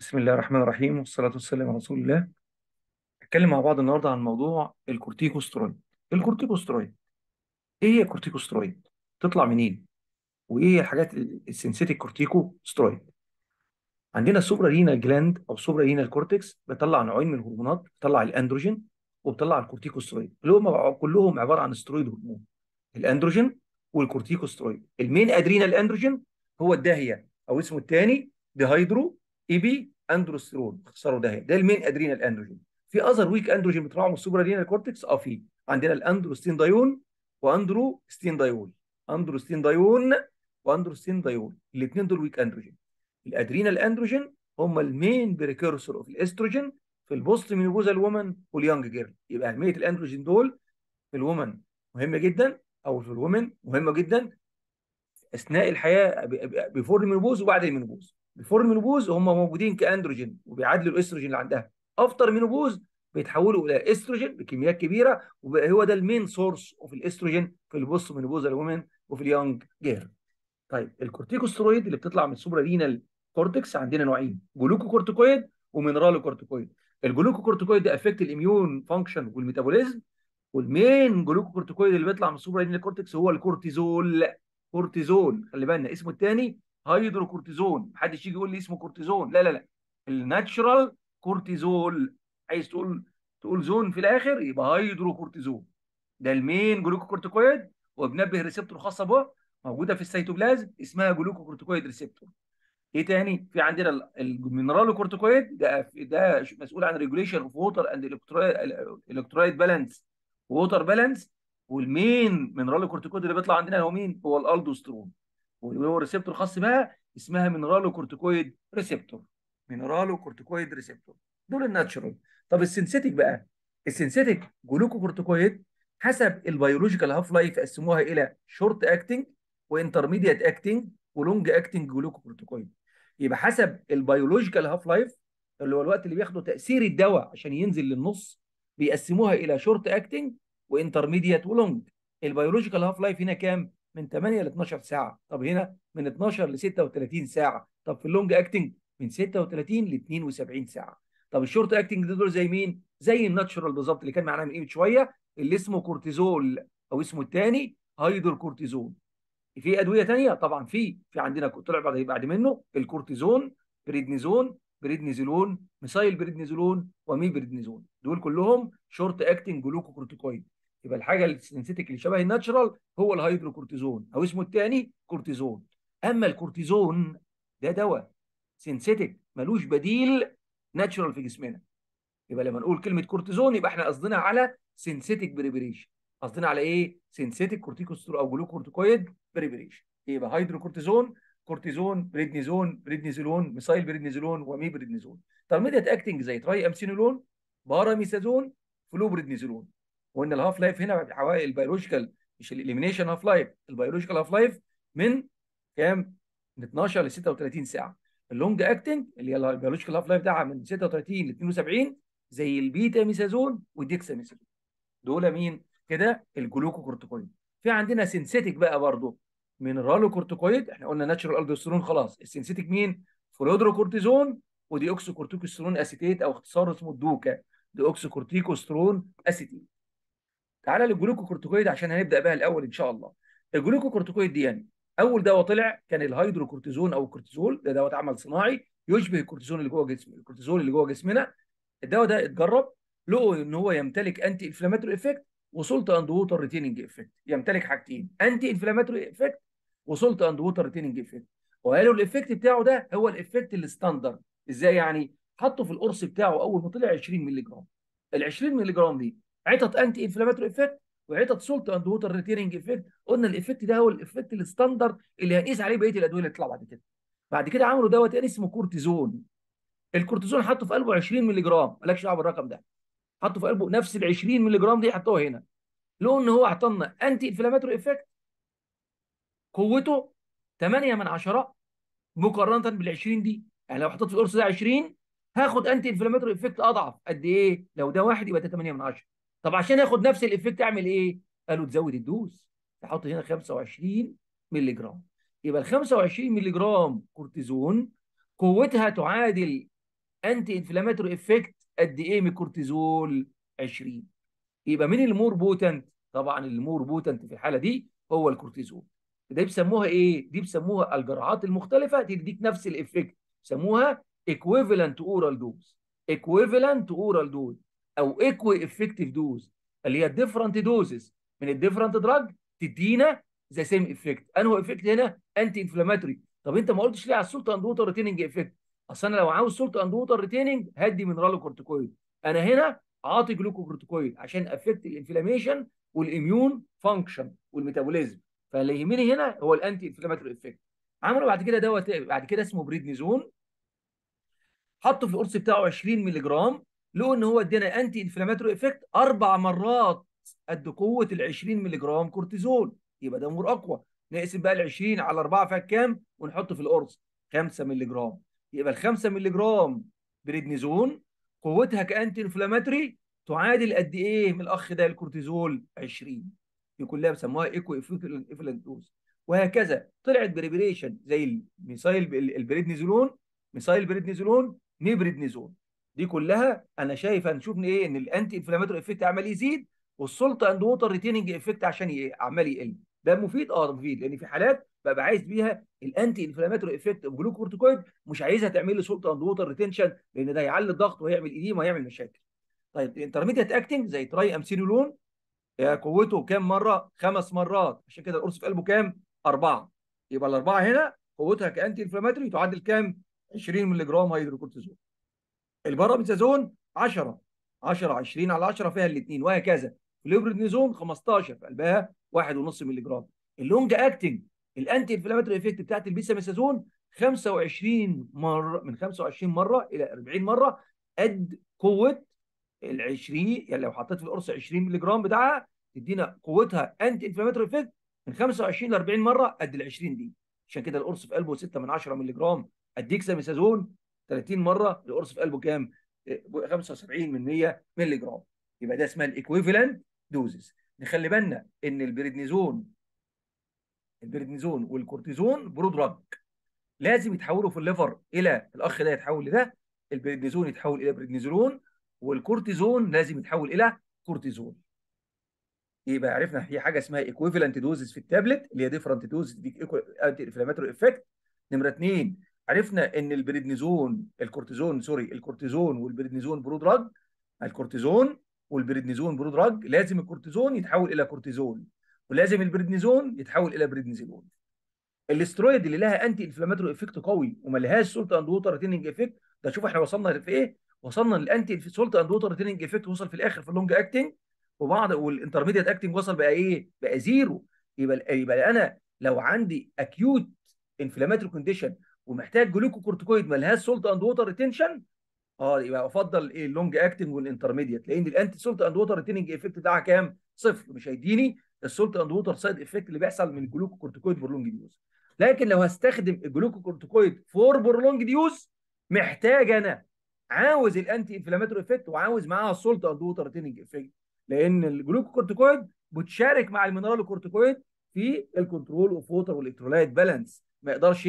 بسم الله الرحمن الرحيم والصلاة والسلام على رسول الله هنتكلم مع بعض النهارده عن موضوع الكورتيكوسترويد الكورتيكوسترويد ايه هي الكورتيكوسترويد تطلع منين وايه هي الحاجات السنسيتيك كورتيكوسترويد عندنا السوبرا رينال جلاند او سوبرا رينال كورتكس بتطلع نوعين من الهرمونات بتطلع الاندروجين وبتطلع الكورتيكوسترويد اللي هم كلهم عباره عن استرويد هرمون الاندروجين والكورتيكوسترويد المين ادرينال اندروجين هو الداهيه او اسمه الثاني ديهايدرو اي بي اندروستيرون اختصاره داهيه ده المين ادرينال اندروجين في اذر ويك اندروجين بيطلعوا من السوبرا رينال كورتكس اه في عندنا الاندروستين دايون واندروستين دايول اندروستين دايون واندروستين دايول الاثنين دول ويك اندروجين الادرينال اندروجين هم المين بريكورسور اوف الاستروجين في البوست مينوبوزال وومن واليونج جيرل يبقى اهميه الاندروجين دول في الومن مهمه جدا او في الومن مهمه جدا اثناء الحياه بيفور المينوبوز وبعد المينوبوز بيفور المينوبوز هم موجودين كاندروجين وبيعادلوا الاستروجين اللي عندها افتر مينوبوز بيتحولوا الى استروجين بكميات كبيره وبقى هو ده المين سورس اوف الاستروجين في البوست مينوبوزال وومن وفي اليونج جيرل طيب الكورتيكوسترويد اللي بتطلع من السوبرا رينال كورتكس عندنا نوعين جلوكوكورتيكويد ومينرالو كورتيكويد الجلوكوكورتيكويد ده افكت الاميون فانكشن والميتابوليزم والمين جلوكوكورتيكويد اللي بيطلع من السوبرا رينال كورتكس هو الكورتيزول كورتيزول خلي بالنا اسمه الثاني هيدروكورتيزون محدش يجي يقول لي اسمه كورتيزون لا لا لا الناتشرال كورتيزول عايز تقول تقول زون في الاخر يبقى هيدروكورتيزون ده المين جلوكوكورتيكويد وبنبه ريسبتور خاصه به موجوده في السيتوبلازم اسمها جلوكوكورتيكويد ريسبتور ايه تاني في عندنا المينرالو كورتيكويد ده ده مسؤول عن ريجوليشن اوف ووتر اند الكترولايت بالانس ووتر بالانس والمين مينرالو كورتيكويد اللي بيطلع عندنا هو مين هو الالدوسترون وهو ريسبتور خاص بها اسمها مينرالو كورتيكويد ريسبتور مينرالو كورتيكويد ريسبتور دول الناتشرال طب السنسيتيك بقى السنسيتيك جلوكوكورتيكويد حسب البيولوجيكال هاف لايف قسموها الى شورت اكتنج وانترميديت اكتنج ولونج اكتنج جلوكوكورتيكويد يبقى حسب البيولوجيكال هاف لايف اللي هو الوقت اللي بياخده تاثير الدواء عشان ينزل للنص بيقسموها الى شورت اكتنج وانترميديت ولونج البيولوجيكال هاف لايف هنا كام من 8 ل 12 ساعه طب هنا من 12 ل 36 ساعه طب في اللونج اكتنج من 36 ل 72 ساعه طب الشورت اكتنج دول زي مين زي الناتشورال بالظبط اللي كان معانا من قيمه شويه اللي اسمه كورتيزول او اسمه الثاني هيدروكورتيزون في ادويه ثانيه طبعا في في عندنا طلع بعد بعد منه الكورتيزون بريدنيزون بريدنيزولون ميثايل بريدنيزولون وميبريدنيزون دول كلهم شورت اكتنج جلوكوكورتيكويد يبقى الحاجه السنسيتيك اللي شبه الناتشرال هو الهيدروكورتيزون او اسمه الثاني كورتيزون اما الكورتيزون ده دواء سنسيتيك ملوش بديل ناتشرال في جسمنا يبقى لما نقول كلمه كورتيزون يبقى احنا قصدنا على سنسيتيك بريبريشن قصدنا على ايه سنسيتيك كورتيكوسترو او جلوكورتيكويد بريبريشن يبقى هيدروكورتيزون كورتيزون بريدنيزون بريدنيزولون ميثايل بريدنيزولون وميبريدنيزون ترميديت اكتنج زي تراي امسينولون باراميثازون فلوبريدنيزولون وان الهاف لايف هنا حوالي البيولوجيكال مش الاليمينيشن هاف لايف البيولوجيكال هاف لايف من كام؟ من 12 ل 36 ساعه اللونج اكتنج اللي هي البيولوجيكال هاف لايف بتاعها من 36 ل 72 زي البيتا ميثازون والديكسا ميثازون دول مين؟ كده الجلوكوكورتيكويد في عندنا سينسيتيك بقى برضه مينرالو كورتيكويد احنا قلنا ناتشرال الدوستيرون خلاص السينسيتيك مين؟ فلودروكورتيزون ودي اوكسيكورتيكوسترون اسيتيت او اختصار اسمه الدوكا دي اوكسيكورتيكوسترون اسيتيت تعالى للجلوكوكورتيكويد عشان هنبدا بها الاول ان شاء الله الجلوكوكورتيكويد دي يعني اول دواء طلع كان الهيدروكورتيزون او الكورتيزول ده دواء اتعمل صناعي يشبه الكورتيزون اللي جوه جسم الكورتيزول اللي جوه جسمنا الدواء ده اتجرب لقوا ان هو يمتلك انتي انفلاماتوري افكت وسولت اند ووتر ريتيننج افكت يمتلك حاجتين انتي انفلاماتوري افكت وسولت اند ووتر ريتيننج افكت وقالوا الافكت بتاعه ده هو الافكت الستاندرد ازاي يعني حطوا في القرص بتاعه اول ما طلع 20 مللي جرام ال 20 مللي جرام دي عطت انتي انفلاماتوري افكت وعطت سولت اند ووتر ريتيننج افكت قلنا الافكت ده هو الافكت الستاندرد اللي هنقيس عليه بقيه الادويه اللي تطلع بعد كده بعد كده عملوا دواء تاني اسمه كورتيزون الكورتيزون حطوا في قلبه 20 مللي جرام مالكش دعوه بالرقم ده حطوا في قلبه نفس ال 20 مللي جرام دي حطوها هنا لقوا ان هو اعطانا انتي انفلاماتوري افكت قوته 8 من 10 مقارنه بال 20 دي يعني لو حطيت في القرص ده 20 هاخد انتي انفلاماتوري افكت اضعف قد ايه لو ده واحد يبقى ده 8 من 10 طب عشان اخد نفس الافكت اعمل ايه قالوا تزود الدوز تحط هنا 25 مللي جرام يبقى ال 25 مللي جرام كورتيزون قوتها تعادل انتي انفلاماتوري افكت قد ايه من الكورتيزول 20 يبقى مين المور بوتنت طبعا المور بوتنت في الحاله دي هو الكورتيزول ده بيسموها ايه دي بيسموها الجرعات المختلفه تديك نفس الافكت بيسموها equivalent oral dose equivalent oral dose او equi effective dose اللي هي different doses من الديفرنت دراج تدينا ذا سيم افكت انه افكت هنا انتي انفلاماتوري طب انت ما قلتش ليه على السولت اند ووتر ريتيننج افكت اصل انا لو عاوز سولت اند ووتر ريتيننج هدي مينرالو كورتيكويد انا هنا عاطي جلوكوكورتيكويد عشان افكت الانفلاميشن والاميون فانكشن والميتابوليزم فاللي يهمني هنا هو الانتي انفلاماتوري افكت عملوا بعد كده دوت بعد كده اسمه بريدنيزون حطوا في القرص بتاعه 20 مللي جرام لقوا ان هو ادينا انتي انفلاماتوري افكت اربع مرات قد قوه ال 20 مللي جرام كورتيزول يبقى ده امور اقوى نقسم بقى ال 20 على 4 فيها كام ونحط في القرص 5 مللي جرام يبقى ال 5 مللي جرام بريدنيزون قوتها كانتي انفلاماتوري تعادل قد ايه من الاخ ده الكورتيزول 20 دي كلها بيسموها ايكو ايفلنت دوز وهكذا طلعت بريبريشن زي الميسايل البريدنيزولون ميسايل بريدنيزولون ميبريدنيزون دي كلها انا شايف هنشوف ايه ان الانتي انفلاماتوري افكت عمال يزيد والسولت اند ووتر ريتيننج افكت عشان ي- عمال يقل ده مفيد اه مفيد لان في حالات ببقى عايز بيها الانتي انفلاماتوري افكت بجلوكورتيكويد مش عايزها تعمل لي سولت اند ووتر ريتنشن لان ده هيعلي الضغط وهيعمل ايديم وهيعمل مشاكل طيب الانترميديت اكتنج زي تراي امسينولون قوته كام مره خمس مرات عشان كده القرص في قلبه كام اربعه يبقى الاربعه هنا قوتها كانتي انفلاماتوري تعادل كام 20 مللي جرام هيدروكورتيزون الباراميتازون 10 10 20 على 10 فيها الاثنين وهكذا الابريدنيزون 15 في قلبها 1.5 مللي جرام اللونج اكتنج الانتي انفلاماتوري افكت بتاعت البيساميثازون 25 مره من 25 مره الى 40 مره قد قوه ال 20 يعني لو حطيت في القرص 20 مللي جرام بتاعها تدينا قوتها انتي انفلاماتوري افكت من 25 ل 40 مره قد ال 20 دي عشان كده القرص في قلبه 6 من 10 مللي جرام الديكساميثازون 30 مره القرص في قلبه كام 75 من 100 مللي جرام يبقى ده اسمها الايكويفالنت دوزز نخلي بالنا ان البريدنيزون البريدنيزون والكورتيزون برودراج لازم يتحولوا في الليفر الى الاخ ده يتحول لده البريدنيزون يتحول الى بريدنيزولون والكورتيزون لازم يتحول الى كورتيزون يبقى عرفنا في حاجه اسمها ايكويفالنت دوزز في التابلت اللي هي ديفرنت دوز تديك انتي انفلاماتوري افكت نمره اثنين عرفنا ان البريدنيزون الكورتيزون سوري الكورتيزون والبريدنيزون برودراج الكورتيزون والبريدنيزون برودراج لازم الكورتيزون يتحول الى كورتيزون ولازم البريدنيزون يتحول الى بريدنيزولون الاسترويد اللي لها انتي انفلاماتوري افكت قوي وما لهاش سولت اند ووتر ريتيننج افكت ده شوف احنا وصلنا في ايه وصلنا للانتي سولت اند ووتر ريتيننج افكت وصل في الاخر في اللونج اكتنج وبعض والانترميديت اكتنج وصل بقى ايه بقى زيرو يبقى يبقى انا لو عندي اكيوت انفلاماتوري كونديشن ومحتاج جلوكوكورتيكويد ما لهاش سولت اند ووتر ريتنشن اه يبقى افضل ايه اللونج اكتنج والانترميديت لان الانتي سولت اند ووتر ريتيننج افكت بتاعها كام؟ صفر مش هيديني السولت اند ووتر سايد افكت اللي بيحصل من الجلوكوكورتيكويد برولونج ديوز لكن لو هستخدم الجلوكوكورتيكويد فور برولونج ديوز محتاج انا عاوز الانتي انفلاماتوري افكت وعاوز معاها السولت اند ووتر ريتيننج افكت لان الجلوكوكورتيكويد بتشارك مع المينرالوكورتيكويد في الكنترول اوف ووتر والالكترولايت بالانس ما يقدرش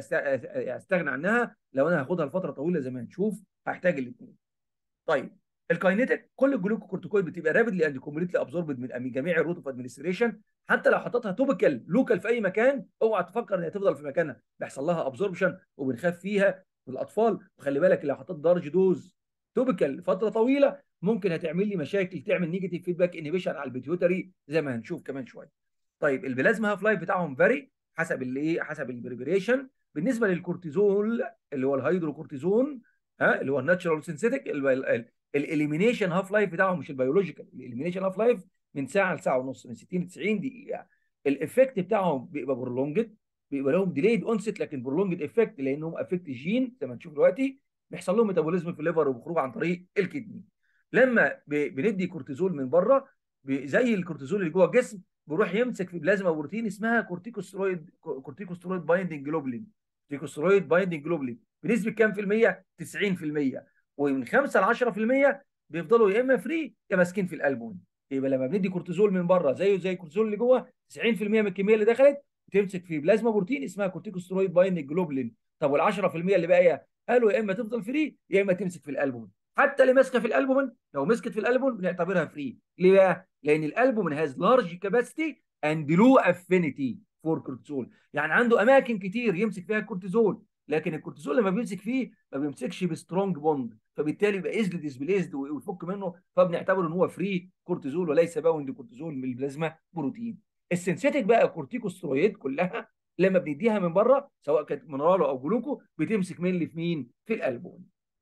استغنى عنها لو انا هاخدها لفتره طويله زي ما هنشوف هحتاج الاثنين طيب الكاينيتيك كل الجلوكوكورتيكويد بتبقى رابيدلي اند كومبليتلي ابزوربد من جميع الروت اوف ادمنستريشن حتى لو حطيتها توبيكال لوكال في اي مكان اوعى تفكر ان هي تفضل في مكانها بيحصل لها ابزوربشن وبنخاف فيها في الاطفال وخلي بالك لو حطيت دارج دوز توبيكال فتره طويله ممكن هتعمل لي مشاكل تعمل نيجاتيف فيدباك انيبيشن على البيتيوتري زي ما هنشوف كمان شويه طيب البلازما هاف لايف بتاعهم فاري حسب الايه حسب البريبريشن بالنسبه للكورتيزول اللي هو الهيدروكورتيزون ها اللي هو الناتشرال سينثيتيك الاليمينيشن هاف لايف بتاعهم مش البيولوجيكال الاليمينيشن هاف لايف من ساعه لساعه ونص من 60 ل 90 دقيقه الافكت بتاعهم بيبقى برولونجد بيبقى لهم ديليد اونست لكن برولونجد افكت لانهم افكت جين زي ما نشوف دلوقتي بيحصل لهم ميتابوليزم في الليفر وبخروج عن طريق الكدني لما بندي كورتيزول من بره زي الكورتيزول اللي جوه الجسم بيروح يمسك في بلازما بروتين اسمها كورتيكوسترويد كورتيكوسترويد بايندنج جلوبلين كورتيكوسترويد بايندنج جلوبلين بنسبه كام في الميه 90% ومن 5 ل 10% بيفضلوا يا اما فري يا ماسكين في الالبوم يبقى لما بندي كورتيزول من بره زيه زي الكورتيزول اللي جوه 90% من الكميه اللي دخلت بتمسك في بلازما بروتين اسمها كورتيكوسترويد بايندنج جلوبلين طب وال 10% اللي باقيه قالوا يا اما تفضل فري يا اما تمسك في الالبومين حتى اللي ماسكه في الالبومين لو مسكت في الالبومين بنعتبرها فري ليه بقى؟ لان الالبومين هاز لارج كاباسيتي اند لو افينيتي فور كورتيزول يعني عنده اماكن كتير يمسك فيها الكورتيزول لكن الكورتيزول لما بيمسك فيه ما بيمسكش بسترونج بوند فبالتالي يبقى ايزلي ديسبليزد ويفك منه فبنعتبره ان هو فري كورتيزول وليس باوند كورتيزول من البلازما بروتين السنسيتك بقى كورتيكوسترويد كلها لما بنديها من بره سواء كانت منرالو او جلوكو بتمسك مين في مين في الالبوم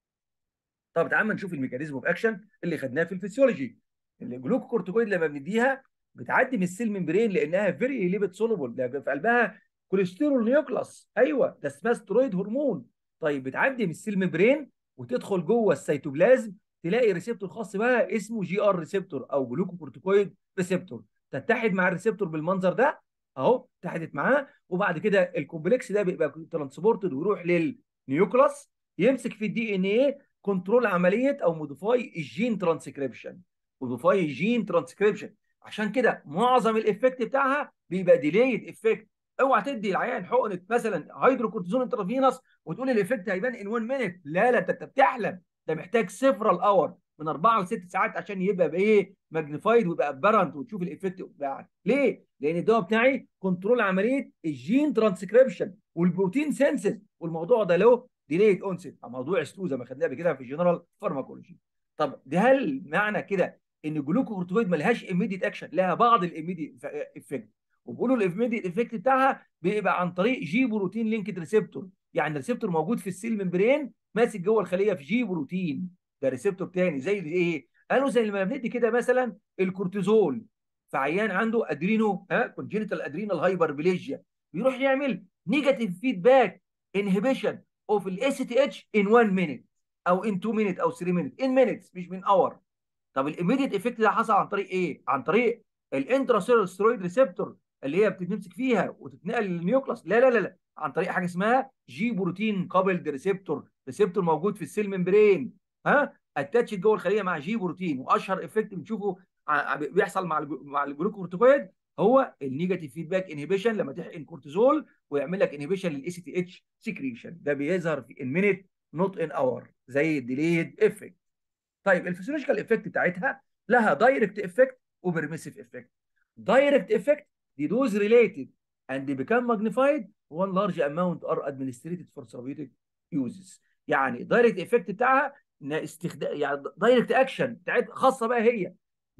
طب تعال نشوف الميكانيزم اوف اكشن اللي خدناه في الفسيولوجي الجلوكوكورتيكويد لما بنديها بتعدي من السيل ممبرين لانها فيري ليبيد سولوبل ده في قلبها كوليسترول نيوكلاس ايوه ده اسمها سترويد هرمون طيب بتعدي من السيل ممبرين وتدخل جوه السيتوبلازم تلاقي ريسبتور خاص بها اسمه جي ار ريسبتور او جلوكوكورتيكويد ريسبتور تتحد مع الريسبتور بالمنظر ده اهو اتحدت معاه وبعد كده الكومبلكس ده بيبقى ترانسبورتد ويروح للنيوكلاس يمسك في الدي ان ايه كنترول عمليه او موديفاي الجين ترانسكريبشن موديفاي الجين ترانسكريبشن عشان كده معظم الافكت بتاعها بيبقى ديليد افكت اوعى تدي العيان حقنه مثلا هيدروكورتيزون انترافينوس وتقول الافكت هيبان ان 1 مينيت لا لا انت بتحلم ده محتاج سيفرال اور من اربعه لست ساعات عشان يبقى بايه ماجنيفايد ويبقى بارنت وتشوف الايفكت بتاعك ليه؟ لان الدواء بتاعي كنترول عمليه الجين ترانسكريبشن والبروتين سينسز والموضوع ده له ديليد اونست موضوع سلو زي ما خدناه قبل كده في الجنرال فارماكولوجي طب ده هل معنى كده ان الجلوكوكورتيكويد ملهاش ايميديت اكشن لها بعض الايميديت افكت وبيقولوا الايميديت افكت بتاعها بيبقى عن طريق جي بروتين لينكد ريسبتور يعني الريسبتور موجود في السيل ممبرين ماسك جوه الخليه في جي بروتين ده ريسبتور تاني زي ايه قالوا زي لما بندي كده مثلا الكورتيزول في عيان عنده ادرينو ها كونجينيتال ادرينال هايبربليجيا بيروح يعمل نيجاتيف فيدباك انهبيشن اوف الاس تي اتش ان 1 مينيت او ان 2 مينيت او 3 مينيت ان مينيتس مش من اور طب الايميديت افكت ده حصل عن طريق ايه عن طريق الانتراسيلولار سترويد ريسبتور اللي هي بتمسك فيها وتتنقل للنيوكلاس لا لا لا لا عن طريق حاجه اسمها جي بروتين كابلد ريسبتور ريسبتور موجود في السيل ممبرين ها اتاتش جوه الخليه مع جي بروتين واشهر افكت بنشوفه بيحصل مع مع الجلوكورتيكويد هو النيجاتيف فيدباك انهبيشن لما تحقن كورتيزول ويعمل لك انهبيشن للاي سي تي اتش سكريشن ده بيظهر في ان مينيت نوت ان اور زي الديليد افكت طيب الفسيولوجيكال افكت بتاعتها لها دايركت افكت وبرميسيف افكت دايركت افكت دي دوز ريليتد and they become magnified one large amount are administrated for therapeutic uses يعني دايركت افكت بتاعها ان استخدام يعني دايركت اكشن بتاعت خاصه بقى هي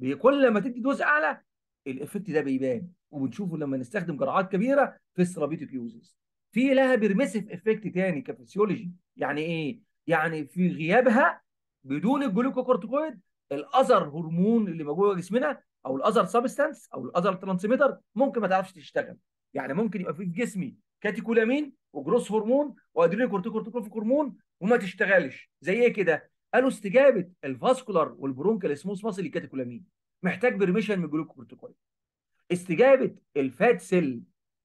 كل ما تدي دوز اعلى الافكت ده بيبان وبنشوفه لما نستخدم جرعات كبيره في الثيرابيوتيك يوزز في لها بيرميسيف افكت تاني كفسيولوجي يعني ايه يعني في غيابها بدون الجلوكوكورتيكويد الاذر هرمون اللي موجود في جسمنا او الاذر سبستانس او الاذر ترانسميتر ممكن ما تعرفش تشتغل يعني ممكن يبقى في جسمي كاتيكولامين وجروس هرمون وادرينال كورتيكورتيكوفيك هرمون وما تشتغلش زي ايه كده قالوا استجابه الفاسكولار والبرونكال سموث ماسل للكاتيكولامين محتاج برميشن من الجلوكوكورتيكويد استجابه الفات سيل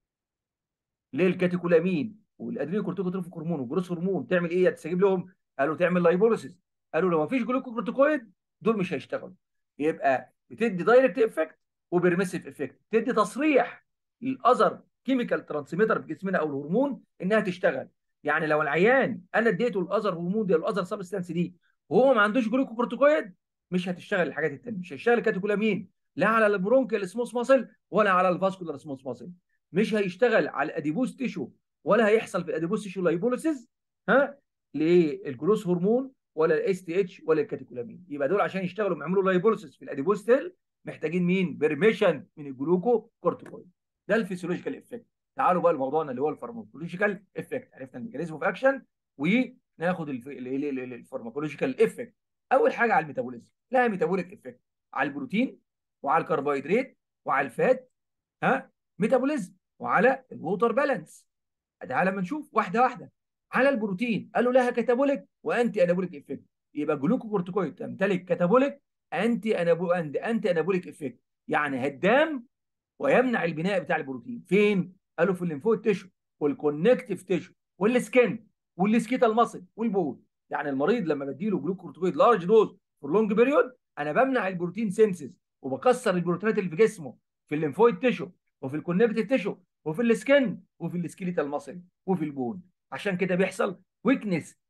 للكاتيكولامين والادرينال كورتيكوتروفيك هرمون والجروس هرمون تعمل ايه تستجيب لهم قالوا تعمل لايبوليسيس قالوا لو ما فيش جلوكوكورتيكويد دول مش هيشتغلوا يبقى بتدي دايركت افكت وبرميسيف افكت تدي تصريح للاذر كيميكال ترانسميتر في جسمنا او الهرمون انها تشتغل يعني لو العيان انا اديته الاذر هرمون دي الاذر سبستانس دي وهو ما عندوش جلوكوكورتيكويد مش هتشتغل الحاجات الثانيه مش هيشتغل الكاتيكولامين لا على البرونكيال سموث ماسل ولا على الفاسكولار سموث ماسل مش هيشتغل على الاديبوس تيشو ولا هيحصل في الاديبوس تيشو لايبوليسيس ها للجلوس هرمون ولا الاس تي اتش ولا الكاتيكولامين يبقى دول عشان يشتغلوا يعملوا لايبوليسيس في الاديبوس تيل محتاجين مين بيرميشن من الجلوكو كورتيكويد ده الفسيولوجيكال افكت تعالوا بقى لموضوعنا اللي هو الفارماكولوجيكال افكت عرفنا الميكانيزم اوف اكشن وناخد الفارماكولوجيكال افكت اول حاجه على الميتابوليزم لها ميتابوليك افكت على البروتين وعلى الكربوهيدرات وعلى الفات ها ميتابوليزم وعلى الووتر بالانس تعالى لما نشوف واحده واحده على البروتين قالوا لها كاتابوليك وانتي انابوليك افكت يبقى جلوكوكورتيكويد تمتلك كاتابوليك انتي انابو اند انتي انابوليك افكت يعني هدام ويمنع البناء بتاع البروتين فين قالوا في الليمفويد تيشو والكونكتيف تيشو والسكن والسكيتال ماسل والبول يعني المريض لما بديله جلوكورتيكويد لارج دوز فور لونج بيريود انا بمنع البروتين سينسز وبكسر البروتينات اللي في جسمه في الليمفويد تيشو وفي الكونكتيف تيشو وفي السكن وفي السكيليتال ماسل وفي البون عشان كده بيحصل ويكنس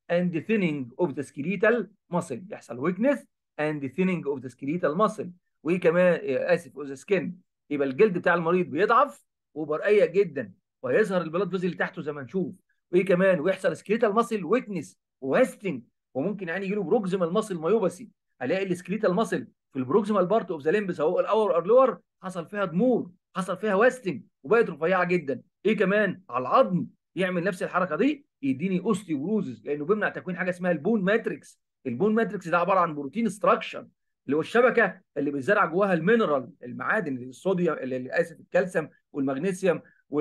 and thinning of the skeletal muscle يحصل weakness and thinning of the skeletal muscle وايه كمان اسف of the skin يبقى الجلد بتاع المريض بيضعف وبرقيق جدا وهيظهر البلاد فيزل اللي تحته زي ما نشوف وايه كمان ويحصل سكريتال ماسل ويكنس وهاستنج وممكن يعني يجي له بروكسيمال ماسل مايوباسي الاقي السكريتال ماسل في البروكسيمال بارت اوف ذا ليمب سواء الاور اور لور حصل فيها ضمور حصل فيها واستنج وبقت رفيعه جدا ايه كمان على العظم يعمل نفس الحركه دي يديني اوستيوبروزز لانه بيمنع تكوين حاجه اسمها البون ماتريكس البون ماتريكس ده عباره عن بروتين ستراكشر اللي هو الشبكه اللي بيتزرع جواها المينرال المعادن الصوديوم اسف الكالسيوم والمغنيسيوم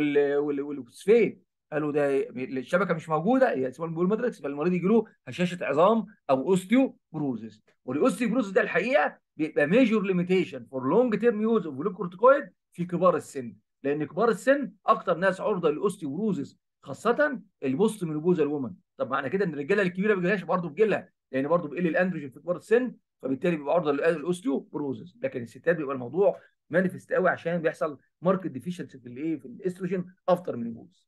والفوسفات قالوا ده الشبكه مش موجوده هي اسمها البول ماتريكس فالمريض يجي له هشاشه عظام او اوستيو بروزس والاوستيو بروزس ده الحقيقه بيبقى ميجور ليميتيشن فور لونج تيرم يوز اوف جلوكورتيكويد في كبار السن لان كبار السن اكتر ناس عرضه للاوستيو بروزس خاصه البوست مينوبوزال وومن طب معنى كده ان الرجاله الكبيره ما بيجيلهاش برضه بيجيلها لان برضه بيقل الاندروجين في كبار السن فبالتالي بيبقى عرضه للاوستيو بروزس لكن الستات بيبقى الموضوع مانيفست قوي عشان بيحصل ماركت ديفيشنسي في الايه في الاستروجين افتر مينوبوز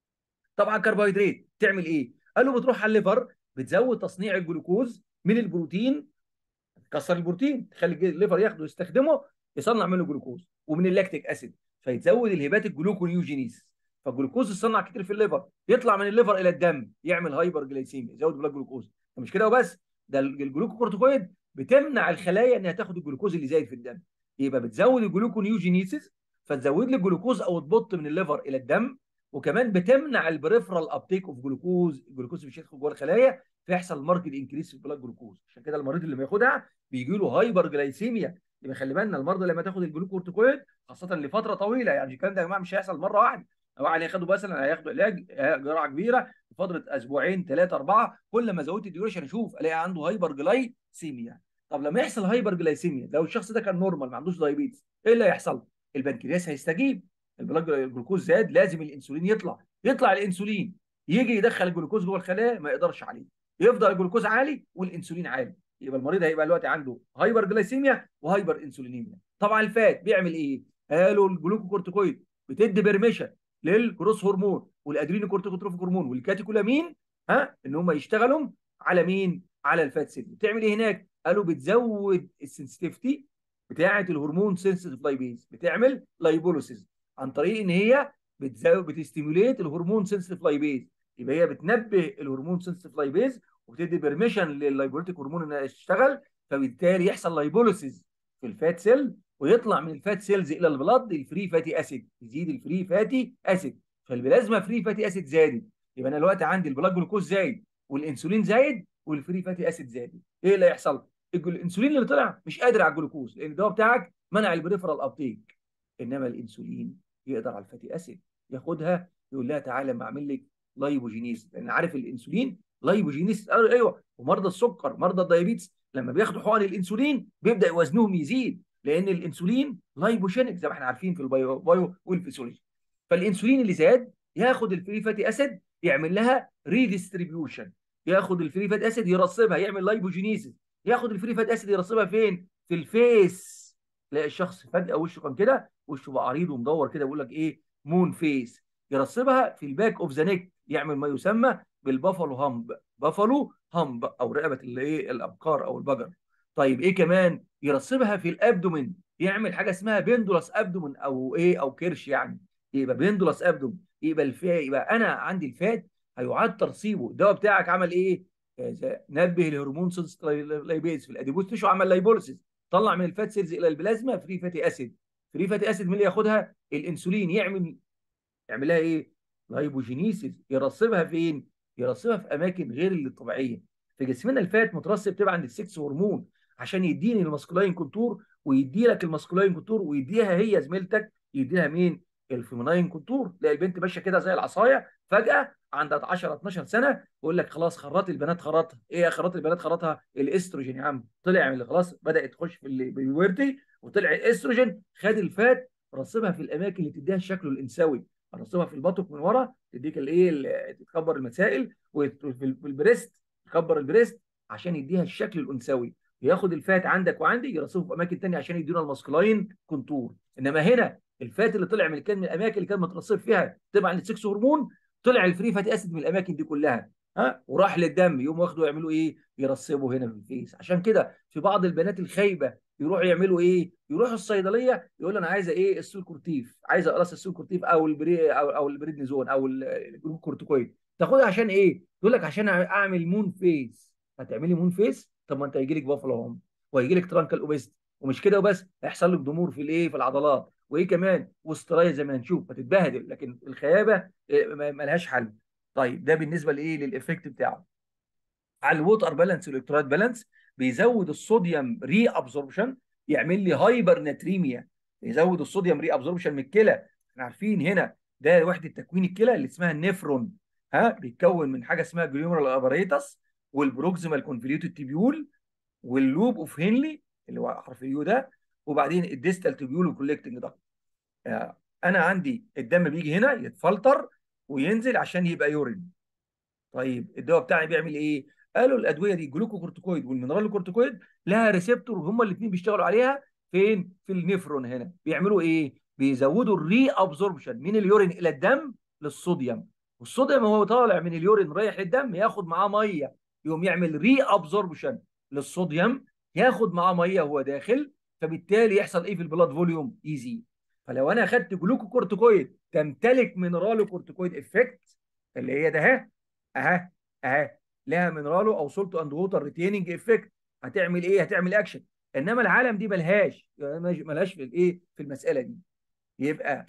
طبعا كربوهيدرات تعمل ايه قالوا بتروح على الليفر بتزود تصنيع الجلوكوز من البروتين تكسر البروتين تخلي الليفر ياخده يستخدمه يصنع منه جلوكوز ومن اللاكتيك اسيد فيتزود الهبات الجلوكونيوجينيس فالجلوكوز يصنع كتير في الليفر يطلع من الليفر الى الدم يعمل هايبر جلايسيميا يزود بلاك جلوكوز مش كده وبس ده الجلوكوكورتيكويد بتمنع الخلايا انها تاخد الجلوكوز اللي زايد في الدم يبقى بتزود الجلوكونيوجينيسيس فتزود لي الجلوكوز او تبط من الليفر الى الدم وكمان بتمنع البريفرال ابتيك اوف جلوكوز الجلوكوز مش هيدخل جوه الخلايا فيحصل ماركت انكريس في البلاك جلوكوز عشان كده المريض اللي بياخدها بيجي له هايبر جلايسيميا يبقى خلي بالنا المرضى لما تاخد الجلوكورتيكويد خاصه لفتره طويله يعني الكلام ده يا جماعه مش هيحصل مره واحده واحد هياخده مثلا هياخدوا علاج جرعه كبيره لفتره اسبوعين ثلاثه اربعه كل ما زودت الديوريشن اشوف الاقي عنده هايبر جلايسيميا طب لما يحصل هايبر جلايسيميا لو الشخص ده كان نورمال ما عندوش دايابيتس ايه اللي هيحصل؟ البنكرياس هيستجيب البلاك الجلوكوز زاد لازم الانسولين يطلع يطلع الانسولين يجي يدخل الجلوكوز جوه الخلايا ما يقدرش عليه يفضل الجلوكوز عالي والانسولين عالي يبقى المريض هيبقى دلوقتي عنده هايبر جلايسيميا وهايبر انسولينيميا طبعا الفات بيعمل ايه قالوا الجلوكوكورتيكويد بتدي برميشن للجروس هرمون والادرينوكورتيكوتروفيك هرمون والكاتيكولامين ها ان هم يشتغلوا على مين على الفات سيل بتعمل ايه هناك قالوا بتزود السنسيتيفيتي بتاعه الهرمون سنسيتيف لايبيز بتعمل لايبوليسيس عن طريق ان هي بتزود بتستيموليت الهرمون سنسيتيف لايبيز يبقى هي بتنبه الهرمون سنسيتيف لايبيز وبتدي بيرميشن لللايبوليتيك هرمون انها تشتغل فبالتالي يحصل لايبوليسيس في الفات سيل ويطلع من الفات سيلز الى البلد الفري فاتي اسيد يزيد الفري فاتي اسيد فالبلازما فري فاتي اسيد زادت يبقى انا دلوقتي عندي البلاك جلوكوز زايد والانسولين زايد والفري فاتي اسيد زادت ايه اللي هيحصل؟ الانسولين اللي طلع مش قادر على الجلوكوز لان الدواء بتاعك منع البريفرال ابتيك انما الانسولين يقدر على الفاتي اسيد ياخدها يقول لها تعالى ما اعمل لك لايبوجينيز لان عارف الانسولين لايبوجينيز ايوه ومرضى السكر مرضى الدايابيتس لما بياخدوا حقن الانسولين بيبدا وزنهم يزيد لان الانسولين لايبوجينيك زي ما احنا عارفين في البايو بايو والفسيولوجي فالانسولين اللي زاد ياخد الفري فاتي اسيد يعمل لها ريديستريبيوشن ياخد الفري فات اسيد يرسبها يعمل لايبوجينيسيس ياخد الفري فات اسيد يرسبها فين في الفيس تلاقي الشخص فجاه وشه كان كده وشه بقى عريض ومدور كده بيقول لك ايه مون فيس يرسبها في الباك اوف ذا نيك يعمل ما يسمى بالبافالو هامب بافالو هامب او رقبه اللي ايه الابقار او البقر طيب ايه كمان يرسبها في الابدومين يعمل حاجه اسمها بيندولاس ابدومين او ايه او كرش يعني يبقى بيندولاس ابدومين يبقى الفا يبقى انا عندي الفات هيعاد ترسيبه الدواء بتاعك عمل ايه نبه الهرمون لايبيز في الاديبوز تيشو عمل لايبوليسيس طلع من الفات سيلز الى البلازما فري فاتي اسيد فري فاتي اسيد مين اللي ياخدها الانسولين يعمل يعمل لها ايه لايبوجينيسيس يرسبها فين يرسبها في اماكن غير اللي الطبيعيه في جسمنا الفات مترسب تبع عند السكس هرمون عشان يديني الماسكولاين كونتور ويدي لك الماسكولاين كونتور ويديها هي زميلتك يديها مين الفيميناين كونتور تلاقي البنت ماشيه كده زي العصايه فجاه عندها 10 12 سنه يقول لك خلاص خرات البنات خرطها ايه خرات البنات خرطها الاستروجين يا عم طلع من خلاص بدات تخش في البيورتي وطلع الاستروجين خد الفات رسبها في الاماكن اللي تديها الشكل الانثوي رسبها في البطق من ورا تديك الايه تكبر المسائل وفي البريست تكبر البريست عشان يديها الشكل الانثوي ياخد الفات عندك وعندي يرسبه في اماكن ثانيه عشان يدينا الماسكلاين كونتور انما هنا الفات اللي طلع من كان من الاماكن اللي كان مترسب فيها تبع السكس هرمون طلع الفري فاتي اسيد من الاماكن دي كلها ها وراح للدم يقوم واخده يعملوا ايه يرسبوا هنا في الفيس عشان كده في بعض البنات الخايبه يروحوا يعملوا ايه يروحوا الصيدليه يقول انا عايزه ايه السولكورتيف عايزه اقراص السولكورتيف او البري او او البريدنيزون او الجلوكورتيكويد تاخدها عشان ايه يقول لك عشان اعمل مون فيس هتعملي مون فيس طب ما انت هيجي لك بافلو هوم وهيجي لك ترانكال اوبست ومش كده وبس هيحصل لك ضمور في الايه في العضلات وايه كمان واسترايا زي ما هنشوف هتتبهدل لكن الخيابه ما لهاش حل طيب ده بالنسبه لايه للايفكت بتاعه على الووتر بالانس والالكترولايت بالانس بيزود الصوديوم ري ابزوربشن يعمل لي هايبر ناتريميا يزود الصوديوم ري ابزوربشن من الكلى احنا عارفين هنا ده وحده تكوين الكلى اللي اسمها النفرون ها بيتكون من حاجه اسمها جليومرال اباريتس والبروكسيمال كونفليوتد تيبيول واللوب اوف هنلي اللي هو حرف اليو ده وبعدين الديستال تيبيول وكولكتنج ده انا عندي الدم بيجي هنا يتفلتر وينزل عشان يبقى يورين طيب الدواء بتاعي بيعمل ايه قالوا الادويه دي جلوكوكورتيكويد والمينرال كورتيكويد لها ريسبتور هما الاثنين بيشتغلوا عليها فين في النفرون هنا بيعملوا ايه بيزودوا الري ابزوربشن من اليورين الى الدم للصوديوم والصوديوم هو طالع من اليورين رايح للدم ياخد معاه ميه يقوم يعمل ري ابزوربشن للصوديوم ياخد معاه ميه وهو داخل فبالتالي يحصل ايه في البلاد فوليوم يزيد فلو انا اخدت جلوكوكورتيكويد تمتلك مينرالو كورتيكويد افكت اللي هي ده اهي اهي اهي لها مينرالو او سولت اند ووتر ريتيننج افكت هتعمل ايه هتعمل اكشن انما العالم دي ملهاش ملهاش في الايه في المساله دي يبقى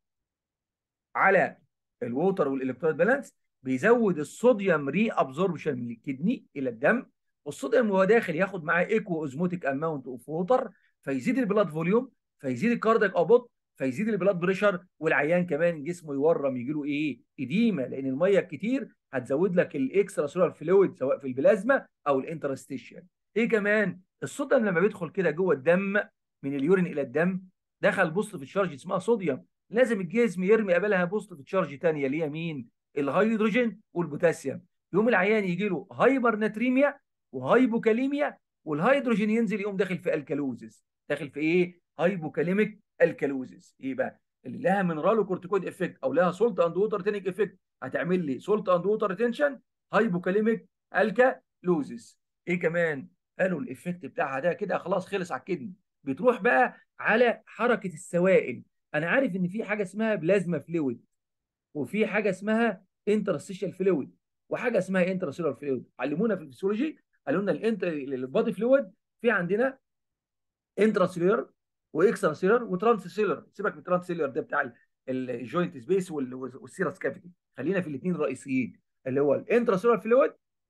على الووتر والالكترولايت بالانس بيزود الصوديوم ري ابزوربشن من الكدني الى الدم والصوديوم وهو داخل ياخد معاه ايكو اوزموتيك اماونت اوف ووتر فيزيد البلاد فوليوم فيزيد الكاردياك اوبوت فيزيد البلاد بريشر والعيان كمان جسمه يورم يجي له ايه اديمه لان الميه الكتير هتزود لك الاكسترا سولار فلويد سواء في البلازما او الانترستيشن ايه كمان الصوديوم لما بيدخل كده جوه الدم من اليورين الى الدم دخل بوست في الشارج اسمها صوديوم لازم الجسم يرمي قبلها بوست في تشارج ثانيه اللي هي مين الهيدروجين والبوتاسيوم يقوم العيان يجي له هايبر ناتريميا وهايبوكاليميا والهيدروجين ينزل يقوم داخل في الكالوزيس داخل في ايه هايبوكاليميك الكالوزيس يبقى اللي لها مينرالو كورتيكويد افكت او لها سولت اند ووتر تينيك افكت هتعمل لي سولت اند ووتر ريتنشن هايبوكاليميك الكالوزيس ايه كمان قالوا الافكت بتاعها ده كده خلاص خلص على الكدني بتروح بقى على حركه السوائل انا عارف ان في حاجه اسمها بلازما فلويد وفي حاجه اسمها انترستيشال فلويد وحاجه اسمها انترسيلر فلويد علمونا في الفسيولوجي قالوا لنا الانتر البادي فلويد في عندنا انتراسيلر واكسترا سيلر وترانس سيلر سيبك من الترانس سيلر ده بتاع الجوينت سبيس والسيرس كافيتي خلينا في الاثنين الرئيسيين اللي هو الانترا سيلر فلويد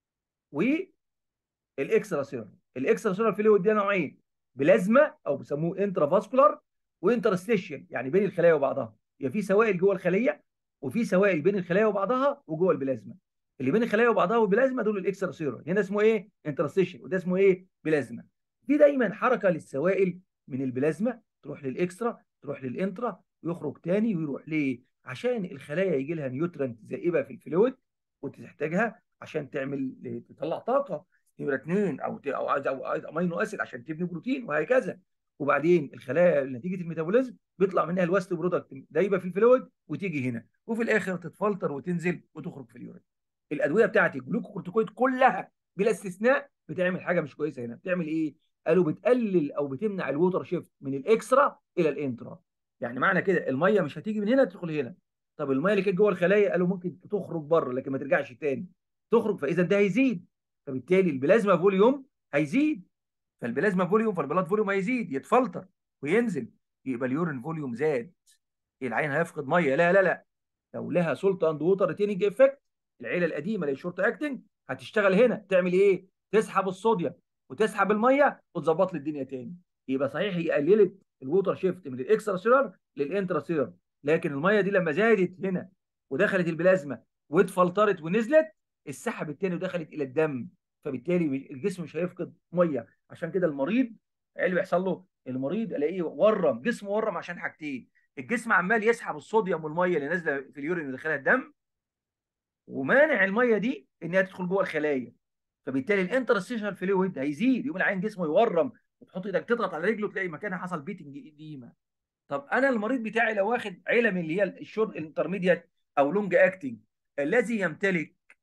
والاكسترا سيلر الاكسترا سيلر فلويد ده نوعين بلازما او بيسموه انترا فاسكولار وانترستيشن يعني بين الخلايا وبعضها يبقى في سوائل جوه الخليه وفي سوائل بين الخلايا وبعضها وجوه البلازما اللي بين الخلايا وبعضها والبلازما دول الاكسترا سيلر هنا اسمه ايه انترستيشن وده اسمه ايه بلازما في دايما حركه للسوائل من البلازما تروح للاكسترا تروح للانترا ويخرج تاني ويروح ليه عشان الخلايا يجي لها نيوترنت زائبه في الفلويد وتحتاجها عشان تعمل تطلع طاقه نمره اثنين او او عايز او عايز امينو اسيد عشان تبني بروتين وهكذا وبعدين الخلايا نتيجه الميتابوليزم بيطلع منها الوست برودكت دايبه في الفلويد وتيجي هنا وفي الاخر تتفلتر وتنزل وتخرج في اليورين الادويه بتاعتي الجلوكوكورتيكويد كلها بلا استثناء بتعمل حاجه مش كويسه هنا بتعمل ايه قالوا بتقلل او بتمنع الووتر شيفت من الاكسترا الى الانترا يعني معنى كده الميه مش هتيجي من هنا تدخل هنا طب الميه اللي كانت جوه الخلايا قالوا ممكن تخرج بره لكن ما ترجعش تاني تخرج فاذا ده هيزيد فبالتالي البلازما فوليوم هيزيد فالبلازما فوليوم فالبلاد فوليوم هيزيد يتفلتر وينزل يبقى اليورين فوليوم زاد العين هيفقد ميه لا لا لا لو لها سولت اند ووتر ريتيننج افكت العيله القديمه اللي هي شورت اكتنج هتشتغل هنا تعمل ايه؟ تسحب الصوديوم وتسحب الميه وتظبط لي الدنيا تاني يبقى صحيح هي قللت الووتر شيفت من الاكسترا سيلر للانترا سيلر لكن الميه دي لما زادت هنا ودخلت البلازما واتفلترت ونزلت السحب التاني ودخلت الى الدم فبالتالي الجسم مش هيفقد ميه عشان كده المريض ايه اللي بيحصل له؟ المريض الاقيه ورم جسمه ورم عشان حاجتين الجسم عمال يسحب الصوديوم والميه اللي نازله في اليورين اللي داخلها الدم ومانع الميه دي انها تدخل جوه الخلايا فبالتالي الانترستيشنال فلويد هيزيد يقوم العين جسمه يورم وتحط ايدك تضغط على رجله تلاقي مكانها حصل بيتنج اديمه طب انا المريض بتاعي لو واخد عيله من اللي هي الشورت الانترميديت او لونج اكتنج الذي يمتلك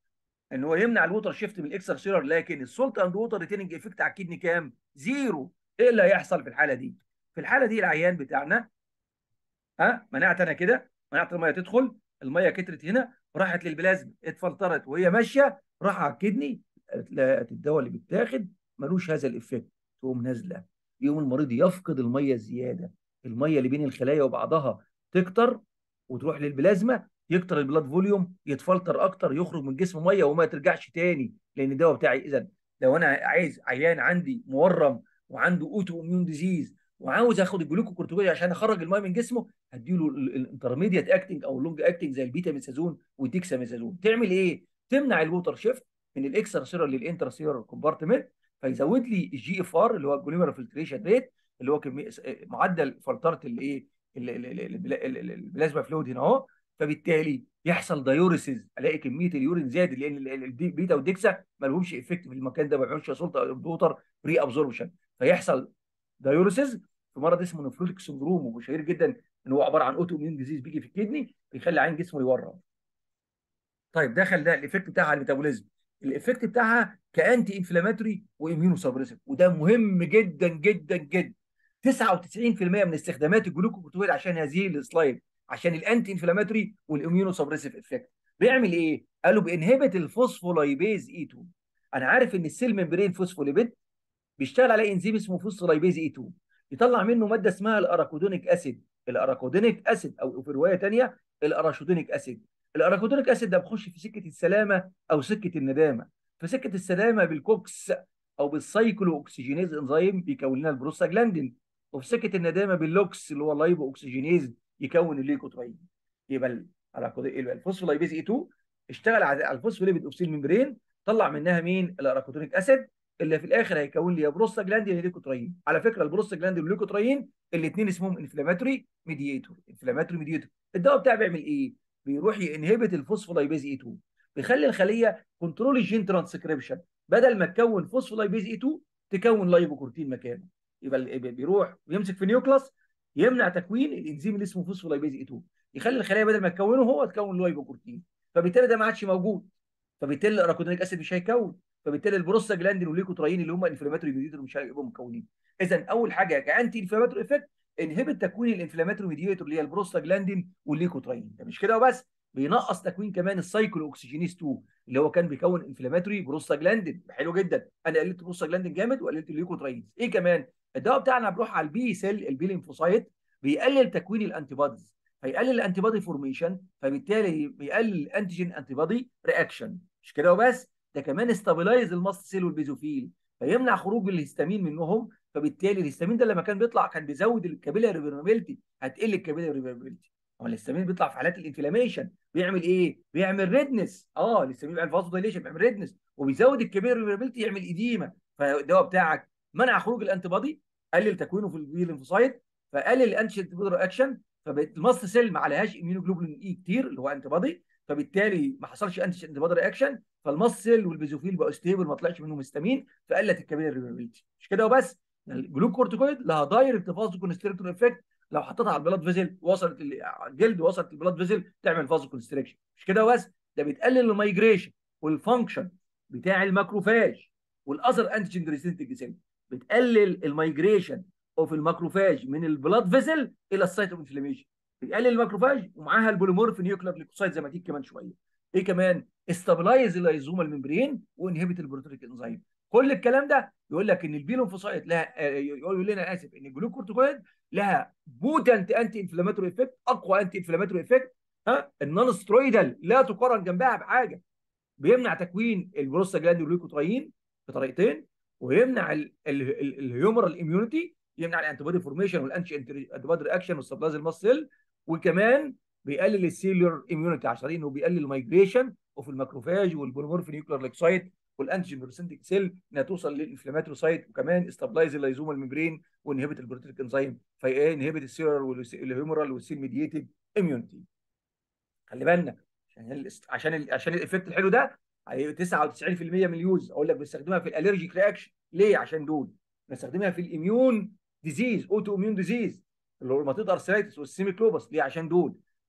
ان هو يمنع الووتر شيفت من الاكسترا سيلر لكن السولت اند ووتر ريتيننج افكت على الكدني كام؟ زيرو ايه اللي هيحصل في الحاله دي؟ في الحاله دي العيان بتاعنا ها منعت انا كده منعت الميه تدخل الميه كترت هنا راحت للبلازما اتفلترت وهي ماشيه راح على الكدني لقت الدواء اللي بيتاخد ملوش هذا الافكت تقوم نازله يوم المريض يفقد الميه الزياده الميه اللي بين الخلايا وبعضها تكتر وتروح للبلازما يكتر البلاد فوليوم يتفلتر اكتر يخرج من جسم ميه وما ترجعش تاني لان الدواء بتاعي اذا لو انا عايز عيان عندي مورم وعنده اوتو اميون ديزيز وعاوز اخد الجلوكوكورتيكويد عشان اخرج الميه من جسمه هديله الانترميديت اكتنج او اللونج اكتنج زي البيتا ميثازون والديكسا ميثازون تعمل ايه؟ تمنع الووتر شيفت من الاكسترا سيرر للانترا سيرر كومبارتمنت فيزود لي الجي اف ار اللي هو الجلوميرا فلتريشن ريت اللي هو كمية معدل فلتره الايه البلازما فلويد هنا اهو فبالتالي يحصل دايوريسيز الاقي كميه اليورين زادت لان البيتا والديكسا ما لهمش افكت في المكان ده ما بيعملوش سلطه ووتر بري ابزوربشن فيحصل دايوريسيز في مرض اسمه نفروتيك سندروم ومشهور جدا ان هو عباره عن اوتو اميون ديزيز بيجي في الكدني بيخلي عين جسمه يورم طيب دخل ده الايفكت بتاعها على الميتابوليزم الايفكت بتاعها كانتي انفلاماتوري واميونو سبريسيف وده مهم جدا جدا جدا 99% من استخدامات الجلوكوكورتيكويد عشان هذه السلايد عشان الانتي انفلاماتوري والاميونو سبريسيف افكت بيعمل ايه؟ قالوا بينهبت الفوسفولايبيز اي 2 انا عارف ان السيل ممبرين فوسفوليبيد بيشتغل عليه انزيم اسمه فوسفولايبيز اي 2 يطلع منه ماده اسمها الاراكودونيك اسيد الاراكودونيك اسيد او في روايه ثانيه الاراشودونيك اسيد الاراكودونيك اسيد ده بيخش في سكه السلامه او سكه الندامه في سكه السلامه بالكوكس او بالسايكلو اوكسجينيز انزيم بيكون لنا البروستاجلاندين وفي سكه الندامه باللوكس اللي هو اللايبو اوكسجينيز يكون الليكوترين يبقى يبقى الفوسفولايبيز اي 2 اشتغل على الفوسفوليبيد اوكسيل ممبرين طلع منها مين الاراكودونيك اسيد اللي في الاخر هيكون لي يا بروستاجلاندين يا ليكوترين على فكره البروستاجلاندين والليكوترين الاثنين اسمهم انفلاماتوري ميديتور انفلاماتوري ميديتور الدواء بتاعي بيعمل ايه بيروح ينهبت الفوسفولايبيز اي 2 بيخلي الخليه كنترول الجين ترانسكريبشن بدل ما تكون فوسفولايبيز اي 2 تكون لايبوكورتين مكانه يبقى بيروح ويمسك في نيوكلاس يمنع تكوين الانزيم اللي اسمه فوسفولايبيز اي 2 يخلي الخلايا بدل ما تكونه هو تكون لايبوكورتين فبالتالي ده ما عادش موجود فبالتالي الاراكودونيك اسيد مش هيكون فبالتالي البروستاجلاندين والليكوتراين اللي هم انفلاماتوري ميديتور مش هيبقوا مكونين اذا اول حاجه كانتي انفلاماتوري افكت انهبت تكوين الانفلاماتوري ميديتور اللي هي البروستاجلاندين والليكوتراين ده مش كده وبس بينقص تكوين كمان السايكلو اوكسجينيز 2 اللي هو كان بيكون انفلاماتوري بروستاجلاندين حلو جدا انا قللت بروستاجلاندين جامد وقللت الليكوتراين ايه كمان الدواء بتاعنا بيروح على البي سيل البي ليمفوسايت بيقلل تكوين الانتي بوديز فيقلل الانتي بودي فورميشن فبالتالي بيقلل الانتيجين انتي بودي رياكشن مش كده وبس ده كمان استابلايز الماست سيل والبيزوفيل فيمنع خروج الهستامين منهم فبالتالي الهستامين ده لما كان بيطلع كان بيزود الكابيلاري ريبيرمابيلتي هتقل الكابيلاري ريبيرمابيلتي هو الهستامين بيطلع في حالات الانفلاميشن بيعمل ايه؟ بيعمل ريدنس اه الهستامين بيعمل فازو دايليشن بيعمل ريدنس وبيزود الكابيلاري ريبيرمابيلتي يعمل اديمه فالدواء بتاعك منع خروج الانتي بودي قلل تكوينه في البي ليمفوسايت فقلل الانتي بودي رياكشن فالماست سيل ما عليهاش اميونوجلوبولين اي كتير اللي هو انتي بودي فبالتالي ما حصلش انتي بودي رياكشن فالماست سيل والبيزوفيل بقوا ستيبل ما طلعش منهم هستامين فقلت الكابيلاري ريبيرمابيلتي مش كده وبس الجلوكورتيكويد لها دايركت فازو كونستريكتور افكت لو حطيتها على البلاد فيزل وصلت الجلد وصلت البلاد فيزل تعمل فازو كونستريكشن مش كده بس ده بتقلل المايجريشن والفانكشن بتاع الماكروفاج والاذر انتيجين ريسيستنت سيل بتقلل المايجريشن اوف الماكروفاج من البلاد فيزل الى السايت اوف انفلاميشن بتقلل الماكروفاج ومعاها البوليمورف نيوكلير ليكوسايد زي ما تيجي كمان شويه ايه كمان استابلايز اللايزوما الممبرين وانهبت البروتيك انزيم كل الكلام ده يقول لك ان البيلونفوسايت لها يقول لنا اسف ان الجلوكورتيكويد لها بوتنت انتي انفلاماتوري افكت اقوى انتي انفلاماتوري افكت ها النون سترويدال لا تقارن جنبها بحاجه بيمنع تكوين البروستاجلاندين والليكوتراين بطريقتين ويمنع الهيومرال اميونيتي يمنع الانتي بودي فورميشن والانتي انتي بودي رياكشن والسبلاز المصل وكمان بيقلل السيلولر اميونيتي عشان انه بيقلل المايجريشن وفي الماكروفاج والبوليمورف نيوكلير ليكسايت والانتيجين بريسنتيك سيل انها توصل للانفلاماتوري سايت وكمان استابلايز اللايزوما الممبرين وانهبت البروتيك انزيم فانهبت السيلولر والهيومرال والسيل ميديتد اميونيتي خلي بالنا عشان عشان ال عشان الايفكت الحلو ده 99% من اليوز اقول لك بنستخدمها في الالرجيك رياكشن ليه عشان دول بنستخدمها في الاميون ديزيز اوتو اميون ديزيز اللي هو الروماتيد ارثرايتس والسيميكلوبس ليه عشان دول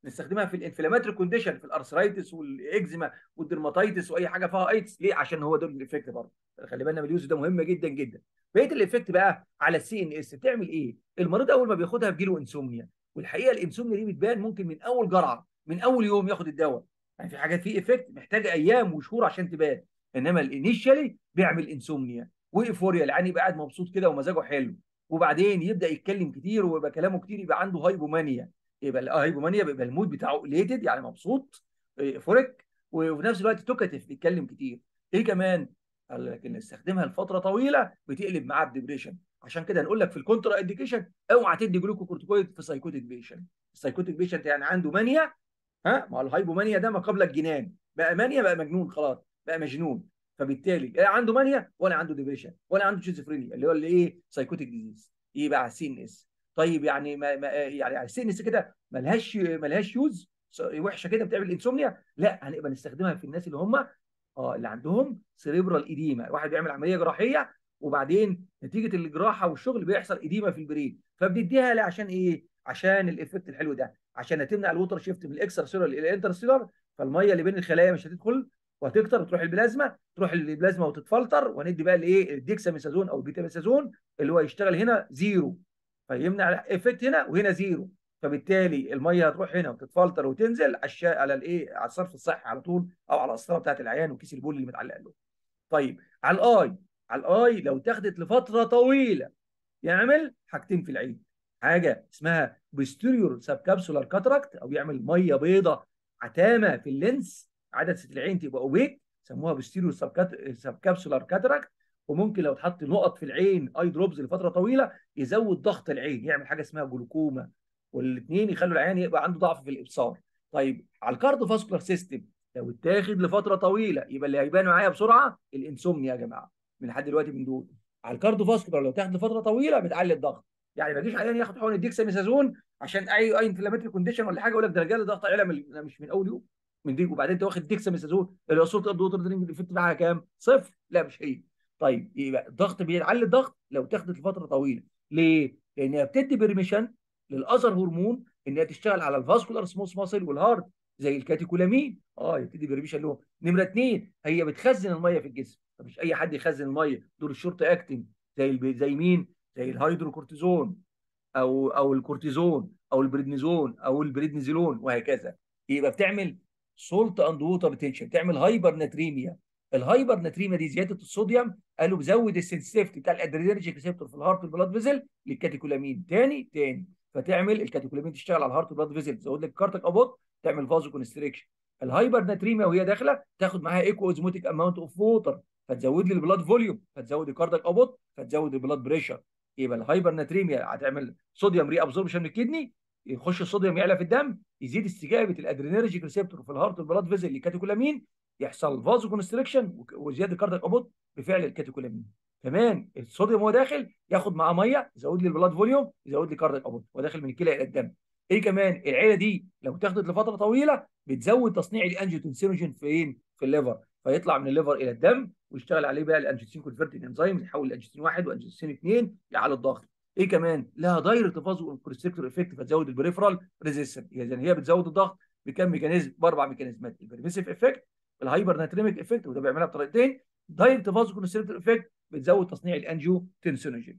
نستخدمها في الانفلاماتري كونديشن في الارثرايتس والاكزيما والدرماتيتس واي حاجه فيها ايتس ليه عشان هو دول الايفكت برضه خلي بالنا من اليوز ده مهم جدا جدا بقيه الايفكت بقى على السي ان اس بتعمل ايه المريض اول ما بياخدها بيجيله انسومنيا والحقيقه الانسومنيا دي بتبان ممكن من اول جرعه من اول يوم ياخد الدواء يعني في حاجات في ايفكت محتاجه ايام وشهور عشان تبان انما الانيشالي بيعمل انسومنيا وايفوريا العيان يبقى قاعد مبسوط كده ومزاجه حلو وبعدين يبدا يتكلم كتير ويبقى كلامه كتير يبقى عنده هايبومانيا يبقى الهايبومانيا بيبقى المود بتاعه ليتد يعني مبسوط فورك وفي نفس الوقت توكاتيف بيتكلم كتير ايه كمان قال لك ان استخدمها لفتره طويله بتقلب معاه بديبريشن عشان كده نقول لك في الكونترا انديكيشن اوعى تدي جلوكوكورتيكويد في سايكوتيك بيشنت السايكوتيك بيشنت يعني عنده مانيا ها مع الهايبومانيا ده ما قبل الجنان بقى مانيا بقى مجنون خلاص بقى مجنون فبالتالي لا عنده مانيا ولا عنده ديبريشن ولا عنده شيزوفرينيا اللي هو اللي ايه سايكوتيك ديزيز يبقى سي ان اس طيب يعني ما ما يعني السي ان اس كده ملهاش ملهاش يوز وحشه كده بتعمل انسومنيا لا هنبقى نستخدمها في الناس اللي هم اه اللي عندهم سيريبرال ايديما واحد بيعمل عمليه جراحيه وبعدين نتيجه الجراحه والشغل بيحصل ايديما في البرين فبنديها له عشان ايه عشان الايفكت الحلو ده عشان تمنع الوتر شيفت من الاكسترا سيلولر الى الانتر سيلولر فالميه اللي بين الخلايا مش هتدخل وهتكتر وتروح البلازما تروح البلازما وتتفلتر وندي بقى الايه الديكساميثازون او البيتاميثازون اللي هو يشتغل هنا زيرو فيمنع الايفكت هنا وهنا زيرو فبالتالي الميه هتروح هنا وتتفلتر وتنزل على الشا... على الايه على الصرف الصحي على طول او على القسطره بتاعت العيان وكيس البول اللي متعلق له طيب على الاي على الاي لو اتاخدت لفتره طويله يعمل حاجتين في العين حاجه اسمها بوستيريور سبكابسولار كاتراكت او يعمل ميه بيضه عتامه في اللينس عدسه العين تبقى اوبيك سموها بوستيريور سبكابسولار كاتراكت وممكن لو اتحط نقط في العين اي دروبز لفتره طويله يزود ضغط العين يعمل حاجه اسمها جلوكوما والاثنين يخلوا العيان يبقى عنده ضعف في الابصار طيب على الكاردو فاسكولار سيستم لو اتاخد لفتره طويله يبقى اللي هيبان معايا بسرعه الانسومنيا يا جماعه من لحد دلوقتي من دول على الكاردو فاسكولار لو تاخد لفتره طويله بتعلي الضغط يعني ما يجيش عيان ياخد حقن الديكساميثازون عشان اي اي انفلاماتري كونديشن ولا حاجه يقول لك ده رجاله ضغط عالي من مش من اول يوم من دي وبعدين انت واخد ديكساميثازون اللي هو صوت قد ووتر درينج الايفكت بتاعها كام؟ صفر لا مش هي طيب يبقى الضغط بيعلي الضغط لو تاخدت لفتره طويله ليه؟ لانها بتدي بيرميشن للاذر هرمون انها تشتغل على الفاسكولار سموث ماسل والهارت زي الكاتيكولامين اه يبتدي بيرميشن لهم نمره اثنين هي بتخزن الميه في الجسم فمش اي حد يخزن الميه دول الشورت اكتنج زي البي... زي مين؟ زي الهيدروكورتيزون او او الكورتيزون او البريدنيزون او البريدنيزولون وهكذا يبقى بتعمل سولت اند ووتر ريتنشن بتعمل هايبر ناتريميا الهايبر ناتريميا دي زياده الصوديوم قالوا بزود السنسيتيفيتي بتاع الادرينرجيك ريسبتور في الهارت والبلاد فيزل للكاتيكولامين تاني تاني فتعمل الكاتيكولامين تشتغل على الهارت والبلاد فيزل تزود لك كارتك ابوت تعمل فازو كونستريكشن الهايبر ناتريميا وهي داخله تاخد معاها ايكو اوزموتيك اماونت اوف ووتر فتزود لي البلاد فوليوم فتزود الكاردك ابوت فتزود البلاد بريشر يبقى الهايبر ناتريميا هتعمل صوديوم ري ابزوربشن من الكدني يخش الصوديوم يعلى في الدم يزيد استجابه الادرينرجيك ريسبتور في الهارت والبلاد فيزل للكاتيكولامين يحصل فازو كونستريكشن وزياده كاردك ابوت بفعل الكاتيكولامين كمان الصوديوم وهو داخل ياخد معاه ميه يزود لي البلاد فوليوم يزود لي كاردك ابوت وهو داخل من الكلى الى الدم ايه كمان العيله دي لو اتاخدت لفتره طويله بتزود تصنيع الانجيوتنسينوجين فين في الليفر فيطلع من الليفر الى الدم ويشتغل عليه بقى الانجيوتنسين كونفرتنج انزيم يحول الانجيوتنسين 1 وانجيوتنسين 2 يعلي الضغط ايه كمان لها دايركت فازو كونستريكتور افكت فتزود البريفرال ريزيستنس يعني هي بتزود الضغط بكم ميكانيزم باربع ميكانيزمات البريميسيف افكت الهايبر ناتريميك افكت وده بيعملها بطريقتين دايركت فازو كونستريكتور افكت بتزود تصنيع الانجيو تنسينوجين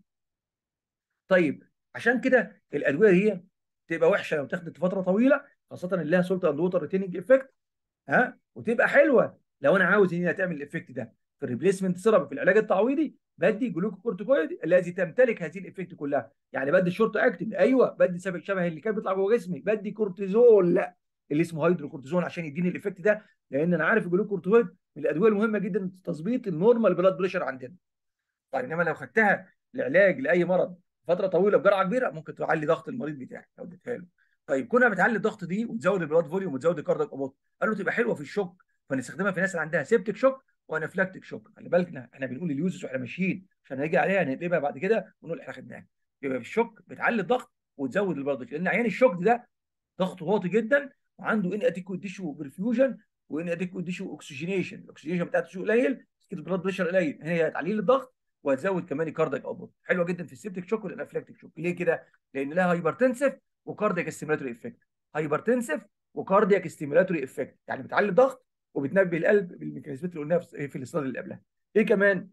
طيب عشان كده الادويه دي تبقى وحشه لو تاخدت فتره طويله خاصه اللي لها سولت اند ووتر ريتيننج افكت ها وتبقى حلوه لو انا عاوز ان هي تعمل الافكت ده في الريبليسمنت ثيرابي في العلاج التعويضي بدي جلوكوكورتيكويد الذي تمتلك هذه الافكت كلها يعني بدي شورت اكتنج ايوه بدي سبب شبه اللي كان بيطلع جوه جسمي بدي كورتيزول لا اللي اسمه هيدروكورتيزون عشان يديني الايفكت ده لان انا عارف الجلوكورتيكويد من الادويه المهمه جدا في تظبيط النورمال بلاد بريشر عندنا طيب انما لو خدتها لعلاج لاي مرض فتره طويله بجرعه كبيره ممكن تعلي ضغط المريض بتاعي لو اديتها له طيب كونها بتعلي الضغط دي وتزود البلاد فوليوم وتزود الكاردياك ابوت قالوا تبقى حلوه في الشوك فنستخدمها في الناس اللي عندها سيبتك شوك وانافلاكتيك شوك خلي بالك احنا بنقول اليوزز واحنا ماشيين عشان هنيجي عليها نقلبها بعد كده ونقول احنا خدناها يبقى في الشوك بتعلي الضغط وتزود البلاد لان عيان الشوك ده ضغطه واطي جدا وعنده ان اديكوت ديشو برفيوجن وان اديكوت ديشو اوكسجينيشن الاكسجينيشن بتاعته شو قليل البلاد بريشر قليل هي تعليل الضغط وهتزود كمان الكاردياك اوتبوت حلوه جدا في السيبتك شوك والانافلاكتيك شوك ليه كده؟ لان لها هايبرتنسيف وكاردياك ستيمولاتوري افكت هايبرتنسيف وكاردياك ستيمولاتوري افكت يعني بتعلي الضغط وبتنبه القلب بالميكانيزمات اللي قلناها في الاستاذ اللي قبلها ايه كمان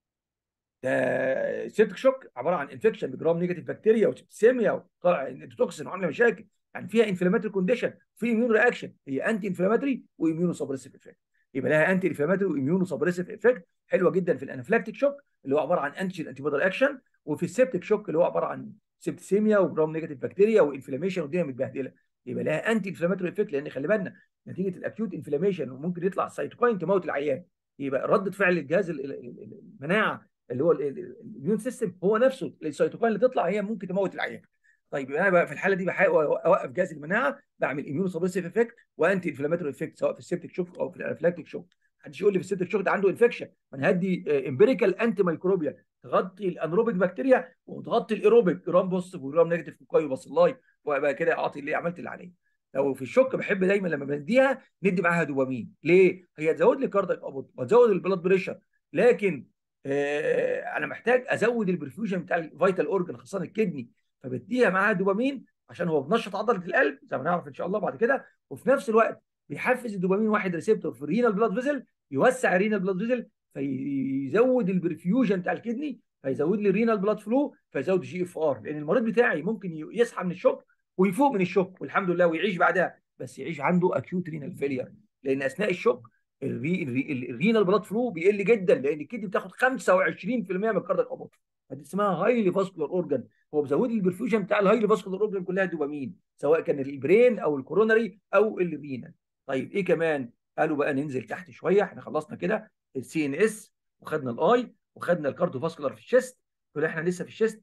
ده سيبتك شوك عباره عن انفكشن بجرام نيجاتيف بكتيريا وسيبتسيميا وطلع انتوكسين وعامله مشاكل يعني فيها انفلاماتوري كونديشن في اميون رياكشن هي انتي انفلاماتوري واميونو سبريسيف افكت يبقى لها انتي انفلاماتوري واميونو سبريسيف افكت حلوه جدا في الانافلاكتيك شوك اللي هو عباره عن انتيجين انتي بودي اكشن وفي السيبتك شوك اللي هو عباره عن سيبتسيميا وجرام نيجاتيف بكتيريا وانفلاميشن والدنيا متبهدله يبقى لها انتي انفلاماتوري افكت لان خلي بالنا نتيجه الاكيوت انفلاميشن وممكن يطلع سيتوكاين تموت العيان يبقى رده فعل الجهاز المناعه اللي هو الاميون سيستم هو نفسه السيتوكاين اللي تطلع هي ممكن تموت العيان طيب انا بقى في الحاله دي بحاول اوقف جهاز المناعه بعمل اميون سبريسيف افكت وانتي انفلاماتوري افكت سواء في السيبتيك شوك او في الانافلاكتيك شوك محدش يقول لي في السيبتيك شوك ده عنده انفكشن ما انا هدي امبيريكال انتي مايكروبيال تغطي الانروبيك بكتيريا وتغطي الايروبيك جرام بوزيتيف وجرام نيجاتيف كوكاي وباسيلاي وبقى كده اعطي اللي عملت اللي عليه لو في الشوك بحب دايما لما بديها ندي معاها دوبامين ليه؟ هي تزود لي كاردياك ابوت وتزود البلاد بريشر لكن آه انا محتاج ازود البرفيوجن بتاع الفيتال اورجن خاصه الكدني فبديها معاها دوبامين عشان هو بنشط عضله القلب زي ما نعرف ان شاء الله بعد كده وفي نفس الوقت بيحفز الدوبامين واحد ريسبتور في الرينال بلاد فيزل يوسع الرينال بلاد فيزل فيزود البرفيوجن بتاع الكدني فيزود لي الرينال بلاد فلو فيزود الجي اف ار لان المريض بتاعي ممكن يصحى من الشوك ويفوق من الشوك والحمد لله ويعيش بعدها بس يعيش عنده اكيوت رينال فيلير لان اثناء الشوك الري الري الرينال بلاد فلو بيقل جدا لان الكدني بتاخد 25% من الكاردياك ابوت فدي اسمها هايلي فاسكولار اورجان هو بيزود لي البرفيوجن بتاع الهايلي فاسكولار اورجان كلها دوبامين سواء كان البرين او الكوروناري او الرينال طيب ايه كمان قالوا بقى ننزل تحت شويه احنا خلصنا كده السي ان اس وخدنا الاي وخدنا الكارديو فاسكولار في الشيست دول احنا لسه في الشيست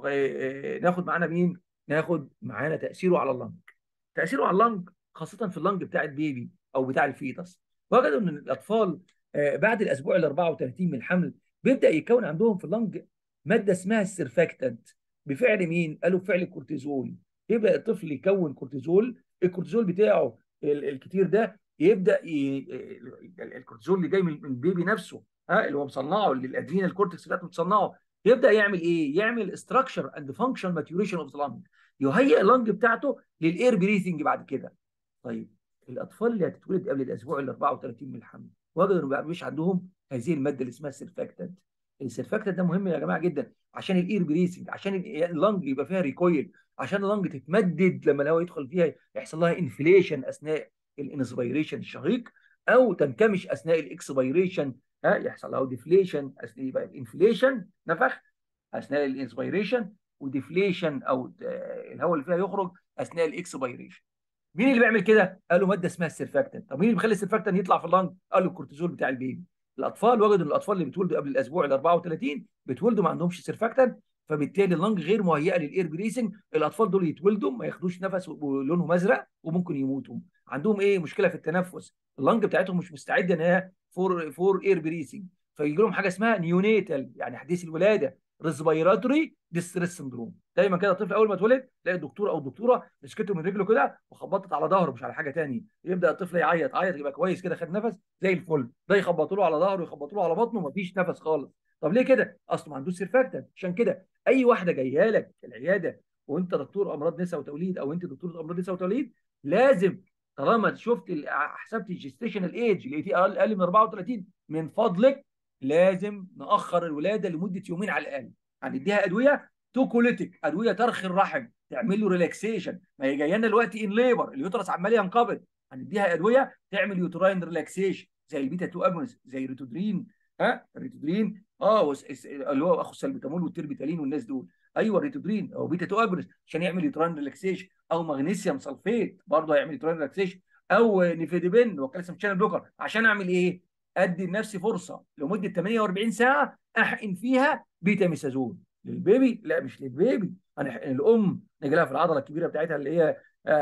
ناخد معانا مين ناخد معانا تاثيره على اللنج تاثيره على اللنج خاصه في اللنج بتاع البيبي او بتاع الفيتس وجدوا ان الاطفال بعد الاسبوع ال 34 من الحمل بيبدا يكون عندهم في اللنج ماده اسمها السيرفاكتنت بفعل مين؟ قالوا بفعل الكورتيزول يبدا الطفل يكون كورتيزول الكورتيزول بتاعه الكتير ده يبدا ي... الكورتيزول اللي جاي من البيبي نفسه ها اللي هو مصنعه اللي الادرينال كورتكس بتاعته مصنعه يبدا يعمل ايه؟ يعمل استراكشر اند فانكشن ماتيوريشن اوف ذا لانج يهيئ اللنج بتاعته للاير بريثنج بعد كده طيب الاطفال اللي هتتولد قبل الاسبوع ال 34 من الحمل وجدوا انه مش عندهم هذه الماده اللي اسمها السيرفاكتنت السيرفاكتنت ده مهم يا جماعه جدا عشان الاير بريثنج عشان اللنج يبقى فيها ريكويل عشان اللنج تتمدد لما الهواء يدخل فيها يحصل لها انفليشن اثناء الانسبيريشن الشهيق او تنكمش اثناء الاكسبيريشن ها يحصل لها ديفليشن اثناء يبقى الانفليشن نفخ اثناء الانسبيريشن وديفليشن او الهواء اللي فيها يخرج اثناء الاكسبيريشن مين اللي بيعمل كده؟ قالوا ماده اسمها السيرفاكتنت طب مين اللي بيخلي السيرفاكتنت يطلع في اللنج؟ قالوا الكورتيزول بتاع البيبي الاطفال وجدوا ان الاطفال اللي بيتولدوا قبل الاسبوع ال 34 بيتولدوا ما عندهمش سيرفاكتنت فبالتالي اللنج غير مهيئه للاير بريسنج الاطفال دول يتولدوا ما ياخدوش نفس ولونهم ازرق وممكن يموتوا عندهم ايه مشكله في التنفس اللنج بتاعتهم مش مستعده ان هي فور فور اير بريسنج فيجي لهم حاجه اسمها نيونيتال يعني حديث الولاده ريسبيراتوري ديستريس سندروم دايما كده الطفل اول ما اتولد تلاقي الدكتور او الدكتوره مسكته من رجله كده وخبطت على ظهره مش على حاجه ثانيه يبدا الطفل يعيط عيط يبقى كويس كده خد نفس زي الفل ده يخبطوا له على ظهره يخبطوا له على بطنه مفيش نفس خالص طب ليه كده اصله ما عندوش سيرفاكتنت عشان كده اي واحده جايه لك العياده وانت دكتور امراض نساء وتوليد او انت دكتوره امراض نساء وتوليد لازم طالما شفت حسبت الجستيشنال ايج لقيتيه اقل اقل من 34 من فضلك لازم ناخر الولاده لمده يومين على الاقل هنديها ادويه توكوليتيك ادويه ترخي الرحم تعمل له ريلاكسيشن ما هي جايه لنا دلوقتي ان ليبر اليوترس عمال ينقبض هنديها ادويه تعمل يوتراين ريلاكسيشن زي البيتا 2 اجونست زي ريتودرين ها الريتودرين اه اللي هو اخو السلبيتامول والتربيتالين والناس دول ايوه الريتودرين او بيتا 2 اجونست عشان يعمل يوتراين ريلاكسيشن او مغنيسيوم سلفيت برضه هيعمل يوتراين ريلاكسيشن او نيفيديبين وكالسيوم شانل بلوكر عشان اعمل ايه؟ ادي لنفسي فرصه لمده 48 ساعه احقن فيها بيتا ميسازون للبيبي لا مش للبيبي هنحقن الام نجي لها في العضله الكبيره بتاعتها اللي هي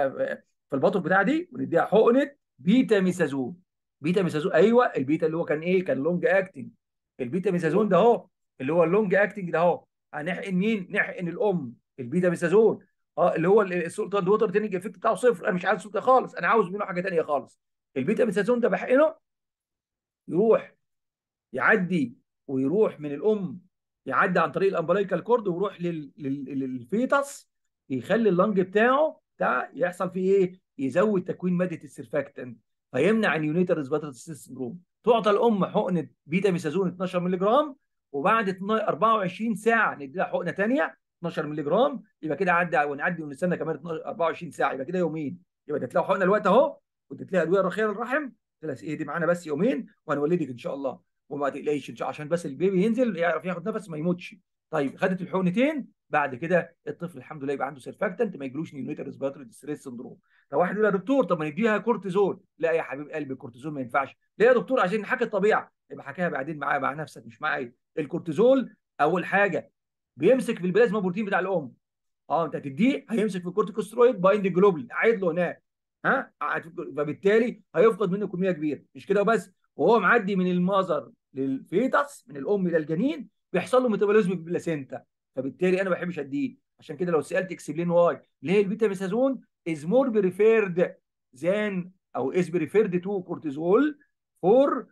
في البطن بتاعها دي ونديها حقنه بيتا ميسازون بيتا ميسازون ايوه البيتا اللي هو كان ايه كان لونج اكتنج البيتا ميسازون ده اهو اللي هو اللونج اكتنج ده اهو هنحقن مين نحقن الام البيتا ميسازون اه اللي هو السلطان ووتر تينج افكت بتاعه صفر انا مش عايز ده خالص انا عاوز منه حاجه ثانيه خالص البيتا ميسازون ده بحقنه يروح يعدي ويروح من الام يعدي عن طريق الامبلايكال كورد ويروح لل... لل... للفيتس يخلي اللنج بتاعه بتاع يحصل فيه ايه؟ يزود تكوين ماده السيرفاكتنت فيمنع اليونيتال ريسبيراتوري سندروم تعطى الام حقنه بيتا ميثازون 12 مللي جرام وبعد 24 ساعه نديها حقنه ثانيه 12 مللي جرام يبقى كده عدى ونعدي ونستنى كمان 24 ساعه يبقى كده يومين يبقى اديت لها حقنه الوقت اهو واديت لها ادويه رخيه للرحم قلت لها ايه دي معانا بس يومين وهنولدك ان شاء الله وما تقلقيش ان شاء الله عشان بس البيبي ينزل يعرف ياخد نفس ما يموتش طيب خدت الحقنتين بعد كده الطفل الحمد لله يبقى عنده سيرفاكتنت ما يجيلوش نيونيتال ريسبيراتوري ديستريس سندروم طب واحد يقول يا دكتور طب ما نديها كورتيزون لا يا حبيب قلبي الكورتيزون ما ينفعش ليه يا دكتور عشان نحكي الطبيعه يبقى حكاها بعدين معايا مع نفسك مش معايا الكورتيزول اول حاجه بيمسك في البلازما بروتين بتاع الام اه انت هتديه هيمسك في الكورتيكوسترويد بايند جلوبلين قاعد له هناك ها فبالتالي هيفقد منه كميه كبيره مش كده وبس وهو معدي من المذر للفيتس من الام الى الجنين بيحصل له ميتابوليزم في البلاسينتا فبالتالي انا ما بحبش اديه عشان كده لو سالت اكسبلين واي ليه البيتا ميثازون از مور بريفيرد ذان او از بريفيرد تو كورتيزول فور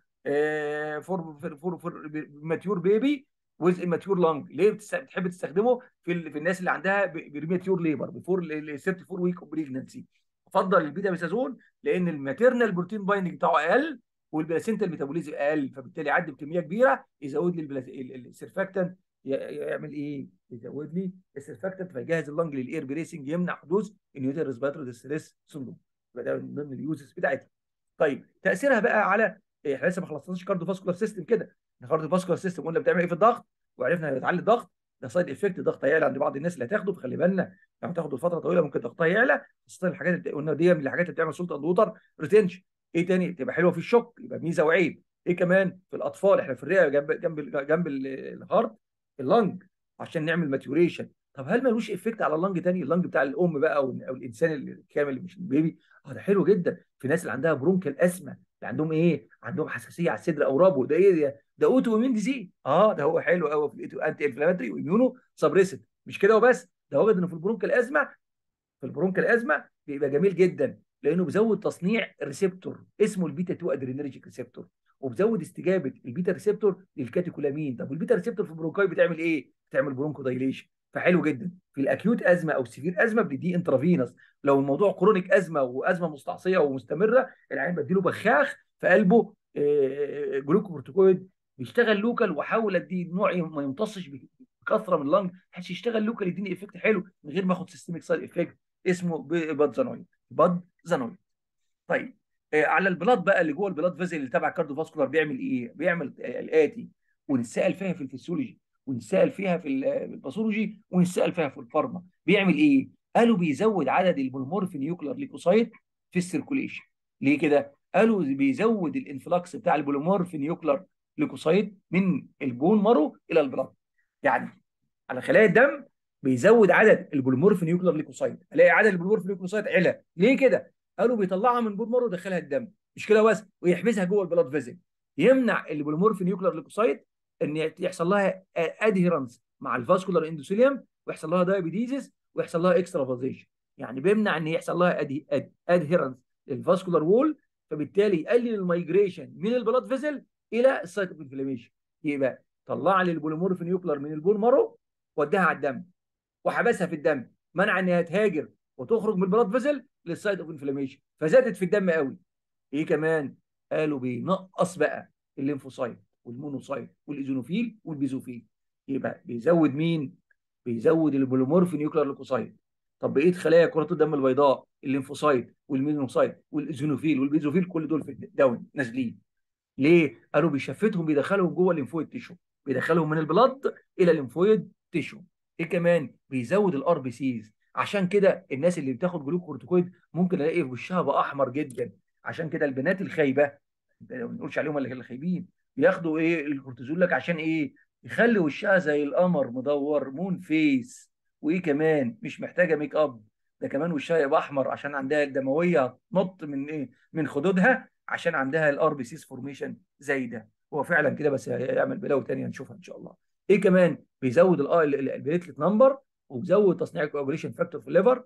فور فور فور ماتيور بيبي ويز ماتيور لانج ليه بتحب تستخدمه في في الناس اللي عندها بريماتيور ليبر بيفور 74 ويك اوف بريجنسي افضل البيتا ميثازون لان الماتيرنال بروتين بايندنج بتاعه اقل والبلاسينتا الميتابوليزم اقل فبالتالي يعدي بكميه كبيره يزود لي السيرفاكتنت يعمل ايه؟ يزود لي السيرفاكتنت فيجهز اللنج للاير بريسنج يمنع حدوث النيوتر ريسبيراتوري ديستريس سندروم يبقى ده من ضمن اليوزز بتاعتها. طيب تاثيرها بقى على احنا لسه ما خلصناش كارديو فاسكولار سيستم كده الكارديو فاسكولار سيستم قلنا بتعمل ايه في الضغط وعرفنا بتعلي الضغط ده سايد افكت الضغط هيعلى عند بعض الناس اللي هتاخده فخلي بالنا لو هتاخده لفتره طويله ممكن ضغطها يعلى خاصه الحاجات اللي قلنا دي من الحاجات اللي بتعمل سلطه الوتر ريتنشن ايه تاني تبقى حلوه في الشوك يبقى ميزه وعيب ايه كمان في الاطفال احنا في الرئه جنب جنب جنب الهارت اللنج عشان نعمل ماتيوريشن طب هل ملوش افكت على اللنج تاني اللنج بتاع الام بقى او او الانسان الكامل مش البيبي اه ده حلو جدا في ناس اللي عندها برونكال اسما اللي عندهم ايه عندهم حساسيه على الصدر او ربو ده ايه ده ده اوتو امين ديزيز اه ده هو حلو قوي في الانتي انفلاماتري واميونو سبريسد مش كده وبس ده وجد انه في البرونكال ازمه في البرونكال ازمه بيبقى جميل جدا لانه بيزود تصنيع ريسبتور اسمه البيتا 2 ادرينرجيك ريسبتور وبزود استجابه البيتا ريسبتور للكاتيكولامين طب والبيتا ريسبتور في البرونكاي بتعمل ايه؟ بتعمل برونكو دايليشن فحلو جدا في الاكيوت ازمه او السيفير ازمه بنديه انترافينوس لو الموضوع كرونيك ازمه وازمه مستعصيه ومستمره العيان بديله بخاخ في قلبه جلوكوكورتيكويد بيشتغل لوكال واحاول اديه نوع ما يمتصش بكثره من اللنج بحيث يشتغل لوكال يديني افكت حلو من غير ما اخد سيستميك سايد افكت اسمه بادزانويد بادزانويد طيب آه على البلاد بقى اللي جوه البلاد فيزل اللي تبع الكارديو فاسكولار بيعمل ايه؟ بيعمل آه الاتي ونتسال فيها في الفسيولوجي ونتسال فيها في الباثولوجي ونتسال فيها في الفارما بيعمل ايه؟ قالوا بيزود عدد البولمورف نيوكلير ليكوسايت في السيركوليشن ليه كده؟ قالوا بيزود الانفلاكس بتاع البوليمورف نيوكلر ليكوسايت من البون مارو الى البلاد يعني على خلايا الدم بيزود عدد البوليمورف نيوكلر ليكوسايت الاقي عدد البوليمورف ليكوسايت علا ليه كده قالوا بيطلعها من بون مارو ويدخلها الدم مش كده بس ويحبسها جوه البلاد فيزل يمنع البوليمورف نيوكلر ليكوسايت ان يحصل لها ادهيرنس مع الفاسكولار اندوثيليوم ويحصل لها دايابيتيزيس ويحصل لها اكسترافازيشن يعني بيمنع ان يحصل لها ادهيرنس للفاسكولار وول فبالتالي يقلل المايجريشن من البلاد فيزل الى السايت اوف انفلاميشن يبقى طلع لي البوليمورف نيوكلر من البون مارو وداها على الدم وحبسها في الدم منع انها تهاجر وتخرج من البلاد فيزل للسايت اوف انفلاميشن فزادت في الدم قوي ايه كمان قالوا بينقص بقى الليمفوسايت والمونوسايت والايزونوفيل والبيزوفيل يبقى بيزود مين بيزود البوليمورف نيوكلر ليكوسايت طب بقيه خلايا كرات الدم البيضاء الليمفوسايت والمينوسايت والايزونوفيل والبيزوفيل كل دول في الداون نازلين ليه قالوا بيشفتهم بيدخلهم جوه الليمفويد تيشو بيدخلهم من البلد الى الليمفويد تيشو ايه كمان بيزود الار بي سيز عشان كده الناس اللي بتاخد جلوكورتيكويد ممكن الاقي وشها بقى احمر جدا عشان كده البنات الخايبه ما بنقولش عليهم اللي خايبين بياخدوا ايه الكورتيزون لك عشان ايه يخلي وشها زي القمر مدور مون فيس وايه كمان مش محتاجه ميك اب ده كمان وشها يبقى احمر عشان عندها الدمويه تنط من ايه من خدودها عشان عندها الار بي سيس فورميشن زي ده هو فعلا كده بس هيعمل بلاوي ثانيه هنشوفها ان شاء الله ايه كمان بيزود البليتلت نمبر وبيزود تصنيع الكواجوليشن فاكتور في الليفر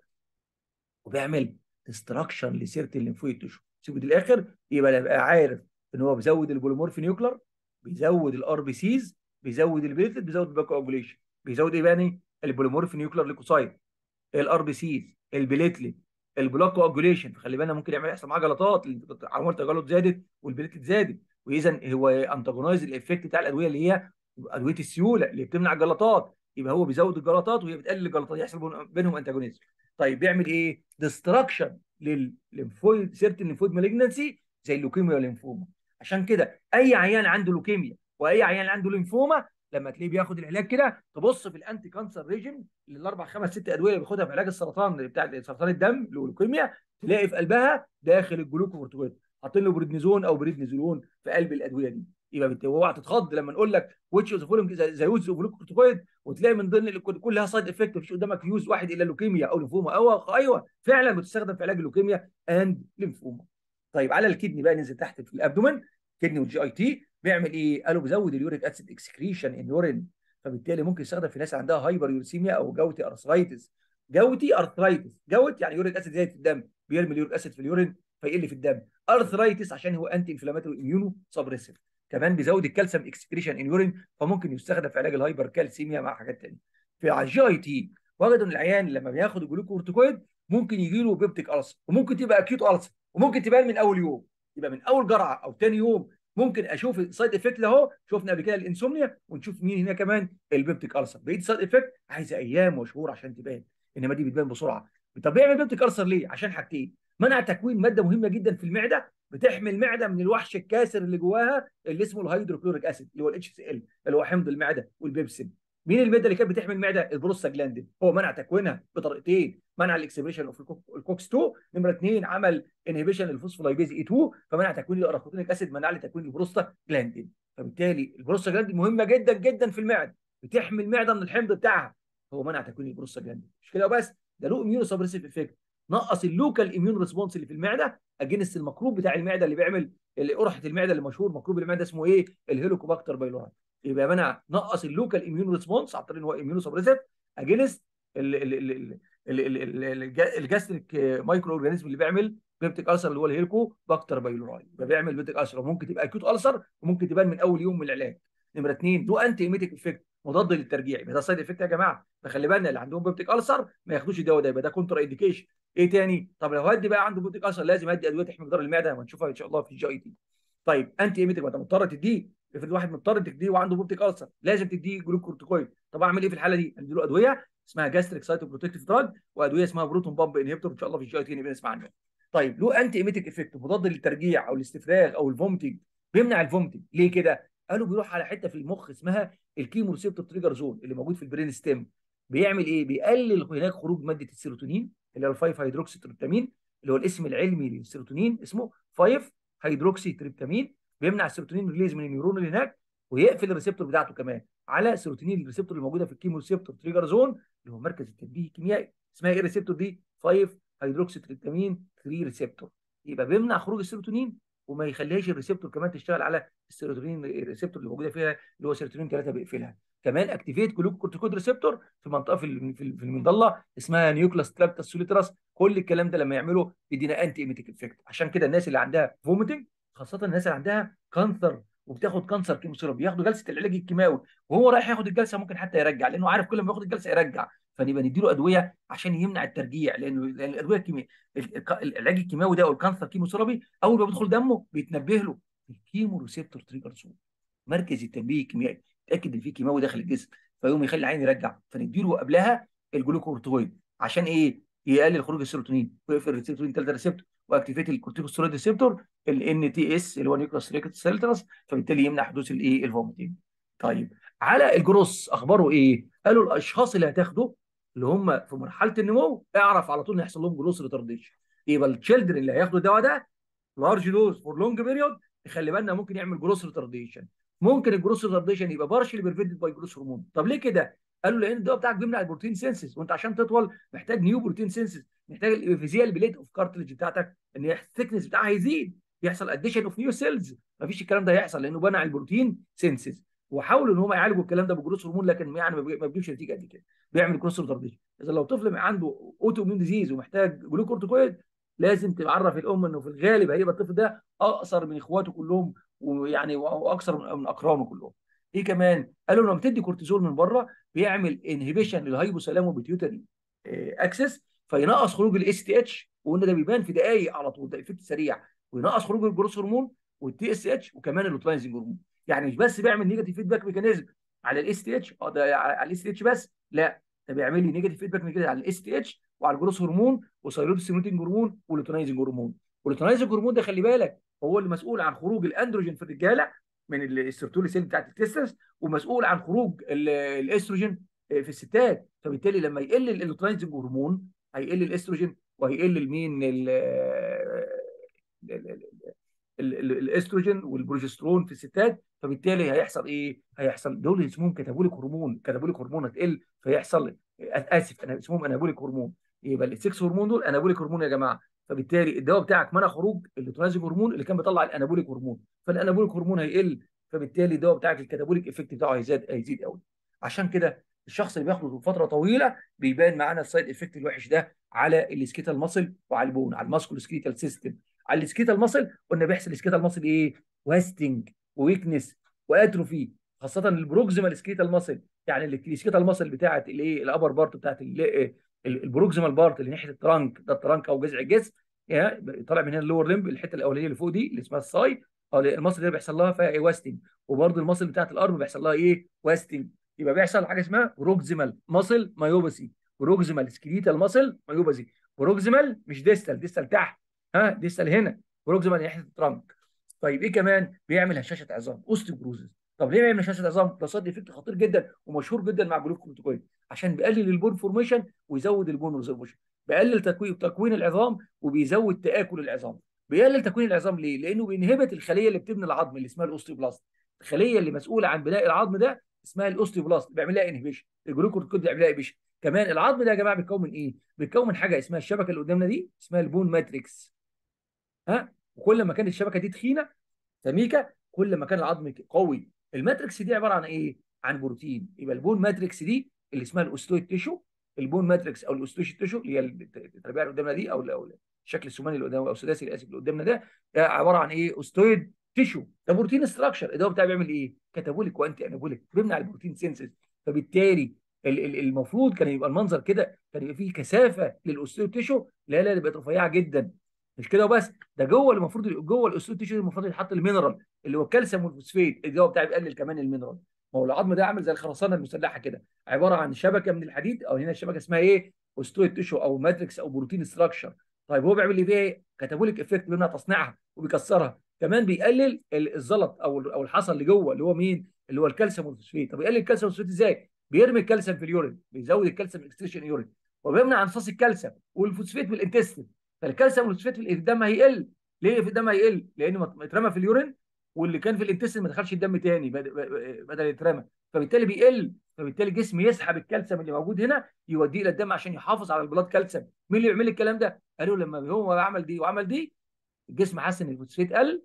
وبيعمل ديستراكشن لسيره الليمفويد تيشو سيبه الاخر يبقى ابقى عارف ان هو بيزود البوليمورف نيوكلر بيزود الار بي سيز بيزود البليتلت بيزود الباكواجوليشن بيزود ايه بقى البوليمورف نيوكلر ليكوسايت الار بي سيز البليتلت البلوك كواجوليشن فخلي بالنا ممكن يعمل يحصل معاه جلطات عمر التجلط زادت والبليتلت زادت واذا هو انتاجونايز الايفكت بتاع الادويه اللي هي ادويه السيوله اللي بتمنع الجلطات يبقى هو بيزود الجلطات وهي بتقلل الجلطات يحصل بينهم انتاجونيزم طيب بيعمل ايه؟ ديستراكشن للليمفويد سيرتن ليمفويد مالجنسي زي اللوكيميا والليمفوما عشان كده اي عيان عنده لوكيميا واي عيان عنده ليمفوما لما تلاقيه بياخد العلاج كده تبص في الانتي كانسر ريجيم الاربع خمس ست ادويه اللي بياخدها في علاج السرطان بتاع سرطان الدم اللوكيميا تلاقي في قلبها داخل الجلوكوكورتيكويد حاطين له بريدنيزون او بريدنيزولون في قلب الادويه دي يبقى اوعى تتخض لما نقول لك ويتش اوف فولم زي يوز اوف جلوكوكورتيكويد وتلاقي من ضمن كلها سايد افكت مفيش قدامك يوز واحد الا لوكيميا او ليمفوما او ايوه فعلا بتستخدم في علاج اللوكيميا اند ليمفوما طيب على الكدني بقى ننزل تحت في الابدومن كدني والجي اي تي بيعمل ايه؟ قالوا بيزود اليوريك اسيد اكسكريشن ان يورين فبالتالي ممكن يستخدم في ناس عندها هايبر يوريسيميا او جوتي ارثرايتس جوتي ارثرايتس جوت يعني يوريك اسيد زايد في الدم بيرمي اليوريك اسيد في اليورين فيقل في الدم ارثرايتس عشان هو انتي انفلاماتوري اميونو سبريسيف كمان بيزود الكالسيوم اكسكريشن ان يورين فممكن يستخدم في علاج الهايبر كالسيميا مع حاجات ثانيه في الجي اي تي وجدوا ان العيان لما بياخد الجلوكورتيكويد ممكن يجي له بيبتيك ألسر وممكن تبقى اكيوت ألسر وممكن تبان من اول يوم يبقى من اول جرعه او ثاني يوم ممكن اشوف السايد افكت ده اهو شفنا قبل كده الانسومنيا ونشوف مين هنا كمان البيبتيك ألسر بقيه السايد افكت عايزه ايام وشهور عشان تبان انما دي بتبان بسرعه طب بيعمل بيبتيك ألسر ليه عشان حاجتين منع تكوين ماده مهمه جدا في المعده بتحمي المعده من الوحش الكاسر اللي جواها اللي اسمه الهيدروكلوريك اسيد اللي هو الاتش سي ال اللي هو حمض المعده والبيبسين مين الماده اللي كانت بتحمي المعده البروستاجلاندين هو منع تكوينها بطريقتين منع الاكسبريشن اوف الكوكس 2 نمره اثنين عمل انهبيشن الفوسفولايبيز اي 2 فمنع تكوين الاراكوتينيك اسيد منع لي تكوين البروستاجلاندين فبالتالي البروستاجلاندين مهمه جدا جدا في المعده بتحمي المعده من الحمض بتاعها هو منع تكوين البروستاجلاندين مش كده بس ده له اميونو سبريسيف افكت نقص اللوكال اميون ريسبونس اللي في المعده اجنس الميكروب بتاع المعده اللي بيعمل اللي قرحه المعده اللي مشهور ميكروب المعده اسمه ايه الهيليكوباكتر بايلوري يبقى منع نقص اللوكال اميون ريسبونس عن طريق ان هو اميونو سبريسيف اجنس الجاستريك مايكرو اورجانيزم اللي بيعمل بيبتيك السر اللي هو الهيلكو باكتر بايلوراي يبقى بيعمل بيبتيك السر وممكن تبقى اكيوت السر وممكن تبان من اول يوم من العلاج نمره اثنين له انتي ايميتيك افكت مضاد للترجيع يبقى ده سايد افكت يا جماعه فخلي بالنا اللي عندهم بيبتيك السر ما ياخدوش الدواء ده يبقى ده كونتر انديكيشن ايه تاني طب لو هدي بقى عنده بيبتيك السر لازم ادي ادويه تحمي جدار المعده وهنشوفها ان شاء الله في الجي اي تي طيب انتي ايميتيك ما انت مضطر تديه افرض واحد مضطر تديه وعنده بيبتيك السر لازم تديه جلوكورتيكويد طب اعمل ايه في الحاله دي ادي له ادويه اسمها جاستريك سايتو بروتكتيف دراج وادويه اسمها بروتون بامب انهبيتور ان شاء الله في الجي اي تي نبقى نسمع عنها طيب له انتي ايميتيك افكت مضاد للترجيع او الاستفراغ او الفومتنج بيمنع الفومتنج ليه كده قالوا بيروح على حته في المخ اسمها الكيمو ريسبتور تريجر زون اللي موجود في البرين ستيم بيعمل ايه بيقلل هناك خروج ماده السيروتونين اللي هو الفايف هيدروكسي تريبتامين اللي هو الاسم العلمي للسيروتونين اسمه 5 هيدروكسي تريبتامين بيمنع السيروتونين ريليز من النيورون اللي هناك ويقفل الريسبتور بتاعته كمان على السيروتونين الريسبتور اللي موجوده في الكيمو ريسبتور تريجر زون اللي هو مركز التنبيه الكيميائي اسمها ايه الريسبتور دي 5 هيدروكسي تريبتامين 3 ريسبتور يبقى بيمنع خروج السيروتونين وما يخليهاش الريسبتور كمان تشتغل على السيروتونين الريسبتور اللي موجوده فيها اللي هو سيروتونين 3 بيقفلها كمان اكتيفيت جلوكورتيكويد ريسبتور في منطقه في في المنضله اسمها نيوكلاس تراكتس سوليتراس كل الكلام ده لما يعمله يدينا انتي ايميتيك افكت عشان كده الناس اللي عندها فوميتنج خاصه الناس اللي عندها كانسر وبتاخد كانسر كيموثيرابي بياخدوا جلسه العلاج الكيماوي وهو رايح ياخد الجلسه ممكن حتى يرجع لانه عارف كل ما ياخد الجلسه يرجع فنبقى نديله ادويه عشان يمنع الترجيع لانه لان الادويه الكيميائيه العلاج الكيماوي ده او الكانسر كيموثيرابي اول ما بيدخل دمه بيتنبه له الكيمو ريسبتور تريجر زون مركز التنبيه الكيميائي تاكد ان في كيماوي داخل الجسم فيقوم يخلي العين يرجع فنديله قبلها الجلوكورتيكويد عشان ايه يقلل خروج السيروتونين ويقفل السيروتونين 3 ريسبتور واكتيفيت الكورتيكوستيرويد ريسبتور الان تي اس اللي هو نيوكلاس ريكت سيلترس فبالتالي يمنع حدوث الايه الفوميتنج طيب على الجروس اخباره ايه قالوا الاشخاص اللي هتاخده اللي هم في مرحله النمو اعرف على طول ان يحصل لهم جروس ريتارديشن يبقى التشيلدرن اللي هياخدوا الدواء ده لارج دوز فور لونج بيريود خلي بالنا ممكن يعمل جروس ريتارديشن ممكن الجروس ريتارديشن يبقى بارشلي بريفنتد باي جروس هرمون طب ليه كده قالوا لان الدواء بتاعك بيمنع البروتين سينسز وانت عشان تطول محتاج نيو بروتين سينسز محتاج الفيزيال بليت اوف كارتلج بتاعتك ان الثيكنس بتاعها يزيد يحصل اديشن اوف نيو سيلز مفيش الكلام ده هيحصل لانه بنى البروتين سينسز وحاولوا ان هم يعالجوا الكلام ده بجروس هرمون لكن يعني ما بيجيبش نتيجه قد كده بيعمل جروس ريتارديشن اذا لو طفل عنده اوتو اميون ديزيز ومحتاج جلوكورتيكويد لازم تعرف الام انه في الغالب هيبقى الطفل ده اقصر من اخواته كلهم ويعني واكثر من اقرانه كلهم ايه كمان قالوا لما بتدي كورتيزول من بره بيعمل انهبيشن للهايبوثالامو بيتيوتري اكسس فينقص خروج الاس تي اتش وقلنا ده بيبان في دقائق على طول ده افكت سريع وينقص خروج الجروث هرمون والتي اس اتش وكمان اللوتلايزنج هرمون يعني مش بس بيعمل نيجاتيف فيدباك ميكانيزم على الاس تي اتش اه ده على الاس تي اتش بس لا ده بيعمل لي نيجاتيف فيدباك ميكانيزم على الاس تي اتش وعلى الجروث هرمون وثايرويد ستيموليتنج هرمون واللوتلايزنج هرمون واللوتلايزنج هرمون ده خلي بالك هو اللي مسؤول عن خروج الاندروجين في الرجاله من السيرتولي سيل بتاعت التستس ومسؤول عن خروج الاستروجين في الستات فبالتالي لما يقل اللوتلايزنج هرمون هيقل الاستروجين وهيقل المين الاستروجين والبروجسترون في الستات فبالتالي هيحصل ايه؟ هيحصل دول اسمهم كتابوليك هرمون كتابوليك هرمون هتقل فيحصل اسف انا اسمهم انابوليك هرمون يبقى السكس هرمون دول انابوليك هرمون يا جماعه فبالتالي الدواء بتاعك منع خروج اللوتلايزنج هرمون اللي كان بيطلع الانابوليك هرمون فالانابوليك هرمون هيقل فبالتالي الدواء بتاعك الكتابوليك افكت بتاعه هيزيد هيزيد قوي عشان كده الشخص اللي بياخده فتره طويله بيبان معانا السايد افكت الوحش ده على السكيتال ماسل وعلى البون على الماسكول سكيتال سيستم على السكيتال ماسل قلنا بيحصل سكيتال ماسل ايه؟ واستنج وويكنس واتروفي خاصه البروكسيمال سكيتال ماسل يعني السكيتال ماسل بتاعت الايه الابر بارت بتاعت البروكسيمال بارت اللي ناحيه الترانك ده الترانك او جذع الجسم يعني طالع من هنا اللور لمب الحته الاولانيه اللي فوق دي اللي اسمها الساي اه المصل اللي بيحصل لها فيها ايه واستنج وبرده المصل بتاعت الارم بيحصل لها ايه واستنج يبقى بيحصل حاجه اسمها بروكسيمال ماسل مايوباسي بروكسيمال سكريتال ماسل مايوباسي بروكسيمال مش ديستال ديستال تحت ها ديستال هنا بروكسيمال ناحيه الترانك طيب ايه كمان بيعمل هشاشه عظام اوستيوبروزس طب ليه بيعمل هشاشه عظام ده صد افكت خطير جدا ومشهور جدا مع جلوكوكورتيكويد عشان بيقلل البون فورميشن ويزود البون ريزرفوشن بيقلل تكوين تكوين العظام وبيزود تاكل العظام بيقلل تكوين العظام ليه لانه بينهبت الخليه اللي بتبني العظم اللي اسمها الاوستيوبلاست الخليه اللي مسؤوله عن بناء العظم ده اسمها الاوستيوبلاست بيعمل لها انهبيشن الجلوكورتيكويد بيعمل لها انهبيشن كمان العظم ده يا جماعه بيتكون من ايه بيتكون من حاجه اسمها الشبكه اللي قدامنا دي اسمها البون ماتريكس ها وكل ما كانت الشبكه دي تخينه سميكه كل ما كان العظم قوي الماتريكس دي عباره عن ايه عن بروتين يبقى البون ماتريكس دي اللي اسمها الاوستويد تيشو البون ماتريكس او الاوستويد تيشو اللي هي التربيع اللي قدامنا دي او الشكل الثماني اللي قدامنا او السداسي الاسف اللي قدامنا ده عباره عن ايه اوستويد تيشو ده بروتين ستراكشر الدواء بتاعه بيعمل ايه كاتابوليك وانتي انابوليك بيمنع البروتين سينسز فبالتالي المفروض كان يبقى المنظر كده كان يبقى فيه كثافه للاوستويد تيشو لا لا بقت رفيعه جدا مش كده وبس ده جوه المفروض جوه الاوستويد تيشو المفروض يتحط المينرال اللي هو الكالسيوم والفوسفيت الدواء بتاعي بيقلل كمان المينرال ما هو العظم ده عامل زي الخرسانه المسلحه كده عباره عن شبكه من الحديد او هنا الشبكه اسمها ايه اوستويد تيشو او ماتريكس او بروتين ستراكشر طيب هو بيعمل ايه بيه كاتابوليك افكت بيمنع تصنيعها وبيكسرها كمان بيقلل الزلط او او الحصى اللي جوه اللي هو مين اللي هو الكالسيوم والفوسفيت طب يقلل الكالسيوم والفوسفيت ازاي بيرمي الكالسيوم في اليورين بيزود الكالسيوم اكستريشن يورين وبيمنع امتصاص الكالسيوم والفوسفيت في الانتستين فالكالسيوم والفوسفيت في الدم هيقل ليه في الدم هيقل لانه اترمى في اليورين واللي كان في الانتستين ما دخلش الدم تاني بدل يترمى فبالتالي بيقل فبالتالي الجسم يسحب الكالسيوم اللي موجود هنا يوديه الى الدم عشان يحافظ على البلاد كالسيوم مين اللي يعمل الكلام ده قالوا لما هو عمل دي وعمل دي الجسم حس ان الفوسفيت قل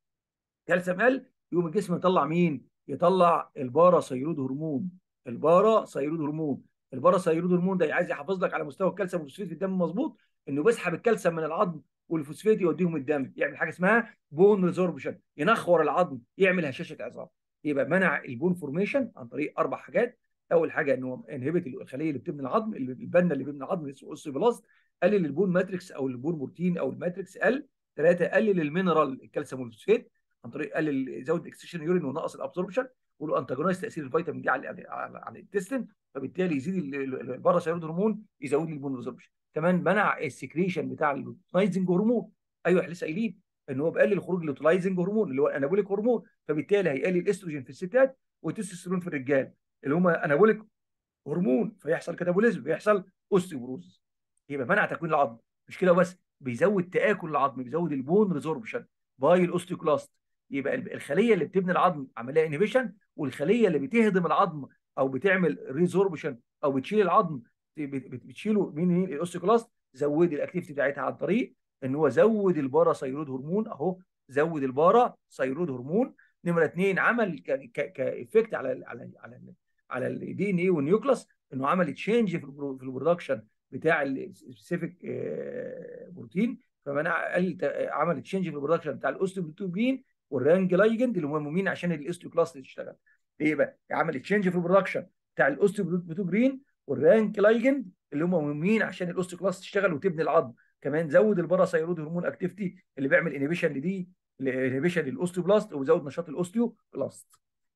كالسيوم قل يقوم الجسم يطلع مين يطلع البارا ثيرويد هرمون البارا ثيرويد هرمون البارا ثيرويد هرمون ده عايز يحافظ لك على مستوى الكالسيوم والفوسفيت في الدم مظبوط انه بيسحب الكالسيوم من العظم والفوسفيت يوديهم الدم يعمل حاجه اسمها بون ريزوربشن ينخور العظم يعمل هشاشه عظام يبقى منع البون فورميشن عن طريق اربع حاجات اول حاجه انه انهبت الخليه اللي بتبني العظم البنا اللي بيبني العظم اسمه اوسيبلاست قلل البون ماتريكس او البون بروتين او الماتريكس قل ثلاثه قلل المينرال الكالسيوم والفوسفيت عن طريق قلل زود اكستشن يورين ونقص الابسوربشن والانتاجونايز تاثير الفيتامين دي على على, على الانتستين فبالتالي يزيد البارا ثيرويد هرمون يزود لي البون ريزوربشن كمان منع السكريشن بتاع اللوتلايزنج هرمون ايوه احنا لسه قايلين ان هو بيقلل خروج اللوتلايزنج هرمون اللي هو الانابوليك هرمون فبالتالي هيقلل الاستروجين في الستات والتستوستيرون في الرجال اللي هم انابوليك هرمون فيحصل كاتابوليزم فيحصل اوستيوبروز يبقى منع تكوين العظم مش كده بس بيزود تاكل العظم بيزود البون ريزوربشن باي الاوستيوكلاست يبقى الخليه اللي بتبني العظم عملها انهبيشن والخليه اللي بتهدم العظم او بتعمل ريزوربشن او بتشيل العظم بتشيله من الاوستيوكلاست زود الاكتيفيتي بتاعتها عن طريق ان هو زود البارا ثيرويد هرمون اهو زود البارا ثيرويد هرمون نمره اثنين عمل كافكت على ال على ال على ال على الدي ان اي والنيوكلاس انه عمل تشينج في البرودكشن بتاع السبيسيفيك بروتين فمنع قال عمل تشينج في البرودكشن بتاع الاوستيوبروتين والرانج لايجند اللي هم مهمين عشان الاوستيوكلاست تشتغل ايه بقى عمل تشينج في البرودكشن بتاع الاوستيوبروتين والرانك لايجند اللي هم مهمين عشان الاوستيوكلاست تشتغل وتبني العظم كمان زود الباراثايرويد هرمون اكتيفيتي اللي بيعمل انهبيشن لدي انهبيشن للاوستيوبلاست وبيزود نشاط الاوستيوبلاست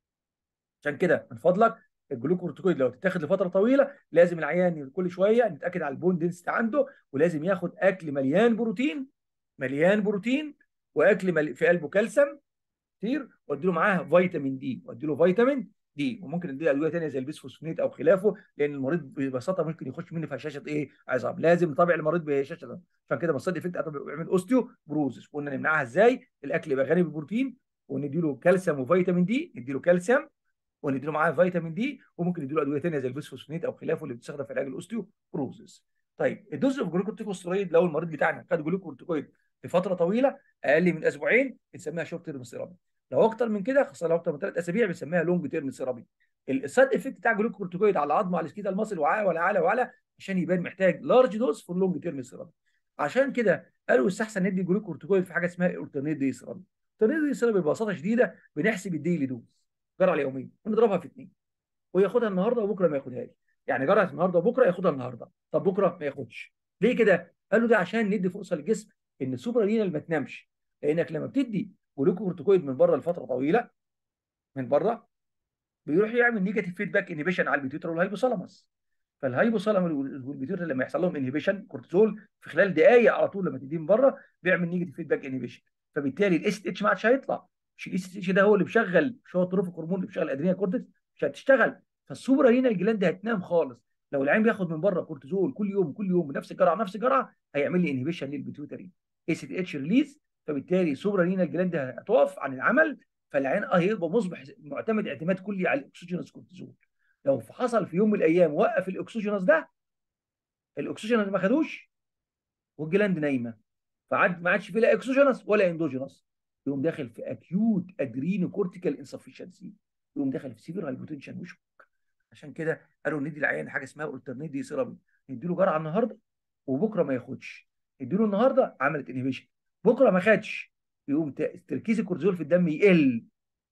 عشان كده من فضلك الجلوكورتيكويد لو تتاخد لفتره طويله لازم العيان كل شويه نتاكد على البون دنسيتي عنده ولازم ياخد اكل مليان بروتين مليان بروتين واكل مل... في قلبه كالسيوم كتير وادي له معاها فيتامين دي وادي له فيتامين دي وممكن ادي ادويه ثانيه زي البيسفوسفونيت او خلافه لان المريض ببساطه ممكن يخش مني في هشاشه ايه عظام لازم نتابع المريض بهشاشه ده عشان كده مصاد افكت بيعمل اوستيو بروزس قلنا نمنعها ازاي الاكل يبقى غني بالبروتين وندي له كالسيوم وفيتامين دي ندي له كالسيوم وندي له معاه فيتامين دي وممكن ندي له ادويه ثانيه زي البيسفوسفونيت او خلافه اللي بتستخدم في علاج الاوستيو بروزس طيب الدوز اوف جلوكورتيكوسترويد لو المريض بتاعنا خد جلوكورتيكويد لفتره طويله اقل من اسبوعين بنسميها شورت تيرم ثيرابي لو اكتر من كده خاصه لو اكتر من ثلاث اسابيع بنسميها لونج تيرم ثيرابي السايد افكت بتاع جلوكورتيكويد على العظم وعلى السكيدا المصل وعلى ولا على وعلى عشان يبان محتاج لارج دوز في اللونج تيرم ثيرابي عشان كده قالوا يستحسن ندي جلوكورتيكويد في حاجه اسمها اولترنيت دي ثيرابي اولترنيت دي ثيرابي ببساطه شديده بنحسب الديلي دوز جرعه اليوميه ونضربها في اثنين وياخدها النهارده وبكره ما ياخدهاش يعني جرعه النهارده وبكره ياخدها النهارده طب بكره ما ياخدش ليه كده قالوا ده عشان ندي فرصه للجسم ان السوبر رينال ما تنامش لانك لما بتدي جلوكورتيكويد من بره لفتره طويله من بره بيروح يعمل نيجاتيف فيدباك انهبيشن على البيتيوتر والهايبوثالاموس فالهايبوثالاموس والبيتيوتر لما يحصل لهم انهبيشن كورتيزول في خلال دقائق على طول لما تديه من بره بيعمل نيجاتيف فيدباك انهبيشن فبالتالي الاس اتش ما عادش هيطلع مش الاس اتش ده هو اللي بيشغل مش هو التروفيك هرمون اللي بيشغل الادرينال كورتكس مش هتشتغل فالسوبر رينال جلاند هتنام خالص لو العين بياخد من بره كورتيزول كل يوم كل يوم بنفس الجرعه نفس الجرعه هيعمل لي انهبيشن للبيتيوتري اس اتش ريليز فبالتالي سوبر رينال جلاند هتقف عن العمل فالعين اه هيبقى مصبح معتمد اعتماد كلي على الاكسجينوس كورتيزول لو حصل في يوم من الايام وقف الاكسجينوس ده الاكسجينوس ما خدوش والجلاند نايمه فعاد ما عادش فيه لا اكسجينوس ولا اندوجينوس يقوم داخل في اكيوت ادرينو كورتيكال انسفشنسي يقوم داخل في سيفير هايبوتنشن وشوك عشان كده قالوا ندي العيان حاجه اسمها الترنيت دي سيرابي ندي له جرعه النهارده وبكره ما ياخدش ندي له النهارده عملت انهبيشن بكره ما خدش يقوم تركيز الكورتيزول في الدم يقل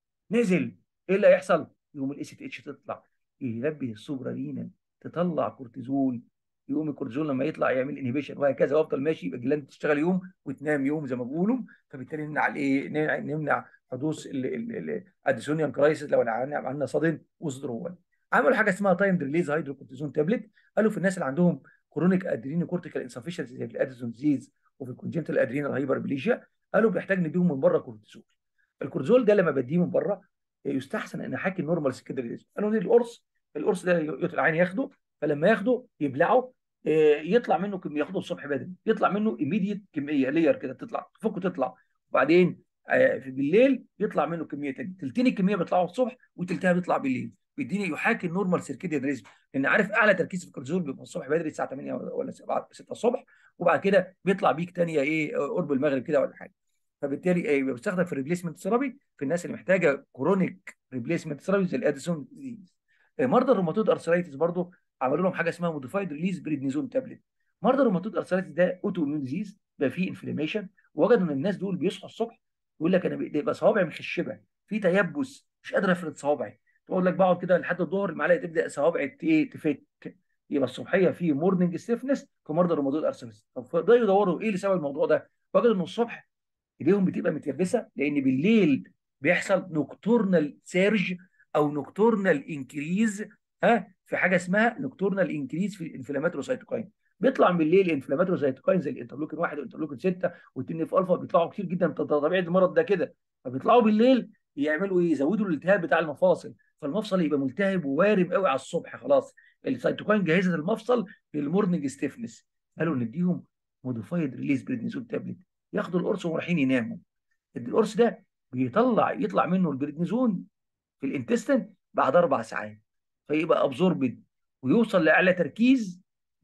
نزل ايه اللي هيحصل؟ يقوم الاس تي اتش تطلع ينبه السوبرا رينال تطلع كورتيزول يقوم الكورتيزول لما يطلع يعمل انهبيشن وهكذا وافضل ماشي يبقى الجلاند تشتغل يوم وتنام يوم زي ما بيقولوا فبالتالي نمنع الايه؟ نمنع حدوث الاديسونيوم كرايسيس لو عندنا صدن وصدرول عملوا حاجه اسمها تايم ريليز هيدروكورتيزون تابلت قالوا في الناس اللي عندهم كرونيك ادرينو كورتيكال انسفشنسي زي الاديسون ديزيز وفي الكونجنتال ادرينال هايبربليجيا قالوا بيحتاج نديهم من بره كورتيزول الكورتيزول ده لما بديه من بره يستحسن ان احكي النورمال سكندري قالوا ندي القرص القرص ده العين ياخده فلما ياخده يبلعه يطلع منه كميه ياخده الصبح بدري يطلع منه ايميديت كميه لير كده تطلع تفك تطلع وبعدين في بالليل يطلع منه كميه تانية تلتين الكميه بيطلعوا الصبح وتلتها بيطلع بالليل بيديني يحاكي النورمال سيركيديان ريزم لان عارف اعلى تركيز في الكورتيزول بيبقى الصبح بدري الساعه 8 ولا 7 6 الصبح وبعد كده بيطلع بيك ثانيه ايه قرب المغرب كده ولا حاجه فبالتالي ايه بيستخدم في الريبليسمنت ثيرابي في الناس اللي محتاجه كرونيك ريبليسمنت ثيرابي زي الاديسون ديزيز مرضى الروماتويد ارثرايتس برضو عملوا لهم حاجه اسمها موديفايد ريليز بريدنيزون تابلت مرضى الروماتويد ارثرايتس ده اوتو اميون ديزيز بقى فيه انفلاميشن ووجدوا ان الناس دول بيصحوا الصبح يقول لك انا بيبقى صوابعي مخشبه في تيبس مش قادر افرد صوابعي تقول لك بقعد كده لحد الظهر المعلقه تبدا صوابعي ايه تفك يبقى الصبحيه في مورنينج ستيفنس في مرضى الروماتويد ارثرايتس طب فبداوا يدوروا ايه اللي سبب الموضوع ده وجدوا ان الصبح ايديهم بتبقى متيبسه لان بالليل بيحصل نوكتورنال سيرج او نوكتورنال انكريز ها في حاجه اسمها نوكتورنال انكريز في الانفلاماتوسايتوكاين بيطلع بالليل انفلاماتوسايتوكاين زي الانترلوكين 1 والانترلوكين 6 والتين اف الفا بيطلعوا كتير جدا طبيعه المرض ده كده فبيطلعوا بالليل يعملوا ايه يزودوا الالتهاب بتاع المفاصل فالمفصل يبقى ملتهب ووارم قوي على الصبح خلاص السيتوكاين جهزت المفصل للمورنينج ستيفنس قالوا نديهم موديفايد ريليز بريدنيزون تابلت ياخدوا القرص وهم رايحين يناموا القرص ده بيطلع يطلع منه البريدنيزون في الانتستين بعد اربع ساعات فيبقى ابزوربد ويوصل لاعلى تركيز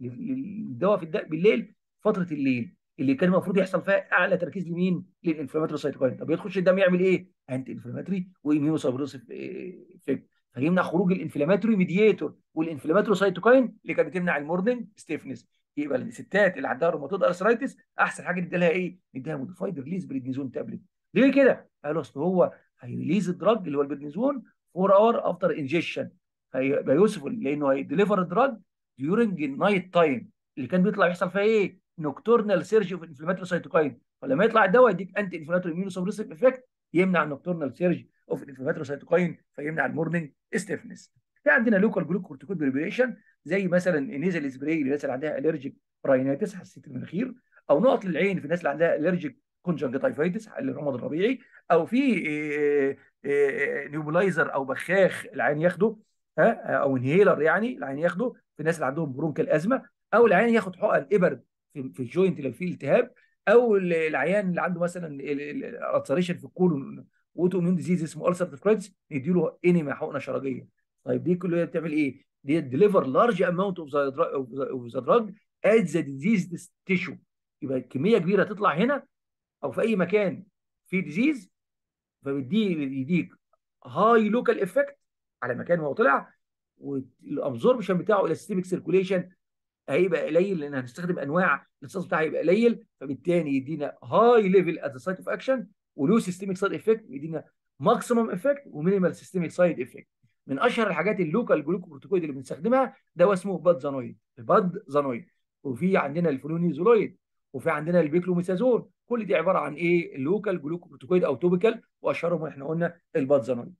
للدواء في الدواء بالليل فتره الليل اللي كان المفروض يحصل فيها اعلى تركيز لمين؟ للانفلاماتوري سايتوكاين طب يخش الدم يعمل ايه؟ انتي انفلاماتوري واميونو سبريسيف افكت فيمنع خروج الانفلاماتوري ميدياتور والانفلاماتوري سايتوكاين اللي كانت بتمنع المورنينج ستيفنس يبقى الستات اللي عندها روماتويد ارثرايتس احسن حاجه ندي لها ايه؟ نديها موديفايد ريليز بريدنيزون تابلت ليه كده؟ قالوا اصل هو هيريليز الدراج اللي هو البريدنيزون 4 اور افتر انجكشن هيبقى يوسفول لانه هيديليفر الدراج ديورنج النايت تايم اللي كان بيطلع يحصل فيها ايه؟ نوكتورنال سيرج اوف انفلاماتوري سيتوكاين فلما يطلع الدواء يديك انتي انفلاماتوري اميونو سبريسيف افكت يمنع النوكتورنال سيرج اوف انفلاماتوري سيتوكاين فيمنع المورنينج ستيفنس في عندنا لوكال جلوكورتيكويد بريبريشن زي مثلا نيزل سبراي للناس اللي عندها الرجيك راينيتس حساسيه المناخير او نقط للعين في الناس اللي عندها الرجيك كونجنكتيفايتس الرمد الربيعي او في نيوبلايزر او بخاخ العين ياخده ها او انهيلر يعني العين ياخده في الناس اللي عندهم برونكال ازمه او العين ياخد حقن ابر في, في الجوينت لو فيه التهاب او العيان اللي عنده مثلا الالسريشن في الكولون اوتو اميون ديزيز اسمه السرتيف كرايتس نديله انيما حقنه شرجيه طيب دي كلها بتعمل ايه؟ دي ديليفر لارج اماونت اوف ذا دراج ات ذا ديزيز تيشو يبقى كميه كبيره تطلع هنا او في اي مكان فيه ديزيز فبيدي يديك هاي لوكال افكت على مكان هو طلع والابزوربشن بتاعه الى سيستميك سيركوليشن هيبقى قليل لان هنستخدم انواع الامتصاص بتاعها هيبقى قليل فبالتالي يدينا هاي ليفل ات ذا سايت اوف اكشن ولو سيستميك سايد افكت يدينا ماكسيمم افكت ومينيمال سيستميك سايد افكت من اشهر الحاجات اللوكال جلوكوكورتيكويد اللي بنستخدمها دواء اسمه بادزانويد البادزانويد وفي عندنا الفلونيزولويد وفي عندنا البيكلوميثازون كل دي عباره عن ايه اللوكال جلوكوكورتيكويد او توبيكال واشهرهم احنا قلنا البادزانويد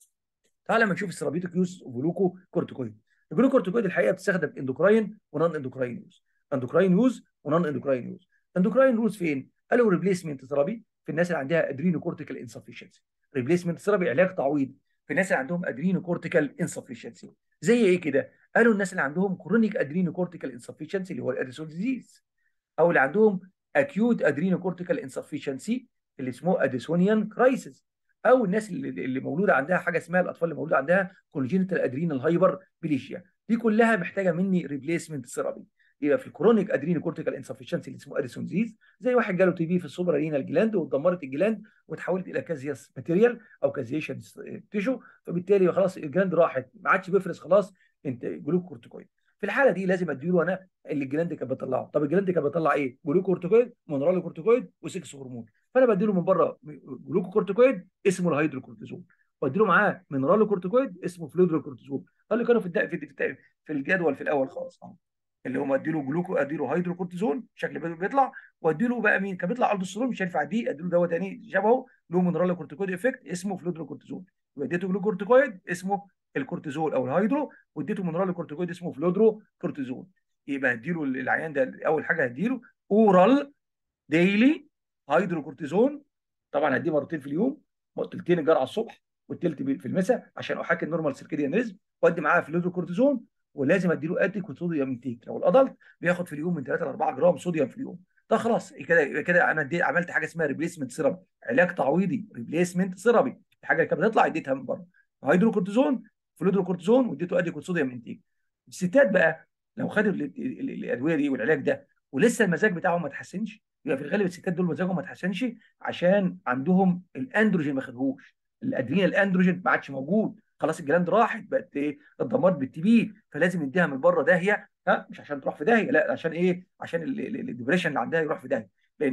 تعال لما نشوف السيرابيوتيك يوز اوف جلوكو كورتيكويد الجلوكورتيكويد الحقيقه بتستخدم اندوكراين ونون اندوكراين يوز اندوكراين يوز ونون اندوكراين يوز اندوكراين يوز فين قالوا ريبليسمنت ثيرابي في الناس اللي عندها ادرينو كورتيكال انسفشنسي ريبليسمنت ثيرابي علاج تعويض في الناس اللي عندهم ادرينو كورتيكال انسفشنسي زي ايه كده قالوا الناس اللي عندهم كرونيك ادرينو كورتيكال انسفشنسي اللي هو الاديسون ديزيز او اللي عندهم اكيوت ادرينو كورتيكال انسفشنسي اللي اسمه اديسونيان كرايسيس او الناس اللي, اللي مولوده عندها حاجه اسمها الاطفال اللي مولوده عندها كونجينيتال ادرينال هايبر بليشيا دي كلها محتاجه مني ريبليسمنت ثيرابي يبقى في الكرونيك ادرينو كورتيكال انسفشنسي اللي اسمه اديسون ديزيز زي واحد جاله تي بي في السوبر رينال جلاند واتدمرت الجلاند وتحولت الى كازياس ماتيريال او كازيشن تيشو فبالتالي خلاص الجلاند راحت ما عادش بيفرز خلاص انت جلوكورتيكويد في الحاله دي لازم اديله انا اللي الجلاند كانت بتطلعه طب الجلاند كانت بتطلع ايه جلوكورتيكويد مونرال كورتيكويد و6 هرمون فانا بديله من بره جلوكوكورتيكويد اسمه الهيدروكورتيزون واديله معاه مينرالو كورتيكويد اسمه فلودروكورتيزون اللي كانوا في في في, في الجدول في الاول خالص اه اللي هم اديله جلوكو اديله هيدروكورتيزون شكل بيطلع واديله بقى مين كان بيطلع الدوستيرون مش هينفع دي اديله دواء تاني شبهه له مينرالو كورتيكويد افكت اسمه فلودروكورتيزون واديته جلوكورتيكويد اسمه الكورتيزول او الهيدرو واديته مينرالو كورتيكويد اسمه فلودرو كورتيزون يبقى هديله العيان ده اول حاجه هديله اورال ديلي هيدروكورتيزون طبعا هديه مرتين في اليوم تلتين الجرعه الصبح والتلت في المساء عشان احاكي النورمال سيركيديان ريزم وادي معاها فلودروكورتيزون ولازم اديله اديك صوديوم انتيك لو الادلت بياخد في اليوم من 3 ل 4 جرام صوديوم في اليوم ده خلاص كده كده انا دي عملت حاجه اسمها ريبليسمنت سيرابي علاج تعويضي ريبليسمنت سيرابي الحاجه اللي كانت بتطلع اديتها من بره هيدروكورتيزون فلودروكورتيزون واديته اديك صوديوم انتيك الستات بقى لو خدوا الادويه دي والعلاج ده ولسه المزاج بتاعهم ما اتحسنش يبقى في الغالب الستات دول مزاجهم ما اتحسنش عشان عندهم الاندروجين ما خدهوش الادرينال الاندروجين ما عادش موجود خلاص الجلاند راحت بقت ايه اتدمرت بالتي بي فلازم نديها من بره داهيه ها مش عشان تروح في داهيه لا عشان ايه عشان الديبريشن اللي عندها يروح في داهيه لان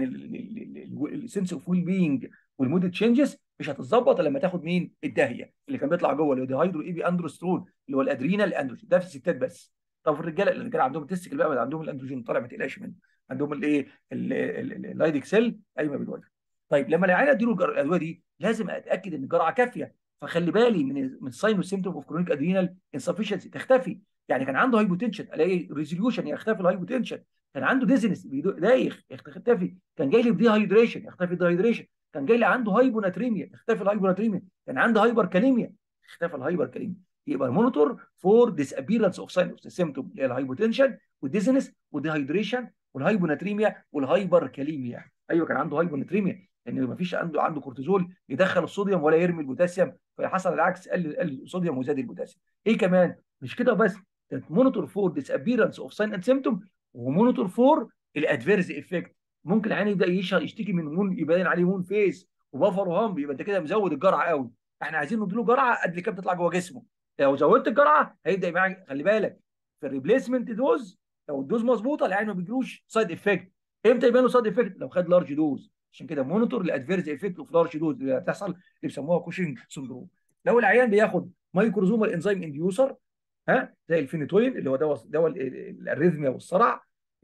السنس اوف ويل بينج والمود تشينجز مش هتتظبط الا لما تاخد مين الداهيه اللي كان بيطلع جوه اللي هو هيدرو اي بي اندروسترون اللي هو الادرينال اندروجين ده في الستات بس طب في الرجاله الرجاله عندهم التستيكل بقى عندهم الاندروجين طالع ما تقلقش منه عندهم الايه اللايدك سيل قايمه بالوجه طيب لما العيال اديله الادويه دي لازم اتاكد ان الجرعه كافيه فخلي بالي من من ساين وسيمتوم اوف كرونيك ادرينال انسفشنسي تختفي يعني كان عنده هايبوتنشن الاقي ريزوليوشن يختفي الهايبوتنشن كان عنده ديزنس دايخ يختفي كان جاي لي بدي هايدريشن يختفي الديهايدريشن كان جاي لي عنده هايبوناتريميا تختفي الهايبوناتريميا كان عنده هايبر كاليميا اختفى الهايبر كاليميا يبقى المونيتور فور ديس ابيرنس اوف ساين اوف سيمتوم اللي هي الهايبوتنشن والديزنس والديهايدريشن والهايبوناتريميا والهايبر كاليميا ايوه كان عنده هايبوناتريميا لان ما فيش عنده عنده كورتيزول يدخل الصوديوم ولا يرمي البوتاسيوم فحصل العكس قل قل الصوديوم وزاد البوتاسيوم ايه كمان مش كده بس مونيتور فور ديس ابيرنس اوف ساين اند سيمتوم ومونيتور فور الادفيرز افكت ممكن العين يبدا يشتكي من مون يبان عليه مون فيس وبفر وهامب يبقى انت كده مزود الجرعه قوي احنا عايزين نديله جرعه قد اللي كانت بتطلع جوه جسمه لو زودت الجرعه هيبدا معاك خلي بالك في الريبليسمنت دوز لو الدوز مظبوطه العين ما بيجروش سايد افكت امتى يبان له سايد افكت لو خد لارج دوز عشان كده مونيتور الادفيرز افكت اوف لارج دوز اللي هتحصل اللي بيسموها كوشنج سندروم لو العيان بياخد مايكروزومال انزيم انديوسر ها زي الفينيتوين اللي هو دواء دواء الاريثميا والصرع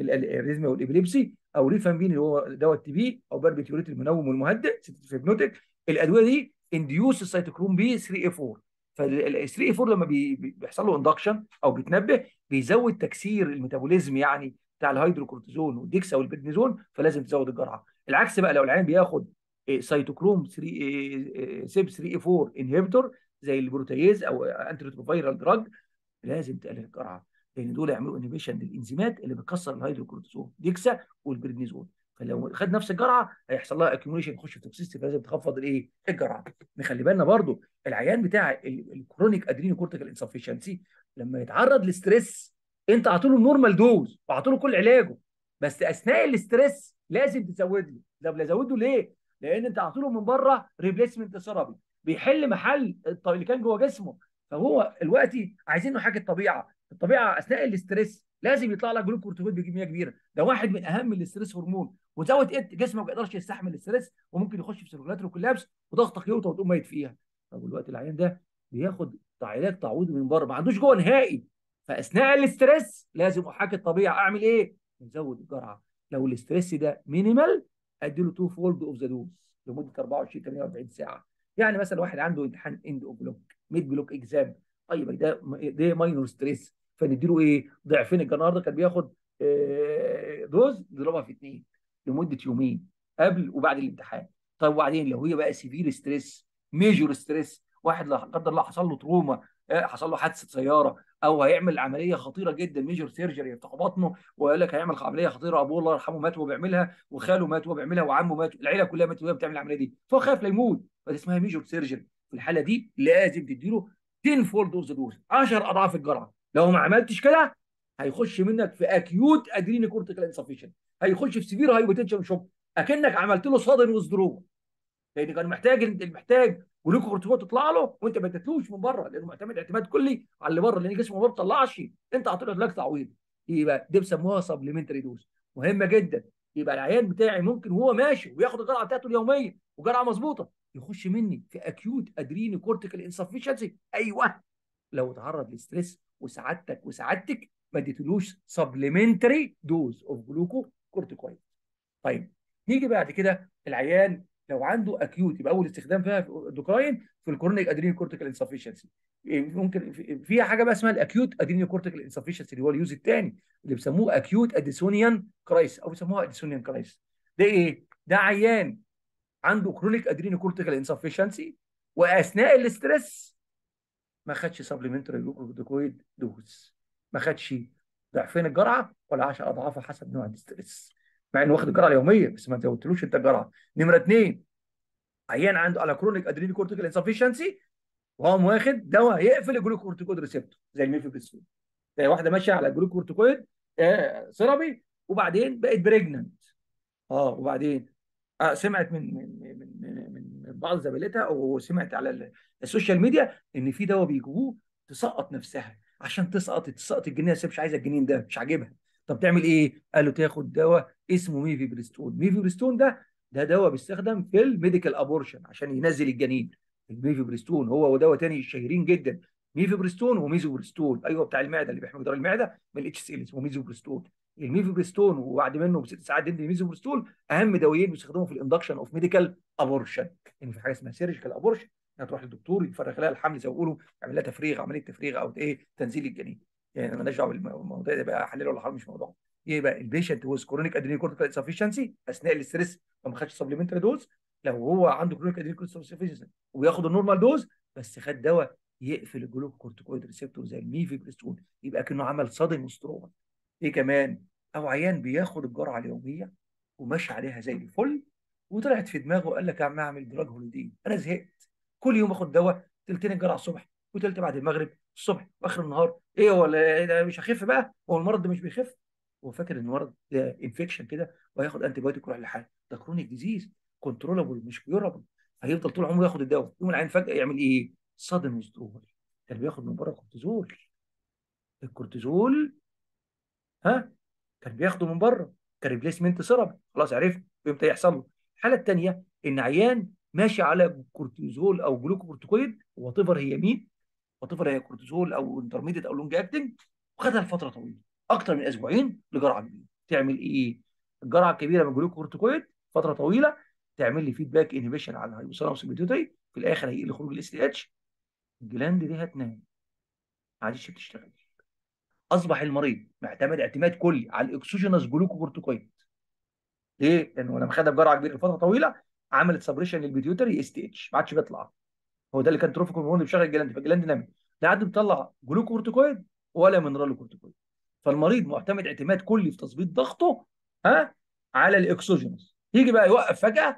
الاريزميا والابيليبسي او ريفامبين اللي هو دواء التي بي او بربيتيوريت المنوم والمهدئ هيبنوتيك الادويه دي انديوس السيتوكروم بي 3 اي 4 فال 3 اي 4 لما بي بيحصل له اندكشن او بيتنبه بيزود تكسير الميتابوليزم يعني بتاع الهيدروكورتيزون والديكسا والبريدنيزون فلازم تزود الجرعه العكس بقى لو العيان بياخد سيتوكروم 3 سيب 3 اي 4 انهبيتور زي البروتياز او انتي ريتروفيرال دراج لازم تقلل الجرعه لان دول يعملوا انهبيشن للانزيمات اللي بتكسر الهيدروكورتيزون ديكسا والبريدنيزون فلو خد نفس الجرعه هيحصل لها اكيوميشن يخش في توكسيستي فلازم تخفض الايه الجرعه نخلي بالنا برضو العيان بتاع الكرونيك ادرينو كورتيكال انسفشنسي لما يتعرض لستريس انت اعطي له نورمال دوز واعطي له كل علاجه بس اثناء الاستريس لازم تزود له طب ازوده ليه لان انت اعطي له من بره ريبليسمنت ثيرابي بيحل محل اللي كان جوه جسمه فهو دلوقتي عايزينه حاجه الطبيعه الطبيعه اثناء الاستريس لازم يطلع لك جلوكورتيكويد بكميه كبيره ده واحد من اهم الاستريس هرمون وزود ايه جسمك ما يقدرش يستحمل الاستريس وممكن يخش في سيركولاتري كولابس وضغطك يوطى وتقوم ميت فيها طب دلوقتي العيان ده بياخد علاج تعويضي من بره ما عندوش جوه نهائي فاثناء الاستريس لازم احاكي الطبيعه اعمل ايه؟ نزود الجرعه لو الاستريس ده مينيمال ادي له 2 فولد اوف ذا دوز لمده 24 48 ساعه يعني مثلا واحد عنده امتحان اند اوف بلوك ميد بلوك اكزام طيب ده ده ماينور ستريس فنديله ايه؟ ضعفين النهارده كان بياخد دوز نضربها في اثنين لمده يومين قبل وبعد الامتحان طيب وبعدين لو هي بقى سيفير ستريس ميجور ستريس واحد لا قدر الله حصل له تروما حصل له حادثه سياره او هيعمل عمليه خطيره جدا ميجور سيرجري يفتحوا بطنه ويقول لك هيعمل عمليه خطيره ابوه الله يرحمه مات وهو بيعملها وخاله مات وهو بيعملها وعمه مات العيله كلها ماتت وهي بتعمل العمليه دي فهو خايف لا يموت فدي اسمها ميجور سيرجري في الحاله دي لازم تديله 10 فول دوز دوز 10 اضعاف الجرعه لو ما عملتش كده هيخش منك في اكيوت ادريني كورتيكال انسفيشن هيخش في سيفير هايبوتنشن شوك اكنك عملت له صدن وزدرو لان كان محتاج محتاج جلوكورتيكويد تطلع له وانت ما اديتلوش من بره لانه معتمد اعتماد كلي على اللي بره لان جسمه ما بيطلعش انت اعطيت له علاج تعويض يبقى دي بيسموها سبلمنتري دوز مهمه جدا يبقى العيان بتاعي ممكن وهو ماشي وياخد الجرعه بتاعته اليوميه وجرعه مظبوطه يخش مني في اكيوت ادريني كورتيكال انسفشنسي ايوه لو اتعرض لستريس وسعادتك وسعادتك ما اديتلوش سبلمنتري دوز اوف جلوكو كورتيكويد طيب نيجي بعد كده العيان لو عنده اكيوت يبقى اول استخدام فيها دوكراين في الكورونيك ادرينال كورتيكال انسفشنسي ممكن فيها حاجه بقى اسمها الاكيوت ادرينال كورتيكال انسفشنسي اللي هو اليوز الثاني اللي بيسموه اكيوت اديسونيان كرايس او بيسموها اديسونيان كرايس ده ايه؟ ده عيان عنده كرونيك ادرينال كورتيكال انسفشنسي واثناء الاسترس ما خدش سبلمنتري جلوكوكورتيكويد دوز ما خدش ضعفين الجرعه ولا 10 اضعافها حسب نوع الاسترس مع انه واخد الجرعه اليوميه بس ما زودتلوش انت الجرعه نمره اثنين عيان عنده على كرونيك ادرينال كورتيكال انسفشنسي وهو واخد دواء يقفل الجلوكورتيكويد ريسبتور زي الميفيبريستون زي واحده ماشيه على الجلوكورتيكويد آه سيرابي وبعدين بقت بريجننت اه وبعدين آه سمعت من من من من, من بعض زميلتها او سمعت على السوشيال ميديا ان في دواء بيجيبوه تسقط نفسها عشان تسقط تسقط الجنين مش عايزه الجنين ده مش عاجبها طب تعمل ايه؟ قالوا تاخد دواء اسمه ميفي بريستون ميفي بريستون ده ده دواء بيستخدم في الميديكال ابورشن عشان ينزل الجنين الميفي بريستون هو ودواء تاني شهيرين جدا ميفي بريستون وميزو بريستون ايوه بتاع المعده اللي بيحمي جدار المعده من الاتش سي ال اسمه ميزو بريستون الميفي بريستون وبعد منه بست ساعات دي ميزو بريستون اهم دوايين بيستخدموا في الاندكشن اوف ميديكال ابورشن ان في حاجه اسمها سيرجيكال ابورشن هتروح للدكتور يفرغ لها الحمل زي ما بيقولوا يعمل لها تفريغ عمليه تفريغ او ايه تنزيل الجنين يعني مالناش دعوه بالموضوع ده بقى حلال ولا حرام مش موضوع يبقى البيشنت ويز كرونيك ادرينال كورتيكال انسفشنسي اثناء الاستريس فما خدش سبلمنتري دوز لو هو عنده كرونيك ادرينال كورتيكال انسفشنسي وياخد النورمال دوز بس خد دواء يقفل الجلوكورتيكويد ريسبتور زي الميفيبريستون يبقى كانه عمل صدم وستروما ايه كمان او عيان بياخد الجرعه اليوميه وماشي عليها زي الفل وطلعت في دماغه قال لك يا عم اعمل دراج هوليدين انا زهقت كل يوم اخد دواء تلتين الجرعه الصبح وتلت بعد المغرب الصبح واخر النهار ايه ولا ده مش هخف بقى هو المرض ده مش بيخف هو فاكر ان المرض ده انفكشن كده وهياخد انتي بايوتيك يروح لحاله ده كرونيك ديزيز كنترولابل مش كيورابل هيفضل طول عمره ياخد الدواء يوم العين فجاه يعمل ايه؟ صدم وستروما كان بياخد من بره كورتيزول الكورتيزول ها كان بياخده من بره كريبليسمنت سيرب خلاص عرفت امتى يحصل له الحاله الثانيه ان عيان ماشي على كورتيزول او جلوكوكورتيكويد وات ايفر هي مين وات ايفر هي كورتيزول او انترميديت او لونج اكتنج وخدها لفتره طويله اكتر من اسبوعين لجرعه كبيره تعمل ايه الجرعه الكبيره من الجلوكورتيكويد فتره طويله تعمل لي فيدباك انهبيشن على الهايبوثالاموس البيتيوتري في الاخر هيقل خروج الاس تي اتش الجلاند دي هتنام ما عادش بتشتغل اصبح المريض معتمد اعتماد كلي على الاكسوجينوس جلوكوكورتيكويد ليه؟ لانه لما خدها بجرعه كبيره لفتره طويله عملت سبريشن للبيتيوتري اس تي اتش ما عادش بيطلع هو ده اللي كان تروفيك هرمون اللي بيشغل الجلاند فالجلاند نامت لا عاد بيطلع جلوكورتيكويد ولا مينرالوكورتيكويد فالمريض معتمد اعتماد كلي في تظبيط ضغطه ها على الاكسوجينوس يجي بقى يوقف فجاه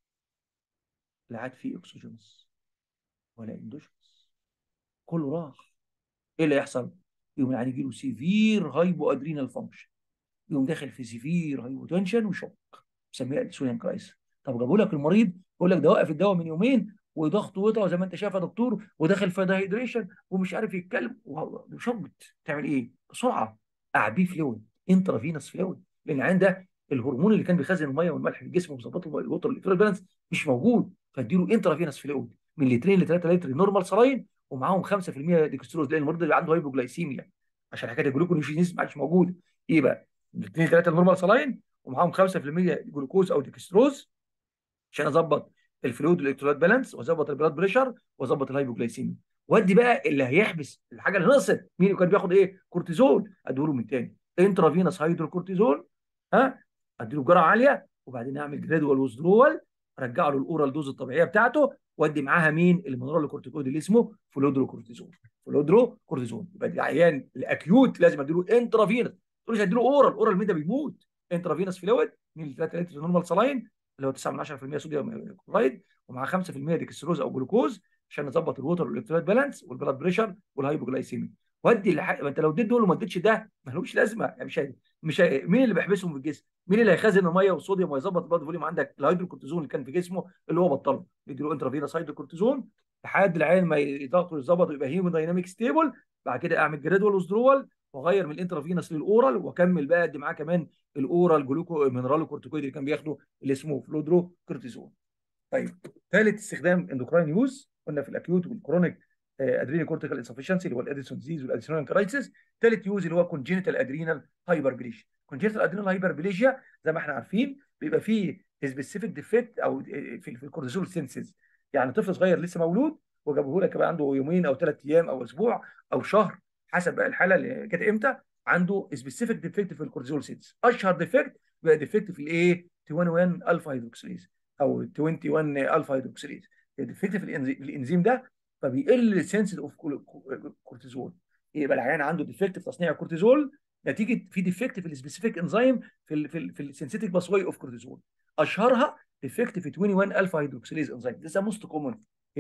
لا عاد فيه اكسوجينوس ولا اندوجينوس كله راح ايه اللي يحصل؟ يقوم يعني يجي له سيفير هايبو ادرينال فانكشن يقوم داخل في سيفير هايبوتنشن وشوك بسميها السونيان كرايس طب جابوا لك المريض يقول لك ده وقف الدواء من يومين وضغطه وطى زي ما انت شايف يا دكتور وداخل في دايهيدريشن ومش عارف يتكلم وشبت تعمل ايه؟ بسرعه اعبيه فلويد انترافينوس فلويد لان عنده الهرمون اللي كان بيخزن الميه والملح في الجسم ومظبط الوتر الالكترول بالانس مش موجود فاديله انترافينوس فلويد من لترين ل 3 لتر نورمال سراين ومعاهم 5% ديكستروز لان المريض اللي عنده هايبوجلايسيميا عشان حكايه الجلوكونيوجينيز ما عادش موجود ايه بقى؟ الاثنين ثلاثه نورمال سلاين ومعاهم 5% جلوكوز او ديكستروز عشان اظبط الفلويد والالكترولايت بالانس واظبط البلاد بريشر واظبط الهايبوجلايسيميا وادي بقى اللي هيحبس الحاجه اللي نقصت مين اللي كان بياخد ايه؟ كورتيزون اديله من تاني انترافينوس هيدروكورتيزون ها اديله جرعه عاليه وبعدين اعمل جرادوال وذرول ارجع له الاورال دوز الطبيعيه بتاعته وادي معاها مين المينرال كورتيكويد اللي اسمه فلودروكورتيزون فلودروكورتيزون يبقى العيان الاكيوت لازم اديله انترافينوس تقولش اديله اورال اورال مين ده بيموت انترافينوس فلويد من 3 لتر نورمال سلاين اللي هو 9 من 10% صوديوم كلورايد ومع 5% ديكستروز او جلوكوز عشان نظبط الووتر والالكترولايت بالانس والبلاد بريشر والهايبوجلايسيميا ودي لح... ما انت لو اديت دول وما اديتش ده ما لهمش لازمه يعني مش هي... مش هي... مين اللي بيحبسهم في الجسم؟ مين اللي هيخزن الميه والصوديوم ويظبط البلاد فوليوم عندك الهيدروكورتيزون اللي كان في جسمه اللي هو بطله يديله انترافينوس هيدروكورتيزون لحد العين ما ضغطه يظبط ويبقى هيمو دايناميك ستيبل بعد كده اعمل جرادوال وذرول واغير من الانترافينوس للاورال واكمل بقى ادي معاه كمان الاورال جلوكو مينرالو كورتيكويد اللي كان بياخده اللي اسمه فلودرو كورتيزون. طيب ثالث استخدام اندوكراين يوز قلنا في الاكيوت والكرونيك ادرينال كورتيكال انسفشنسي اللي هو الاديسون ديزيز والاديسونال كرايسيس ثالث يوز اللي هو كونجينيتال ادرينال هايبربليجيا كونجينيتال ادرينال هايبربليجيا زي ما احنا عارفين بيبقى فيه سبيسيفيك ديفكت او في, في الكورتيزول سينسز يعني طفل صغير لسه مولود وجابوه لك بقى عنده يومين او ثلاث ايام او اسبوع او شهر حسب بقى الحاله اللي كانت امتى عنده سبيسيفيك ديفكت في الكورتيزول سينسز اشهر ديفكت بقى ديفكت في الايه 21 الفا هيدروكسيليز او 21 الفا هيدروكسيليز ديفكت في الانزيم ده فبيقل السنسز اوف كورتيزول يبقى العيان عنده ديفكت في تصنيع الكورتيزول نتيجه في ديفكت في السبيسيفيك انزيم في ال في ال في السنسيتيك باسواي اوف كورتيزول اشهرها ديفكت في 21 الفا هيدروكسيليز انزيم ده موست كومن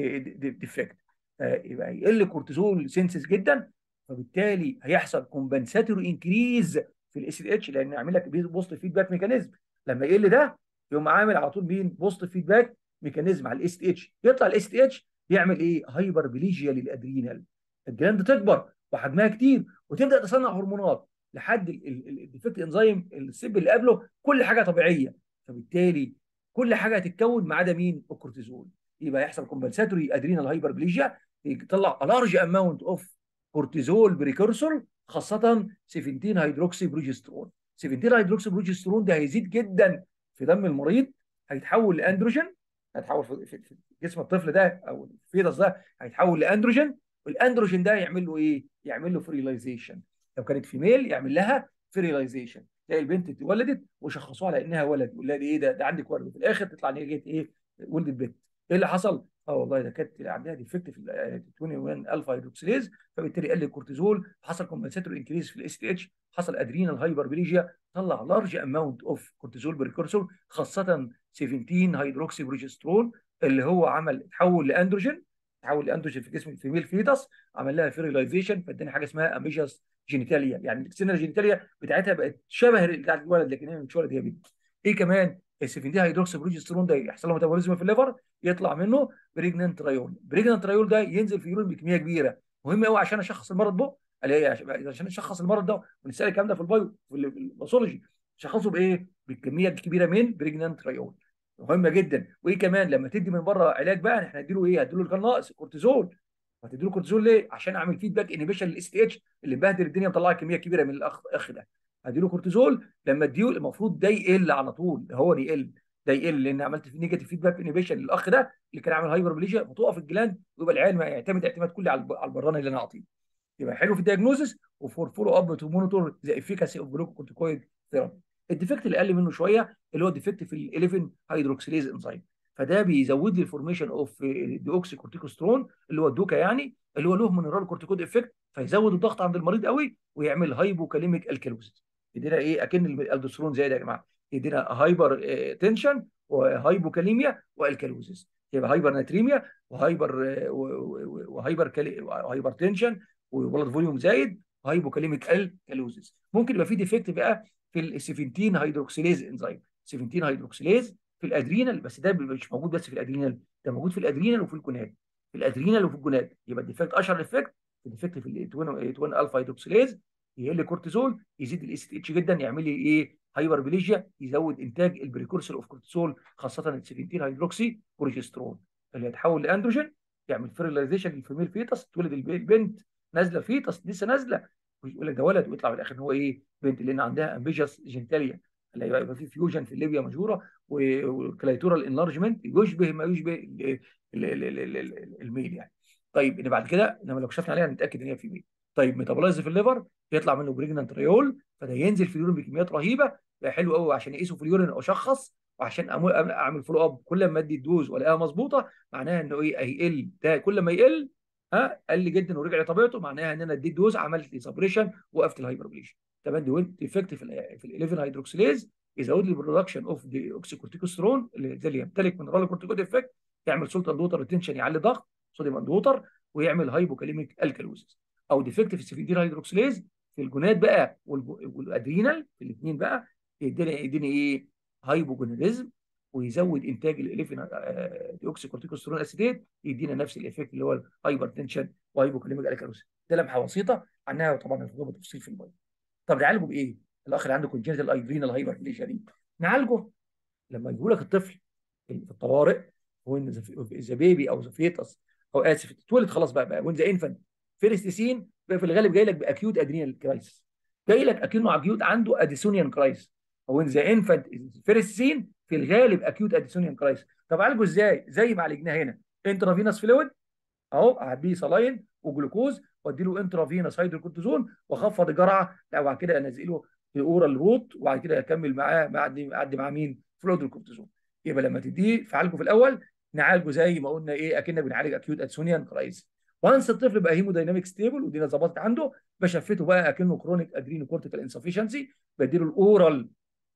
ديفكت يبقى يقل كورتيزول سنسز جدا فبالتالي هيحصل كومبنساتوري انكريز في الاس اتش لان يعمل لك بوست فيدباك ميكانيزم لما يقل ده يقوم عامل على طول مين بوست فيدباك ميكانيزم على الاس اتش يطلع الاس اتش يعمل ايه هايبر بليجيا للادرينال الجلاند تكبر وحجمها كتير وتبدا تصنع هرمونات لحد الديفكت انزيم السب اللي قبله كل حاجه طبيعيه فبالتالي كل حاجه هتتكون ما عدا مين الكورتيزول يبقى يحصل كومبنساتوري ادرينال هايبر بليجيا يطلع لارج اماونت اوف كورتيزول بريكورسور خاصه 17 هيدروكسي بروجسترون 17 هيدروكسي بروجسترون ده هيزيد جدا في دم المريض هيتحول لاندروجين هيتحول في, في, في جسم الطفل ده او الفيتس ده هيتحول لاندروجين والاندروجين ده يعمل له ايه؟ يعمل له فريلايزيشن لو كانت فيميل يعمل لها فريلايزيشن تلاقي البنت اتولدت وشخصوها على انها ولد يقول لها ايه ده ده عندك ولد وفي الاخر تطلع ان هي جت ايه؟ ولدت بنت ايه اللي حصل؟ اه والله ده كانت عندها ديفكت في ال 21 الفا هيدروكسيليز فبالتالي قل الكورتيزول حصل كومبنساتور انكريز في الاس تي اتش حصل ادرينال هايبربليجيا طلع لارج اماونت اوف كورتيزول بريكورسور خاصه 17 هيدروكسي بروجسترون اللي هو عمل تحول لاندروجين تحول لاندروجين في جسم الفيميل فيتس عمل لها فيريلايزيشن فاداني حاجه اسمها اميجاس جينيتاليا يعني السنه الجينيتاليا بتاعتها بقت شبه بتاعت الولد لكن هي مش ولد هي بنت ايه كمان ال 17 هيدروكسي بروجسترون ده يحصل له ميتابوليزم في الليفر يطلع منه بريجنانت رايول بريجنانت رايول ده ينزل في يورين بكميه كبيره مهم قوي عشان اشخص المرض ده قال ايه عشان اشخص المرض ده ونسال الكلام ده في البايو في الباثولوجي شخصه بايه بالكميه الكبيره من بريجنانت رايول مهمه جدا وايه كمان لما تدي من بره علاج بقى احنا هنديله ايه هنديله اللي كان ناقص كورتيزول هتديله كورتيزول ليه عشان اعمل فيدباك انيبيشن للاس تي اتش اللي مبهدل الدنيا مطلع كميه كبيره من الاخ اخ ده هديله كورتيزول لما اديه المفروض ده يقل على طول هو اللي يقل ده يقل لان عملت في نيجاتيف فيدباك انيبيشن للاخ ده اللي كان عامل هايبربليجيا فتقف الجلاند ويبقى العيال ما يعتمد اعتماد كلي على البرانه اللي انا اعطيه يبقى حلو في الدياجنوزس وفور فولو اب تو مونيتور ذا افيكاسي اوف جلوكوكورتيكويد ثيرابي الديفكت اللي اقل منه شويه اللي هو الديفكت في ال 11 هيدروكسيليز انزيم فده بيزود لي الفورميشن اوف ديوكسي كورتيكوسترون اللي هو الدوكا يعني اللي هو له مينرال كورتيكود افكت فيزود الضغط عند المريض قوي ويعمل هايبوكاليميك الكالوزيس يدينا ايه اكن الالدوسترون زايد يا جماعه يدينا هايبر تنشن وهايبوكاليميا والكالوزيس يبقى هايبر ناتريميا وهايبر وهايبر كالي وهايبر تنشن وبلد فوليوم زايد هايبوكاليميك الكالوزيس ممكن يبقى في ديفكت بقى في ال 17 هيدروكسيليز انزيم 17 هيدروكسيليز في الادرينال بس ده مش موجود بس في الادرينال ده موجود في الادرينال وفي الجوناد في الادرينال وفي الجوناد يبقى الديفكت اشهر افكت الديفكت في ال 20 الفا هيدروكسيليز يقل كورتيزول يزيد الاي سي اتش جدا يعمل لي ايه هايبر بليجيا يزود انتاج البريكورسور اوف كورتيزول خاصه ال 17 هيدروكسي بروجسترون اللي يتحول لاندروجين يعمل فيرلايزيشن للفيميل فيتس تولد البنت نازله فيتس لسه نازله ويقول لك ده ولد ويطلع في الاخر ان هو ايه بنت لان عندها امبيجس جينيتاليا اللي يبقى في فيوجن في الليبيا مشهوره والكلايتورال انلارجمنت يشبه ما يشبه الميل يعني طيب ان بعد كده لما لو كشفنا عليها نتاكد ان هي في ميل طيب ميتابولايز في الليفر يطلع منه بريجنانت ريول فده ينزل في اليورين بكميات رهيبه ده حلو قوي عشان يقيسه في اليورين اشخص وعشان اعمل فولو اب كل ما ادي الدوز والاقيها مظبوطه معناها انه ايه هيقل ده كل ما يقل ها قل جدا ورجع لطبيعته معناها ان انا اديت دوز عملت لي سبريشن وقفت الهايبربليشن تمام دي افكت في ال في ال 11 هيدروكسيليز يزود لي البرودكشن اوف دي اوكسيكورتيكوسترون اللي زي اللي يمتلك من كورتيكود افكت يعمل سلطه دوتر ريتنشن يعلي ضغط صوديوم اندوتر ويعمل هايبوكاليميك الكالوزيس او ديفكت في السيفيدير هيدروكسيليز في الجونات بقى والادرينال في الاثنين بقى يديني يديني ايه هايبوجوناديزم ويزود انتاج ال 11 ديوكسي كورتيكوسترون اسيديت يدينا نفس الايفكت اللي هو الهايبر تنشن وهايبوكاليميك الكالوزيس ده لمحه بسيطه عنها طبعا الخطوه بالتفصيل في الميه طب نعالجه بايه؟ الاخ اللي عنده كونجنتال ايفرينال هايبربليشيا دي نعالجه لما يجيبوا لك الطفل في الطوارئ وين ذا بيبي او ذا فيتس او اسف اتولد خلاص بقى بقى وين ذا انفنت فيرست سين في الغالب جاي لك باكيوت ادرينال كرايسيس جاي لك اكنه اكيوت عنده اديسونيان كرايسيس او ان ذا انفنت فيرست سين في الغالب اكيوت اديسونيان كرايسيس طب عالجه ازاي؟ زي ما عالجناه هنا انترافينوس فلويد اهو اعبيه صلاين وجلوكوز وادي له انترافينوس هيدروكورتيزون واخفض الجرعه وبعد كده انزله في اورال روت وبعد كده اكمل معاه معدي معدي معاه مين؟ فلودروكورتيزون يبقى لما تديه في عالجه في الاول نعالجه زي ما قلنا ايه اكنك بنعالج اكيوت ادسونيان كرايسيس وانس الطفل بقى هيمودايناميك ستيبل والدنيا ظبطت عنده بشفته بقى اكنه كرونيك ادرينو كورتيكال انسفشنسي بديله الاورال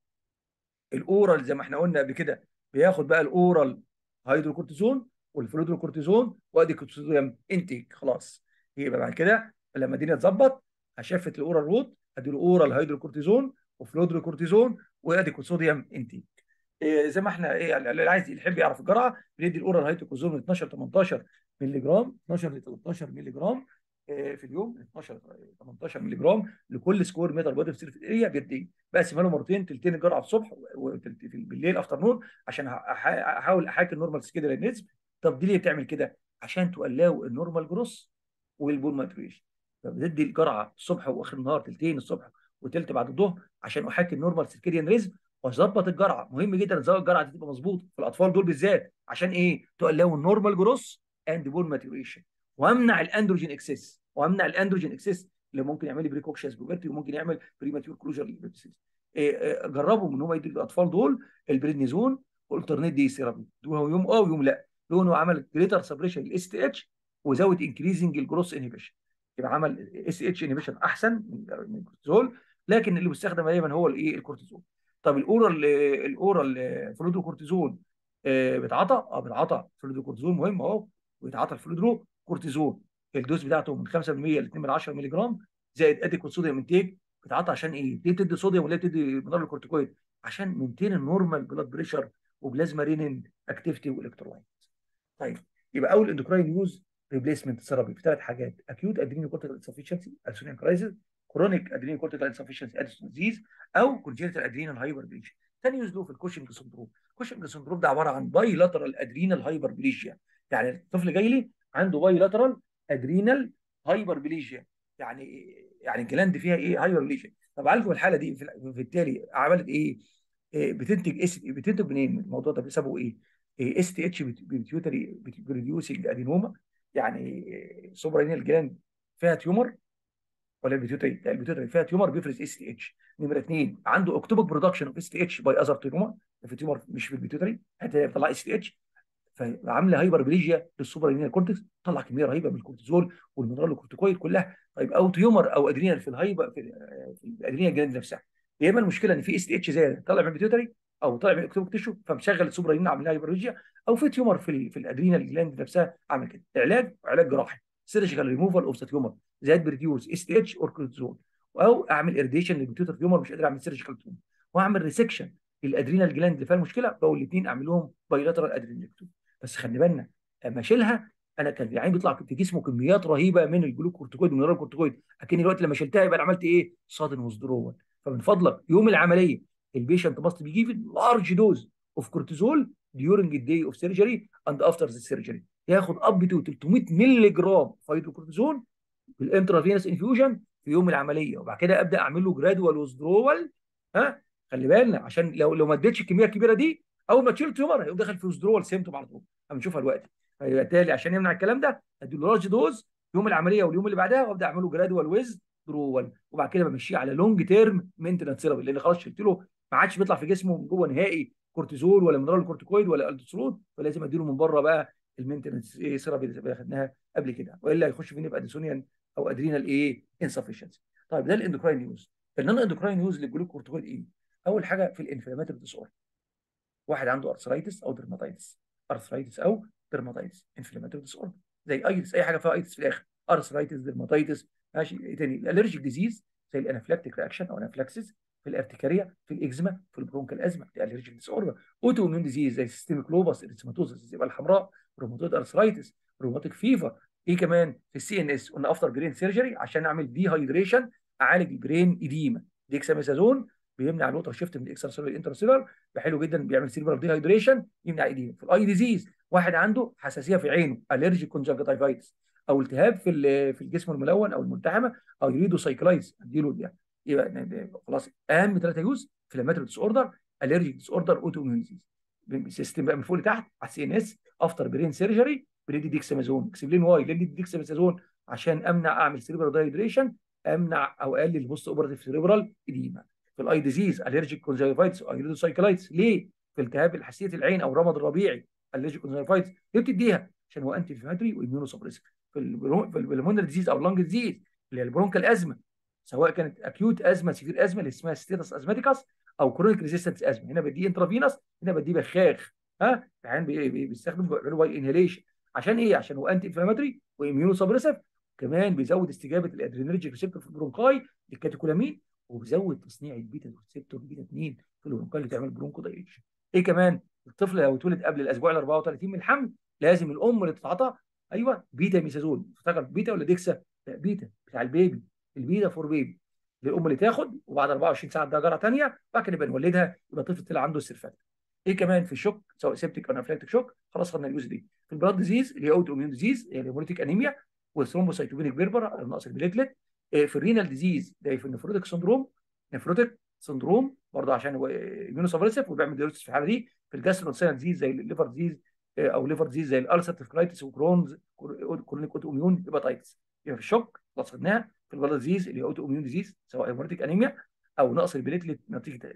الاورال زي ما احنا قلنا قبل كده بياخد بقى الاورال هيدروكورتيزون والفلودروكورتيزون وادي كورتيزون انتيك خلاص يبقى بعد كده لما الدنيا تظبط هشفت الاورال روت اديله اورال هيدروكورتيزون وفلودروكورتيزون وادي صوديوم انتيك إيه زي ما احنا ايه اللي عايز يحب يعرف الجرعه بندي الاورال هيدروكورتيزون من 12 18 مللي جرام 12 ل 13 مللي جرام في اليوم 12 18 مللي جرام لكل سكوير متر بودي في سيرفيس اريا بيديه بقسمها له مرتين تلتين الجرعه الصبح بالليل افتر نون عشان احاول احاكي النورمال سكيدول النسب طب دي ليه بتعمل كده؟ عشان تقلاو النورمال جروس والبول ماتريشن فبتدي الجرعه الصبح واخر النهار تلتين الصبح وتلت بعد الظهر عشان احاكي النورمال سيركيديان ريزم واظبط الجرعه مهم جدا تزود الجرعه دي تبقى مظبوطه في الاطفال دول بالذات عشان ايه؟ تقلاو النورمال جروس اند بول ماتيوريشن وامنع الاندروجين اكسس وامنع الاندروجين اكسس اللي ممكن يعمل لي بريكوكشيس بوبرتي وممكن يعمل بريماتيور كلوجر للبيبسيس إيه جربوا ان هم يدوا الاطفال دول البريدنيزون والترنيت دي سيرابي دول يوم اه ويوم لا لونه عمل جريتر سبريشن للاس تي اتش وزود انكريزنج الجروس انهبيشن يبقى عمل اس اتش انهبيشن احسن من الكورتيزول لكن اللي بيستخدم دايما هو الايه الكورتيزول طب الاورال الاورال فلودو كورتيزون بيتعاطى اه بيتعاطى فلودو كورتيزون مهم اهو ويتعاطى الفلودرو كورتيزون الدوز بتاعته من 5% ل 2 من 10 مللي جرام زائد اديكوت صوديوم انتيك بتعاطى عشان ايه؟ ليه تدي صوديوم ولا تدي مضاد الكورتيكويد؟ عشان مينتين النورمال بلاد بريشر وبلازما رينين اكتيفيتي والكترولايت. طيب يبقى اول اندوكراين يوز ريبليسمنت ثيرابي في ثلاث حاجات اكيوت ادرينو كورتيكال انسفشنسي السونيان كرايسيس كرونيك ادرينو كورتيكال انسفشنسي اديسون ديزيز او كونجنتال ادرينال هايبربليشيا. ثاني يوز له في الكوشنج سندروم، الكوشنج سندروم ده عباره عن باي لاترال ادرينال هايبربليشيا يعني الطفل جاي لي عنده باي لاترال ادرينال هايبربليجيا يعني يعني الجلاند فيها ايه هايبر ليجن طب عالجوا الحاله دي في بالتالي عملت ايه إيه، بتنتج اس بتنتج منين الموضوع ده بسببه ايه اس تي اتش بيتيوتري بروديوسنج ادينوما يعني سوبرانيال جلاند فيها تيومر ولا البيتيوتري لا البيتيوتري فيها تيومر بيفرز اس تي اتش نمره اثنين عنده اكتوبك برودكشن اوف اس تي اتش باي اذر تيومر في تيومر مش في البيتيوتري هتطلع اس تي اتش فعامله هايبر بليجيا للسوبرانيال كورتكس طلع كميه رهيبه من الكورتيزول والمينرال الكورتيكويد كلها طيب او تيومر او ادرينال في الهايبر في, في الادرينال جلاند نفسها يا اما المشكله ان في اس تي اتش زياده طالع من البيتيوتري او طالع من الاكتوبك تيشو فمشغل السوبرانيال عامل لها هايبرليجيا او في تيومر في ال في الادرينال جلاند نفسها عامل كده علاج علاج جراحي سيرجيكال ريموفال اوف تيومر زائد بريديوس اس تي اتش اور كورتيزول او اعمل ارديشن للبيتيوتر تيومر مش قادر اعمل سيرجيكال تيومر واعمل ريسكشن للادرينال جلاند اللي فيها المشكله بقول الاثنين اعمل لهم بايلاترال ادرينالكتوم بس خلي بالنا اما اشيلها انا كان العين بيطلع في جسمه كميات رهيبه من الجلوكورتيكويد والمينرال كورتيكويد لكن دلوقتي لما شلتها يبقى انا عملت ايه؟ صادن وزدرول فمن فضلك يوم العمليه البيشنت ماست بيجيب لارج دوز اوف كورتيزول during الداي اوف سيرجري اند افتر ذا سيرجري ياخد اب تو 300 مللي جرام فايتوكورتيزون بالانترافينس انفيوجن في يوم العمليه وبعد كده ابدا اعمل له جرادوال وزدرول ها خلي بالنا عشان لو لو ما اديتش الكميه الكبيره دي اول ما تشيل التيومر هيقوم داخل في وزدرول سيمتوم على طول هنشوفها دلوقتي فبالتالي عشان يمنع الكلام ده ادي له لارج دوز يوم العمليه واليوم اللي بعدها وابدا اعمل له جرادوال ويز درول وبعد كده بمشيه على لونج تيرم مينتنس ثيرابي لان خلاص شلت له ما عادش بيطلع في جسمه من جوه نهائي كورتيزول ولا مينرال كورتيكويد ولا الدوسترون فلازم اديله من بره بقى المينتنس ايه ثيرابي اللي خدناها قبل كده والا يخش فيني باديسونيان او ادرينال ايه انسفشنسي طيب ده الاندوكراين نيوز النون اندوكراين نيوز للجلوكورتيكويد ايه اول حاجه في الانفلاماتوري ديس اوردر واحد عنده ارثرايتس او درماتايتس ارثرايتس او درماتايتس انفلاماتوري ديس اوردر زي ايتس اي حاجه فيها ايتس في الاخر ارثرايتس درماتايتس ماشي ايه تاني الالرجيك ديزيز زي الانافلاكتيك رياكشن او انافلاكسيس في الارتكاريا في الاكزيما في البرونكال ازمه دي الرجيك ديس اوردر اوتو اميون ديزيز زي سيستميك لوبس اريثماتوزس الزئبه الحمراء روماتويد ارثرايتس روماتيك فيفر ايه كمان في السي ان اس قلنا افتر برين سيرجري عشان اعمل دي هايدريشن اعالج البرين اديما ديكساميثازون بيمنع الوتر شيفت من الاكسترا سيلولر انتر سيلولر حلو جدا بيعمل سيرفر دي هايدريشن يمنع ايديما في الاي ديزيز واحد عنده حساسيه في عينه الرجيك كونجكتيفايتس او التهاب في في الجسم الملون او الملتحمه او يريدو سايكلايز اديله ده يبقى خلاص اهم ثلاثه يوز انفلاماتوري ديس اوردر الرجيك ديس اوردر اوتو اميون ديزيز سيستم بقى من فوق لتحت على السي ان اس افتر برين سيرجري بريدي ديكسامازون اكسبلين واي ليه ديكسامازون عشان امنع اعمل سيريبرال دايدريشن امنع او اقلل البوست اوبراتيف سيريبرال اديما في الاي ديزيز الرجيك كونجكتيفايتس او ايريدوسايكلايتس ليه في التهاب حساسيه العين او رمد الربيعي الرجيك كونجكتيفايتس ليه بتديها عشان هو انتي انفلاماتوري واميونو سبريسيف في البلمونري ديزيز او اللنج ديزيز اللي هي البرونكال ازمه سواء كانت اكيوت ازمه سيفير ازمه اللي اسمها ستيتس ازماتيكاس او كرونيك ريزيستنس ازمه هنا بدي انترافينوس هنا بدي بخاخ ها العيان بيستخدم بيعملوا باي انهيليشن عشان ايه؟ عشان هو انتي انفلاماتوري واميونو سبريسيف كمان بيزود استجابه الادرينرجيك ريسبتور في البرونكاي للكاتيكولامين وبيزود تصنيع البيتا ريسبتور بيتا 2 في البرونكاي اللي تعمل برونكو دايريشن ايه كمان؟ الطفل لو اتولد قبل الاسبوع ال 34 من الحمل لازم الام اللي تتعاطى ايوه بيتا ميثازون افتكر بيتا ولا ديكسا؟ لا بيتا بتاع البيبي البيتا فور بيبي الام اللي تاخد وبعد 24 ساعه ده جرعه ثانيه بعد كده نبقى نولدها يبقى الطفل طلع عنده السيرفات ايه كمان في الشوك سواء سيبتيك او انافلاكتيك شوك خلاص خدنا اليوز دي في البلاد ديزيز اللي هي اوتو اميون ديزيز اللي هي الهيموليتيك انيميا والثرومبوسايتوبينيك بيربر نقص البليتلت في الرينال ديزيز ده في النفروتيك سندروم نفروتيك سندروم برضه عشان هو اميونو سبريسيف وبيعمل ديوريتس في الحاله دي في الجاسترونسينال ديزيز زي الليفر ديزيز او ليفر ديزيز زي الالسرتيف كرايتس وكرونز كرونيك اوتو اميون هيباتايتس يبقى في الشوك خلاص خدناها في البلاد ديزيز اللي هي اوتو اميون ديزيز سواء هيموليتيك انيميا او نقص البليتلت نتيجه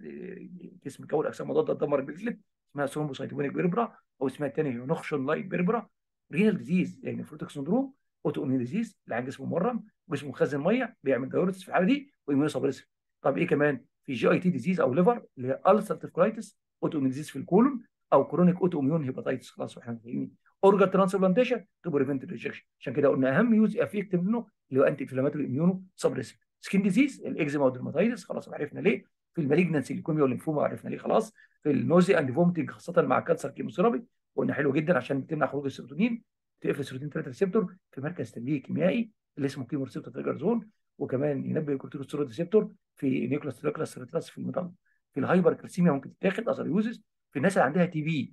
جسم كون اجسام مضاده تدمر البليتلت اسمها ثرومبوسايتوبينيك بيربرا او اسمها الثانيه نخشن لايك بيربرا رينال ديزيز يعني نفروتيك سندروم اوتو اميون ديزيز اللي عند جسمه مورم جسمه مخزن ميه بيعمل دايوريتس في الحاله دي واميون سبريسيف طب ايه كمان في جي اي تي ديزيز او ليفر اللي هي السرتيف كرايتس اوتو اميون ديزيز في الكولون او كرونيك اوتو اميون هيباتايتس خلاص احنا فاهمين اورجان ترانسبلانتيشن تو بريفنت ريجكشن عشان كده قلنا اهم يوز افكتيف منه اللي هو انتي انفلاماتوري اميونو سبريسيف سكين ديزيز الاكزيما والدرماتايتس خلاص عرفنا ليه في المالجنسي الليكوميا والليمفوما عرفنا ليه خلاص في النوزي اند فومتنج خاصه مع كانسر كيموثيرابي قلنا حلو جدا عشان بتمنع خروج السيروتونين تقفل السيروتونين 3 ريسبتور في مركز تنبيه كيميائي اللي اسمه كيمو ريسبتور تريجر زون وكمان ينبه الكورتيكوستيرويد ريسبتور في نيوكلاس تريكلاس ريتلاس في المضاد في الهايبر كالسيميا ممكن تتاخد اذر يوزز في الناس اللي عندها تي بي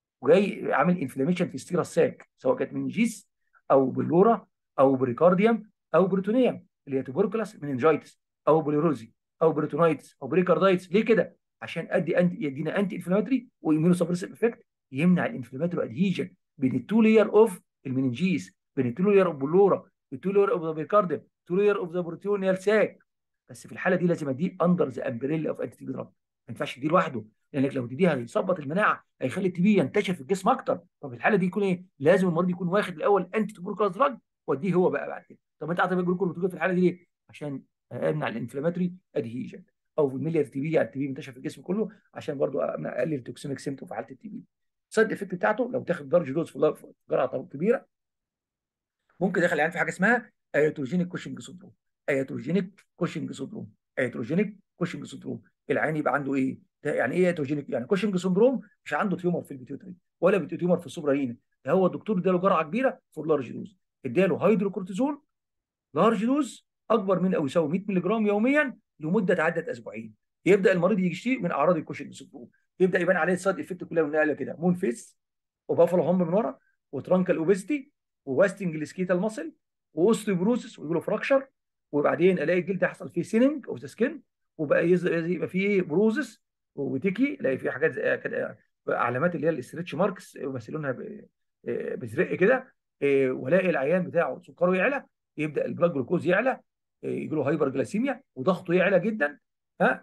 وجاي عامل انفلاميشن في ستيرا الساك سواء كانت من جيس او بلورا او بريكارديوم او بروتونيوم اللي هي توبركلاس مننجايتس او بوليروزي او بريتونايتس او بريكاردايتس ليه كده عشان ادي انتي يدينا انتي انفلاماتري ويمينو سبريسيف افكت يمنع الانفلاماتوري ادهيجن بين التو لاير اوف المننجيز بين التو لاير اوف بلورا التو لاير اوف ذا بيكارديوم التو لاير اوف ذا بروتيونيال ساك بس في الحاله دي لازم اديه اندر ذا امبريلا اوف انتي دراج ما ينفعش تديه لوحده لانك لو تديها هيظبط المناعه هيخلي التي بي ينتشر في الجسم اكتر طب في الحاله دي يكون ايه لازم المريض يكون واخد الاول انتي توبركلاس دراج واديه هو بقى بعد كده طب انت اعطي جلوكوز في الحاله دي ليه عشان امنع الانفلاماتوري ادهيجن او في الميليار تي بي يعني التي بي منتشر في الجسم كله عشان برضو اقلل التوكسيميك سيمتوم في حاله التي بي السايد افكت بتاعته لو تاخد درجه دوز في جرعه كبيره ممكن يدخل يعني في حاجه اسمها ايتروجينيك كوشنج سندروم ايتروجينيك كوشنج سندروم ايتروجينيك كوشنج سندروم العين يبقى عنده ايه ده يعني ايه ايتروجينيك يعني كوشنج سندروم مش عنده تيومر في البيتيوتري ولا تيومر في السوبرانين ده هو الدكتور اداله جرعه كبيره فور لارج دوز اداله هيدروكورتيزون لارج دوز اكبر من او يساوي 100 ملغ يوميا لمده تعدت اسبوعين يبدا المريض يشتكي من اعراض الكوشنج سندروم يبدا يبان عليه السايد افكت كلها من كده مون فيس وبافلو هوم من ورا وترانكال اوبيستي وواستنج السكيتال ماسل واوستيوبروسس ويقولوا فراكشر وبعدين الاقي الجلد يحصل فيه سيننج اوف ذا سكين وبقى يبقى فيه بروزس وتيكي الاقي فيه حاجات كده علامات اللي هي الاسترتش ماركس يمثلونها بزرق كده والاقي العيان بتاعه سكره يعلى يبدا البلاك جلوكوز يعلى يجي له هايبر جلايسيميا وضغطه يعلى جدا ها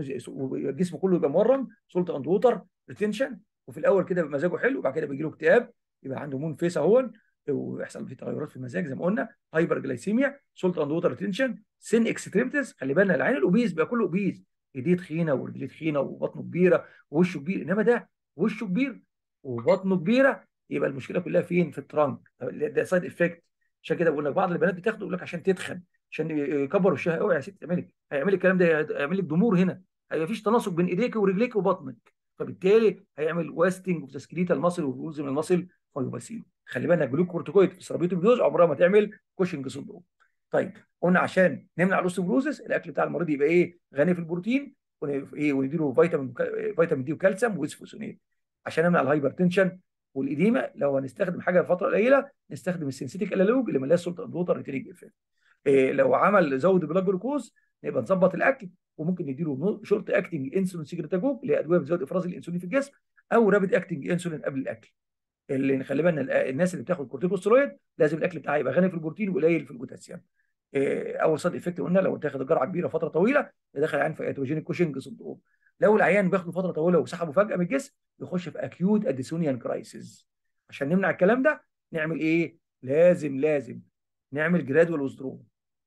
جسمه كله يبقى مورم سولت اند ووتر ريتنشن وفي الاول كده مزاجه حلو وبعد كده بيجي له اكتئاب يبقى عنده مون فيس اهون ويحصل فيه تغيرات في المزاج زي ما قلنا هايبر جلايسيميا سولت اند ووتر ريتنشن سن اكستريمتيز خلي بالنا العين الاوبيز بيبقى كله اوبيز ايديه تخينه ورجليه تخينه وبطنه كبيره ووشه كبير انما ده وشه كبير وبطنه كبيره يبقى المشكله كلها فين في الترانك ده سايد افكت عشان كده بقول لك بعض البنات بتاخده يقول لك عشان تتخن عشان يكبر وشها قوي يا ست اعملي هيعمل الكلام ده هيعمل لك ضمور هنا هيبقى فيش تناسق بين ايديك ورجليك وبطنك فبالتالي هيعمل واستنج اوف ذا سكليتال ماسل وجزء من الماسل فيبسيل خلي بالك جلوكورتيكويد في سرابيتو بدوز عمرها ما تعمل كوشنج سندروم طيب قلنا عشان نمنع الاوستوبروزس الاكل بتاع المريض يبقى ايه غني في البروتين ايه ونديله فيتامين فيتامين دي وكالسيوم واسفوسونيت عشان نمنع الهايبرتنشن والاديمه لو هنستخدم حاجه فتره قليله نستخدم السنسيتيك الالوج اللي ملهاش سلطه اندوتر ريتينيك افكت إيه لو عمل زود بلاك جلوكوز نبقى نظبط الاكل وممكن نديله شورت اكتنج انسولين سيجرتاجوج اللي هي ادويه بتزود افراز الانسولين في الجسم او رابد اكتنج انسولين قبل الاكل اللي نخلي بالنا الناس اللي بتاخد كورتيكوستيرويد لازم الاكل بتاعها يبقى غني في البروتين وقليل في البوتاسيوم إيه اول سايد افكت قلنا لو تاخد جرعه كبيره فتره طويله يدخل العيان في اتروجينيك كوشنج سندروم لو العيان بياخده فتره طويله وسحبه فجاه من الجسم يخش في اكيوت اديسونيان كرايسيس عشان نمنع الكلام ده نعمل ايه لازم لازم نعمل جرادوال وذرو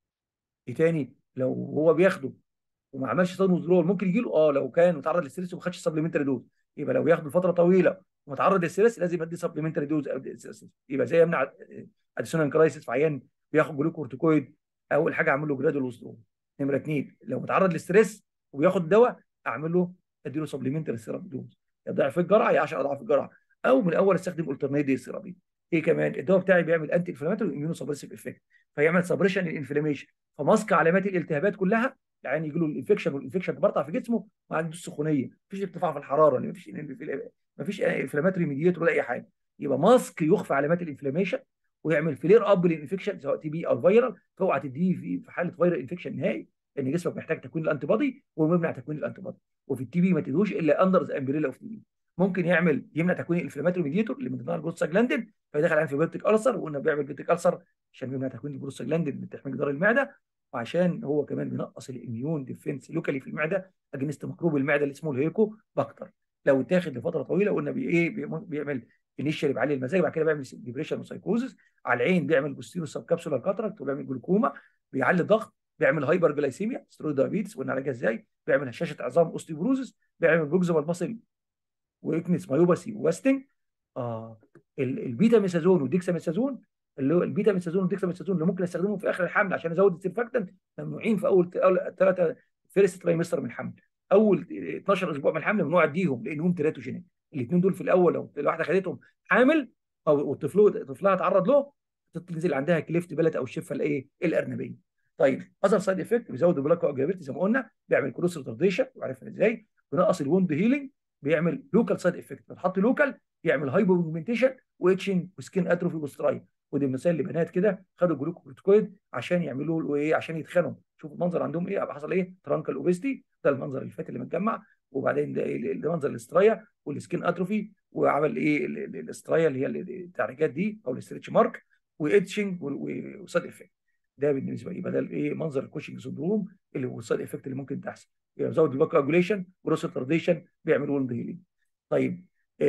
ايه تاني لو هو بياخده وما عملش صدمه وذرو ممكن يجي له اه لو كان متعرض للستريس وما خدش سبلمنتري دوز يبقى لو بياخده فتره طويله ومتعرض للستريس لازم يدي سبلمنتري دوز يبقى زي يمنع اديسونال كرايسيس في عيان بياخد جلوكورتيكويد اول حاجه اعمل له جرادوال وذرو نمره اثنين لو متعرض للستريس وبياخد دواء اعمل له ادي له سبلمنتري سيراب دوز يا ضعف الجرعه يا 10 اضعاف الجرعه او من الاول استخدم الترنيدي سيرابي ايه كمان الدواء بتاعي بيعمل انتي انفلاماتوري واميونو سبريسيف افكت فيعمل سبريشن للانفلاميشن فماسك علامات الالتهابات كلها يعني يجي له الانفكشن والانفكشن برطع في جسمه ما عندوش سخونيه مفيش ارتفاع في الحراره مفيش مفيش انفلاماتوري ميديتور ولا اي حاجه يبقى ماسك يخفي علامات الانفلاميشن ويعمل فلير اب للانفكشن سواء تي بي او فيرال فاوعى تديه في في حاله فيرال انفكشن نهائي لان جسمك محتاج تكوين الانتي بودي وممنع تكوين الانتي بودي وفي التي بي ما تدوش الا اندر ذا امبريلا اوف تي بي ممكن يعمل يمنع تكوين الانفلاماتوري ميديتور اللي من ضمنها البروستاجلاندين فيدخل على في بيرتيك السر وقلنا بيعمل بيرتيك السر عشان بيمنع تكوين البروستاجلاندين اللي بتحمي جدار المعده وعشان هو كمان بينقص الاميون ديفنس لوكالي في المعده اجنست ميكروب المعده اللي اسمه الهيكو باكتر لو اتاخد لفتره طويله قلنا بي ايه بيعمل انيشال بيعلي المزاج بعد كده بيعمل ديبريشن وسايكوزس على العين بيعمل بوستيرو سب كابسولار كاتراكت وبيعمل جلوكوما بيعلي الضغط بيعمل هايبر جلايسيميا سترويد دايابيتس قلنا علاجها ازاي بيعمل هشاشه عظام اوستيوبروزس بيعمل بروكزيمال ماسل ويكنس مايوباسي وواستنج اه البيتا ميثازون والديكسا ميثازون اللي هو البيتا ميثازون والديكسا ميثازون اللي ممكن استخدمهم في اخر الحمل عشان ازود السيرفاكتنت ممنوعين في اول ثلاثه فيرست ترايمستر من الحمل اول 12 اسبوع من الحمل ممنوع اديهم لانهم تيراتوجينيك الاثنين دول في الاول لو الواحده خدتهم حامل او الطفل طفلها اتعرض له تنزل عندها كليفت بلت او الشفه الايه الارنبيه طيب اذر سايد افكت بيزود البلاك اجابيلتي زي ما قلنا بيعمل كروس ريتارديشن وعرفنا ازاي بينقص الوند هيلينج بيعمل لوكال سايد افكت بتحط لوكال يعمل هايبو بيجمنتيشن واتشنج وسكين اتروفي وستراي ودي مثال لبنات كده خدوا جلوكوكورتيكويد عشان يعملوا له ايه عشان يتخنوا شوفوا المنظر عندهم ايه حصل ايه ترانكال اوبستي ده المنظر اللي فات اللي متجمع وبعدين ده إيه؟ ده منظر الاسترايا والسكين اتروفي وعمل ايه ال- ال- الاسترايا اللي هي التعريجات دي او الاسترتش مارك واتشنج وسايد افكت ده بالنسبه لي بدل ايه منظر الكوشنج سندروم اللي هو السايد افكت اللي ممكن تحصل يزود الباك اجوليشن وروس ريتارديشن بيعمل وولد هيلينج طيب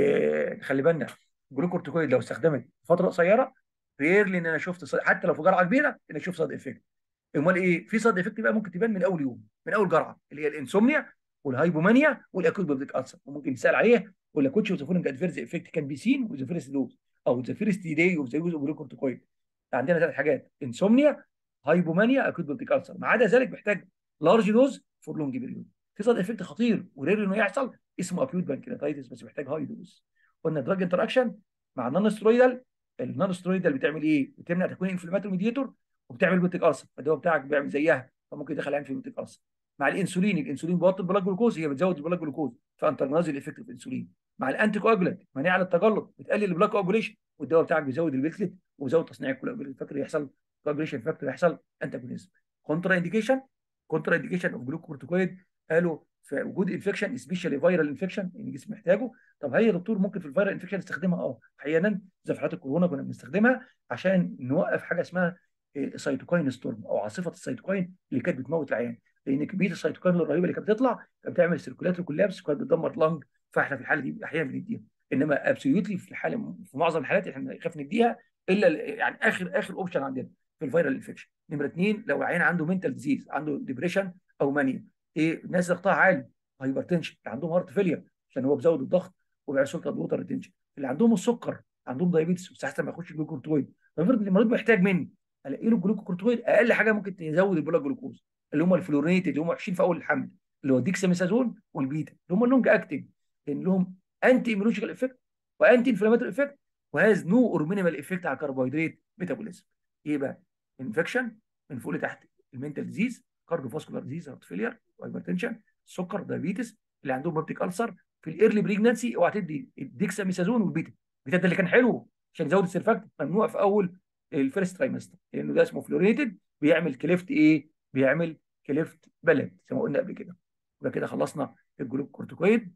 آه خلي بالنا الجلوكورتيكويد لو استخدمت فتره قصيره ريرلي ان انا شفت ص- حتى لو في جرعه كبيره ان اشوف سايد افكت امال ايه في سايد افكت بقى ممكن تبان من اول يوم من اول جرعه اللي هي الانسومنيا والهايبومانيا والاكوت بيبتيك السر وممكن يسال عليه ولا كوتش وزفولنج ادفيرز افكت كان بي سين وذا فيرست دوز او ذا فيرست داي اوف ذا يوز اوف جلوكورتيكويد عندنا ثلاث حاجات انسومنيا هايبومانيا اكوت بيبتيك السر ما عدا ذلك محتاج لارج دوز فور لونج بيريود في سايد افكت خطير ورير انه يحصل اسمه اكيوت بانكرياتايتس بس محتاج هاي دوز قلنا دراج انتراكشن مع النون سترويدال النون سترويدال بتعمل ايه؟ بتمنع تكوين انفلاماتوري ميديتور وبتعمل بوتيك السر فالدواء بتاعك بيعمل زيها فممكن يدخل عين في بوتيك السر مع الانسولين الانسولين بيوطي البلاك جلوكوز هي بتزود البلاك جلوكوز فانترنازل افكت في الانسولين مع الانتي كواجولانت مناعه للتجلط بتقلل البلاك كواجوليشن والدواء بتاعك بيزود البيتلت وبيزود تصنيع الكولاجولين فاكر يحصل كواجوليشن فاكتور يحصل انتاجونيزم كونترا انديكيشن كونترا انديكيشن اوف جلوكورتيكويد قالوا في وجود انفكشن سبيشالي فيرال انفكشن ان الجسم محتاجه طب هي يا دكتور ممكن في الفيرال انفكشن نستخدمها اه احيانا زي في حالات الكورونا كنا بنستخدمها عشان نوقف حاجه اسمها إيه، سيتوكاين ستورم او عاصفه السيتوكاين اللي كانت بتموت العيان لان كميه السيتوكاين الرهيبه اللي كانت بتطلع كانت بتعمل سيركولاتري كولابس وكانت بتدمر لنج فاحنا في الحاله دي احيانا بنديها انما ابسوليوتلي في الحاله في معظم الحالات احنا بنخاف نديها الا ال- يعني اخر اخر اوبشن عندنا في الفيرال انفكشن نمره اثنين لو العيان عنده منتال ديزيز عنده ديبريشن او مانيا ايه الناس ضغطها عالي هايبرتنشن اللي عندهم هارت فيلير عشان هو بيزود الضغط وبيعمل سلطه الوتر ريتنشن اللي عندهم السكر عندهم دايابيتس مستحسن ما ياخدش الجلوكورتويد فافرض ان المريض محتاج مني الاقي له الجلوكورتويد اقل حاجه ممكن تزود البلاك جلوكوز اللي هم الفلورينيتد اللي هم وحشين في اول الحمل اللي هو الديكساميثازون والبيتا اللي هم اللونج اكتنج لان لهم انتي ايميولوجيكال افكت وانتي انفلاماتوري افكت وهاز نو اور مينيمال افكت على الكربوهيدرات ميتابوليزم ايه بقى؟ انفكشن من فوق لتحت المنتال ديزيز كارديو فاسكولار ديزيز هارت فيلير وهايبرتنشن السكر دايابيتس اللي عندهم بابتيك السر في الايرلي بريجنانسي اوعى تدي الديكساميثازون والبيتا البيتا ده اللي كان حلو عشان يزود السيرفاكت ممنوع في اول الفيرست ترايمستر لانه ده اسمه فلوريتد بيعمل كليفت ايه؟ بيعمل كليفت بلد زي ما قلنا قبل كده يبقى كده خلصنا الجلوكورتيكويد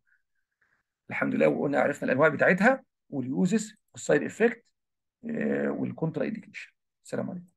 الحمد لله وقلنا عرفنا الانواع بتاعتها واليوزز والسايد افكت والكونترا انديكيشن السلام عليكم